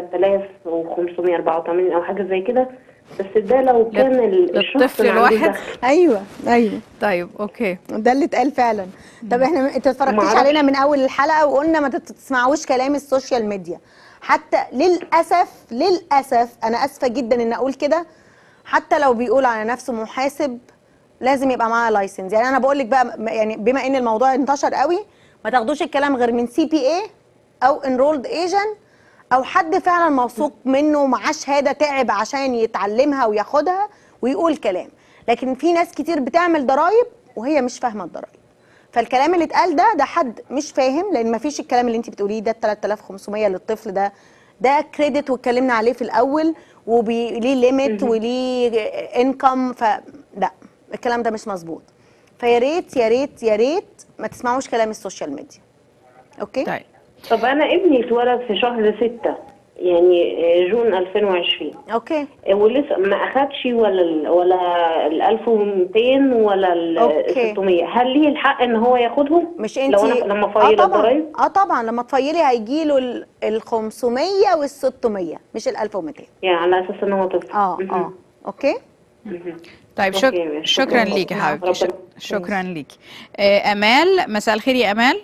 3584 او حاجه زي كده بس ده لو كان ال- الشخص للطفل ما عندوش الواحد دخل. ايوه ايوه طيب اوكي ده اللي اتقال فعلا طب احنا انت اتفرجتيش معرفش. علينا من اول الحلقه وقلنا ما تت- تسمعوش كلام السوشيال ميديا حتى للاسف للاسف انا اسفه جدا ان اقول كده حتى لو بيقول على نفسه محاسب لازم يبقى معاه لايسنس يعني انا بقول لك بقى م- يعني بما ان الموضوع انتشر قوي ما تاخدوش الكلام غير من سي بي اي او انرولد ايجنت او حد فعلا موثوق منه معاه شهاده تعب عشان يتعلمها وياخدها ويقول كلام لكن في ناس كتير بتعمل ضرايب وهي مش فاهمه الضرايب فالكلام اللي اتقال ده ده حد مش فاهم لان ما فيش الكلام اللي انت بتقوليه ده 3500 للطفل ده ده كريدت واتكلمنا عليه في الاول وليه ليميت وليه انكم فلا الكلام ده مش مظبوط فيا ريت يا ريت يا ريت ما تسمعوش كلام السوشيال ميديا اوكي طيب طب انا ابني اتولد في شهر ستة يعني آه، جون 2020 اوكي ولسه ما اخدش ولا ال ولا ال 1200 ولا ال أوكي. 600 هل ليه الحق ان هو ياخدهم مش انت لو انا لما فايل اه طبعا الضرايب اه طبعا لما تفيلي هيجي له ال 500 وال 600 مش ال 1200 يعني على اساس ان هو طفل اه اه اوكي طيب أوكي، شك... ماشي. شكرا شكراً. ليكي حبيبتي ش- ربنا شكرا ليكي آه، امال مساء الخير يا امال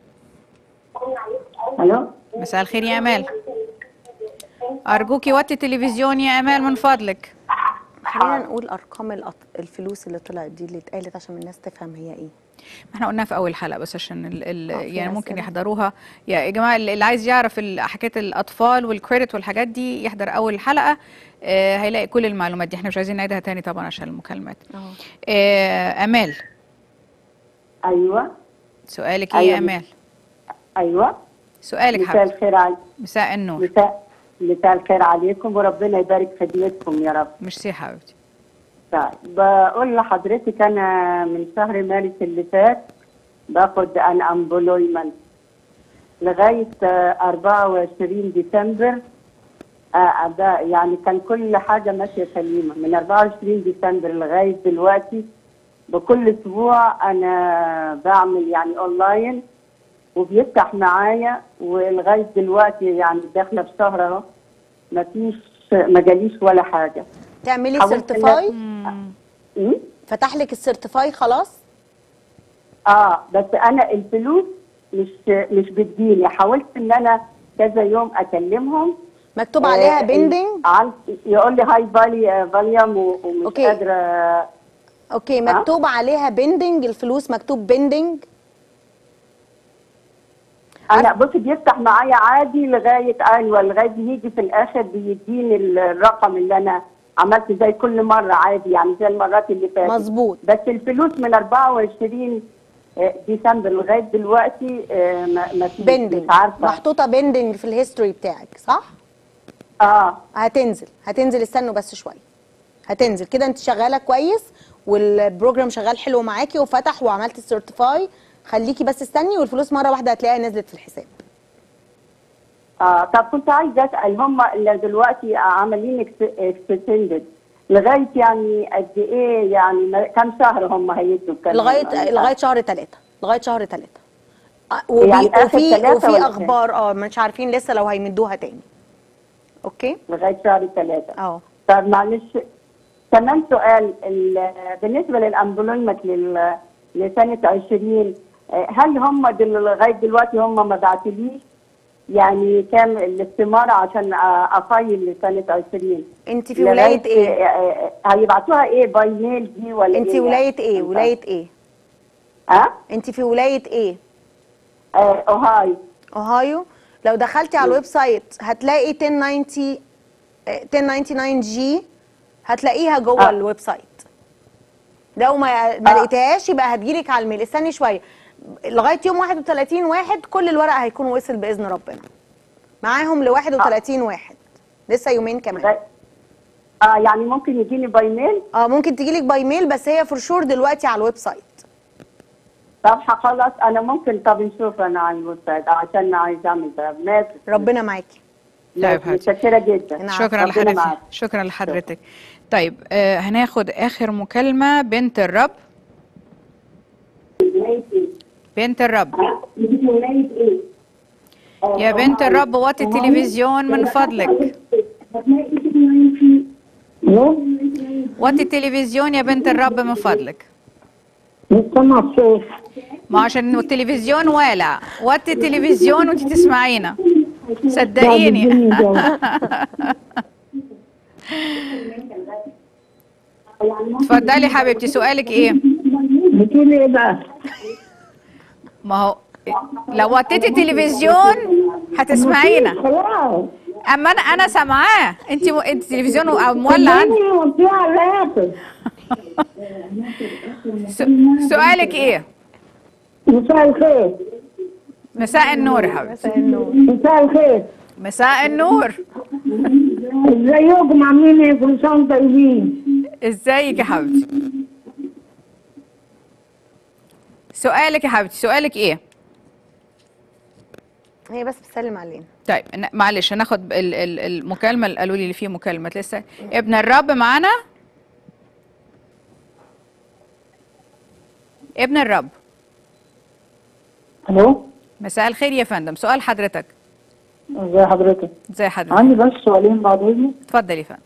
الو مساء الخير يا امال ارجوكي وطي التلفزيون يا امال من فضلك خلينا نقول ارقام الأط- الفلوس اللي طلعت دي اللي اتقالت عشان الناس تفهم هي ايه ما احنا قلناها في اول حلقه بس عشان ال ال آه، في يعني ممكن أسئلة. يحضروها يا يا جماعه اللي اللي عايز يعرف ال- حكايه الاطفال والكريدت والحاجات دي يحضر اول حلقه آه هيلاقي كل المعلومات دي احنا مش عايزين نعيدها تاني طبعا عشان المكالمات آه امال ايوه سؤالك ايه أيوة. يا امال ايوه سؤالك مساء حبيبتي الخير عليكم مساء النور مساء مساء الخير عليكم وربنا يبارك في خدمتكم يا رب ميرسي يا حبيبتي طيب بقول لحضرتك انا من شهر مارس اللي فات باخد ان امبلويمنت لغايه آه، 24 ديسمبر آه، ده يعني كان كل حاجه ماشيه سليمه من 24 ديسمبر لغايه دلوقتي بكل اسبوع انا بعمل يعني اونلاين وبيفتح معايا ولغايه دلوقتي يعني داخله في شهر اهو مفيش ما جاليش ولا حاجه تعملي حاولت سيرتيفاي إيه؟ فتح لك السيرتيفاي خلاص اه بس انا الفلوس مش مش بتجيني حاولت ان انا كذا يوم اكلمهم مكتوب عليها بيندنج يقول لي هاي فالي فاليوم و- ومش أوكي. قادره اوكي مكتوب عليها بيندنج الفلوس مكتوب بيندنج انا بص بيفتح معايا عادي لغايه ايوه لغايه يجي في الاخر بيديني الرقم اللي انا عملت زي كل مره عادي يعني زي المرات اللي فاتت مظبوط بس الفلوس من 24 ديسمبر لغايه دلوقتي آه، ما ما فيش بيندنج مش عارفه محطوطه بيندنج في الهيستوري بتاعك صح اه هتنزل هتنزل استنوا بس شويه هتنزل كده انت شغاله كويس والبروجرام شغال حلو معاكي وفتح وعملت السيرتيفاي خليكي بس استني والفلوس مره واحده هتلاقيها نزلت في الحساب اه طب كنت عايزه اسال هم اللي دلوقتي عاملين اكستندد لغايه يعني قد ايه يعني ما- كم شهر هم هيدوا كام لغايه لغايه شهر ثلاثة لغايه شهر ثلاثة يعني آخر وفي ثلاثة وفي ولا كام؟ اخبار اه مش عارفين لسه لو هيمدوها تاني اوكي لغايه شهر ثلاثة اه طب معلش كمان سؤال ال- بالنسبه للامبلويمنت لل- لسنه 20 آه، هل هم دل لغايه دلوقتي هم ما بعتليش يعني كام الاستماره عشان آه، افايل لسنه 20 انت في ولايه لغاية- ايه؟ آه، آه، هيبعتوها ايه باي ميل دي ولا انت إيه ولايه يعني؟ ايه؟ ولايه ايه؟ ها؟ انت في ولايه ايه؟ آه، اوهايو اوهايو لو دخلتي على الويب سايت هتلاقي 1090 آه، 1099 جي هتلاقيها جوه آه. الويب سايت لو ما ما لقيتهاش يبقى هتجيلك على الميل استني شويه لغايه يوم 31 واحد كل الورق هيكون وصل باذن ربنا معاهم ل 31 واحد لسه يومين كمان اه يعني ممكن يجيني باي ميل اه ممكن تجيلك باي ميل بس هي فور شور دلوقتي على الويب سايت طب خلاص انا ممكن طب نشوف انا على الويب سايت عشان عايز اعمل ده ماشي ربنا معاكي طيب حاضر. متشكره جدا شكرا ربنا لحضرتك معاك. شكرا لحضرتك طيب آه هناخد اخر مكالمه بنت الرب بنت الرب يا بنت الرب وطي التلفزيون من فضلك وطي التلفزيون يا بنت الرب من فضلك مش سامع الصوت ما عشان التلفزيون والع وطي التلفزيون وانت تسمعينا صدقيني اتفضلي حبيبتي سؤالك ايه بتقولي ايه بقى؟ ما هو لو وطيتي التلفزيون هتسمعينا خلاص اما انا انا سامعاه انت م... انت التلفزيون مولع عندك س- سؤالك ايه مساء الخير مساء النور يا حبيبتي مساء الخير مساء النور ازيكم عاملين ايه كل سنه وانتم طيبين ازيك يا حبيبتي سؤالك يا حبيبتي سؤالك ايه هي بس بتسلم علينا طيب ن- معلش هناخد ال- ال- المكالمه اللي قالوا لي اللي فيه مكالمه لسه ابن الرب معانا ابن الرب الو مساء الخير يا فندم سؤال حضرتك ازي حضرتك ازي حضرتك عندي بس سؤالين بعد اذنك اتفضل يا فندم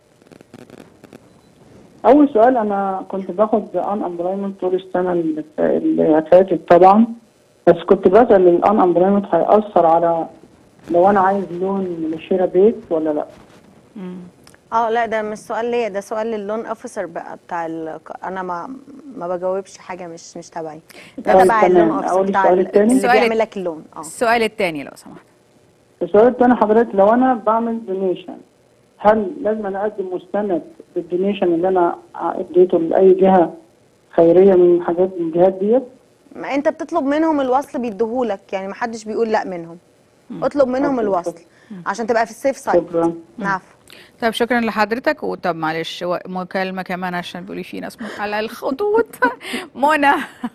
اول سؤال انا كنت باخد ان امبلويمنت طول السنه اللي ف- اللي فاتت طبعا بس كنت بسال الان امبلويمنت هياثر على لو انا عايز لون لشراء بيت ولا لا اه لا ده مش سؤال ليا ده سؤال للون اوفيسر بقى بتاع ال... انا ما ما بجاوبش حاجه مش مش تبعي ده طيب تبع اللون تمام. اوفيسر أقول بتاع السؤال ال- التاني؟ اللي السؤال بيعمل الت- لك اللون اه السؤال الثاني لو سمحت السؤال الثاني حضرتك لو انا بعمل دونيشن هل لازم انا اقدم مستند بالدونيشن اللي انا اديته لاي جهه خيريه من حاجات من الجهات ديت ما انت بتطلب منهم الوصل بيديهولك يعني ما حدش بيقول لا منهم اطلب منهم أوكي. الوصل عشان تبقى في السيف سايد شكرا نعم طب شكرا لحضرتك وطب معلش و- مكالمه كمان عشان بيقولي في ناس على الخطوط منى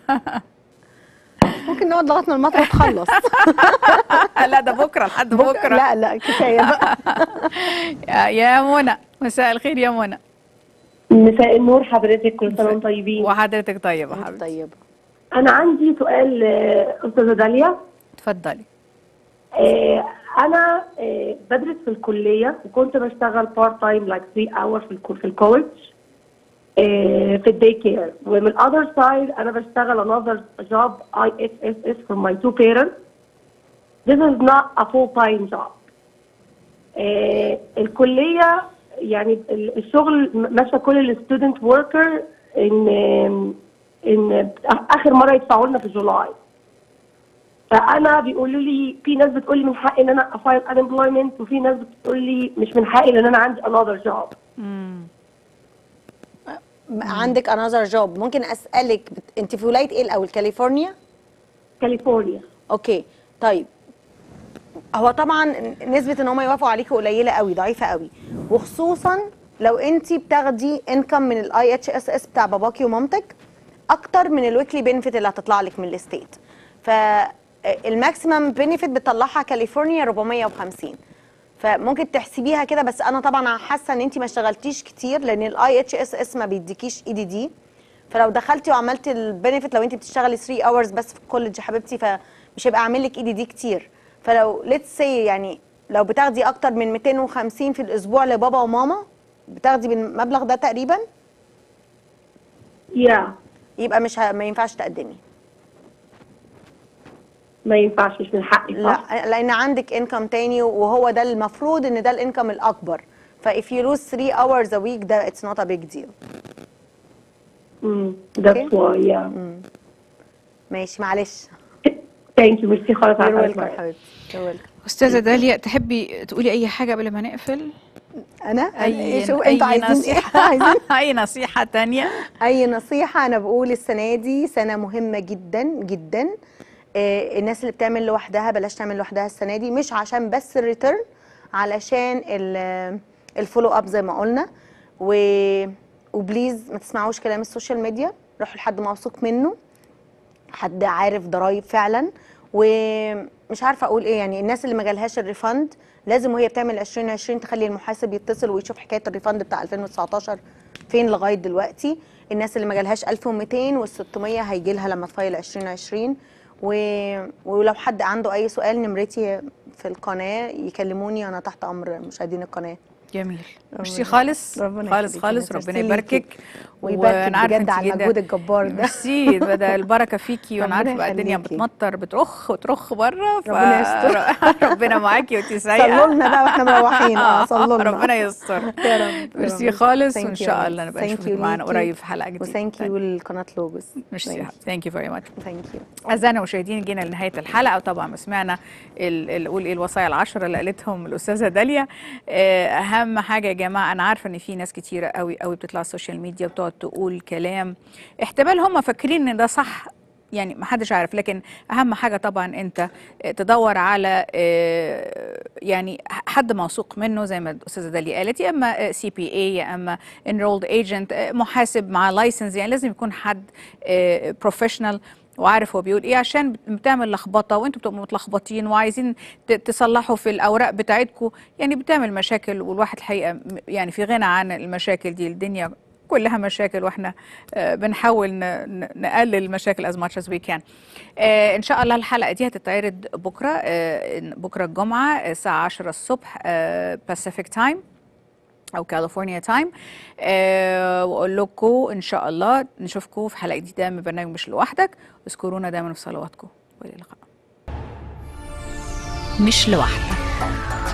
ممكن نقعد لغايه ما المطره تخلص لا ده بكره لحد بكره لا لا كفايه بقى يا- يا منى مساء الخير يا منى مساء النور حضرتك كل سنه وانتم طيبين وحضرتك طيبه حبيبتي طيبه انا عندي سؤال آه، استاذه داليا اتفضلي آه، انا آه، بدرس في الكليه وكنت بشتغل بارت تايم لايك 3 اور في الكو- في الكولج آه، في الداي كير ومن الاذر سايد انا بشتغل another job IHSS for my two parents this is not a full time job آه، الكليه يعني ال- الشغل م- ماشيه كل الستودنت وركر ان ان اخر مره يدفعوا لنا في جولاي فانا بيقولوا لي في ناس بتقول لي من حقي ان انا افايل unemployment وفي ناس بتقول لي مش من حقي لان انا عندي another job عندك انذر جوب ممكن اسالك بت... انت في ولايه ايه الاول كاليفورنيا كاليفورنيا اوكي طيب هو طبعا نسبه ان هم يوافقوا عليكي قليله قوي ضعيفه قوي وخصوصا لو انت بتاخدي انكم من الاي اتش اس اس بتاع باباكي ومامتك اكتر من الويكلي بنفيت اللي هتطلع لك من الستيت فالماكسيمم بنفيت بتطلعها كاليفورنيا 450 فممكن تحسبيها كده بس انا طبعا حاسه ان انت ما اشتغلتيش كتير لان الاي اتش اس اس ما بيديكيش اي دي دي فلو دخلتي وعملتي البنفيت لو انت بتشتغلي 3 اورز بس في الكوليدج يا حبيبتي فمش هيبقى عامل لك اي دي دي كتير فلو ليتس سي يعني لو بتاخدي اكتر من 250 في الاسبوع لبابا وماما بتاخدي بالمبلغ ده تقريبا يا يبقى مش ه... ما ينفعش تقدمي ما ينفعش مش من حقي صح؟ لا لان عندك انكم تاني وهو ده المفروض ان ده الانكم الاكبر ف if you lose 3 hours a week ده it's not a big deal امم that's why yeah ماشي معلش ثانك يو ميرسي خالص You're على welcome السؤال. حبيبتي You're welcome استاذه داليا تحبي تقولي اي حاجه قبل ما نقفل انا اي شو اي انتوا عايزين ايه نصيحه عايزين اي نصيحه تانية اي نصيحه انا بقول السنه دي سنه مهمه جدا جدا آه، الناس اللي بتعمل لوحدها بلاش تعمل لوحدها السنه دي مش عشان بس الريتيرن علشان ال- الفولو اب زي ما قلنا و وبليز ما تسمعوش كلام السوشيال ميديا روحوا لحد موثوق منه حد عارف ضرايب فعلا ومش عارفه اقول ايه يعني الناس اللي ما جالهاش الريفند لازم وهي بتعمل 2020 تخلي المحاسب يتصل ويشوف حكايه الريفند بتاع 2019 فين لغايه دلوقتي الناس اللي ما جالهاش 1200 وال 600 هيجي لها لما تفايل 2020 و... ولو حد عنده اي سؤال نمرتي في القناه يكلموني انا تحت امر مشاهدين القناه جميل ميرسي ربنا- خالص ربنا خالص يخليكي، خالص ميرسي ربنا ليكي. يباركك ويباركك وأنا عارفة بجد أنت على جدا- المجهود الجبار ده ميرسي ده, ده البركه فيكي وانا ربنا عارفه بقى الدنيا يخليكي. بتمطر بترخ وترخ بره ف... ربنا يستر. ربنا معاكي وانتي سايقه صلوا لنا بقى واحنا مروحين اه صلوا لنا ربنا يستر يا رب ميرسي خالص وان شاء الله نبقى نشوفك معانا قريب في حلقه جديده وثانك يو لقناه لوجوس ميرسي ثانك يو فيري ماتش ثانك يو أعزائنا المشاهدين جينا لنهاية الحلقة وطبعا ما سمعنا ال- ال- قول إيه الوصايا العشرة اللي قالتهم الأستاذة داليا آه، أهم حاجة يا جماعة أنا عارفة إن في ناس كتيرة قوي قوي بتطلع على السوشيال ميديا بتقعد تقول كلام احتمال هم فاكرين إن ده صح يعني ما حدش عارف لكن اهم حاجه طبعا انت تدور على آه، يعني حد موثوق منه زي ما الاستاذه داليا قالت يا اما سي بي اي يا اما انرولد ايجنت محاسب مع لايسنس يعني لازم يكون حد بروفيشنال وعارف هو بيقول ايه عشان بتعمل لخبطه وانتوا بتبقوا متلخبطين وعايزين ت- تصلحوا في الاوراق بتاعتكم يعني بتعمل مشاكل والواحد الحقيقه م- يعني في غنى عن المشاكل دي الدنيا كلها مشاكل واحنا آه، بنحاول ن- ن- نقلل المشاكل as much as we can. آه، ان شاء الله الحلقه دي هتتعرض بكره آه، بكره الجمعه آه، الساعه 10 الصبح باسيفيك تايم او كاليفورنيا تايم أه واقول لكم ان شاء الله نشوفكم في حلقه جديده من برنامج مش لوحدك اذكرونا دايما في صلواتكم والى اللقاء مش لوحدك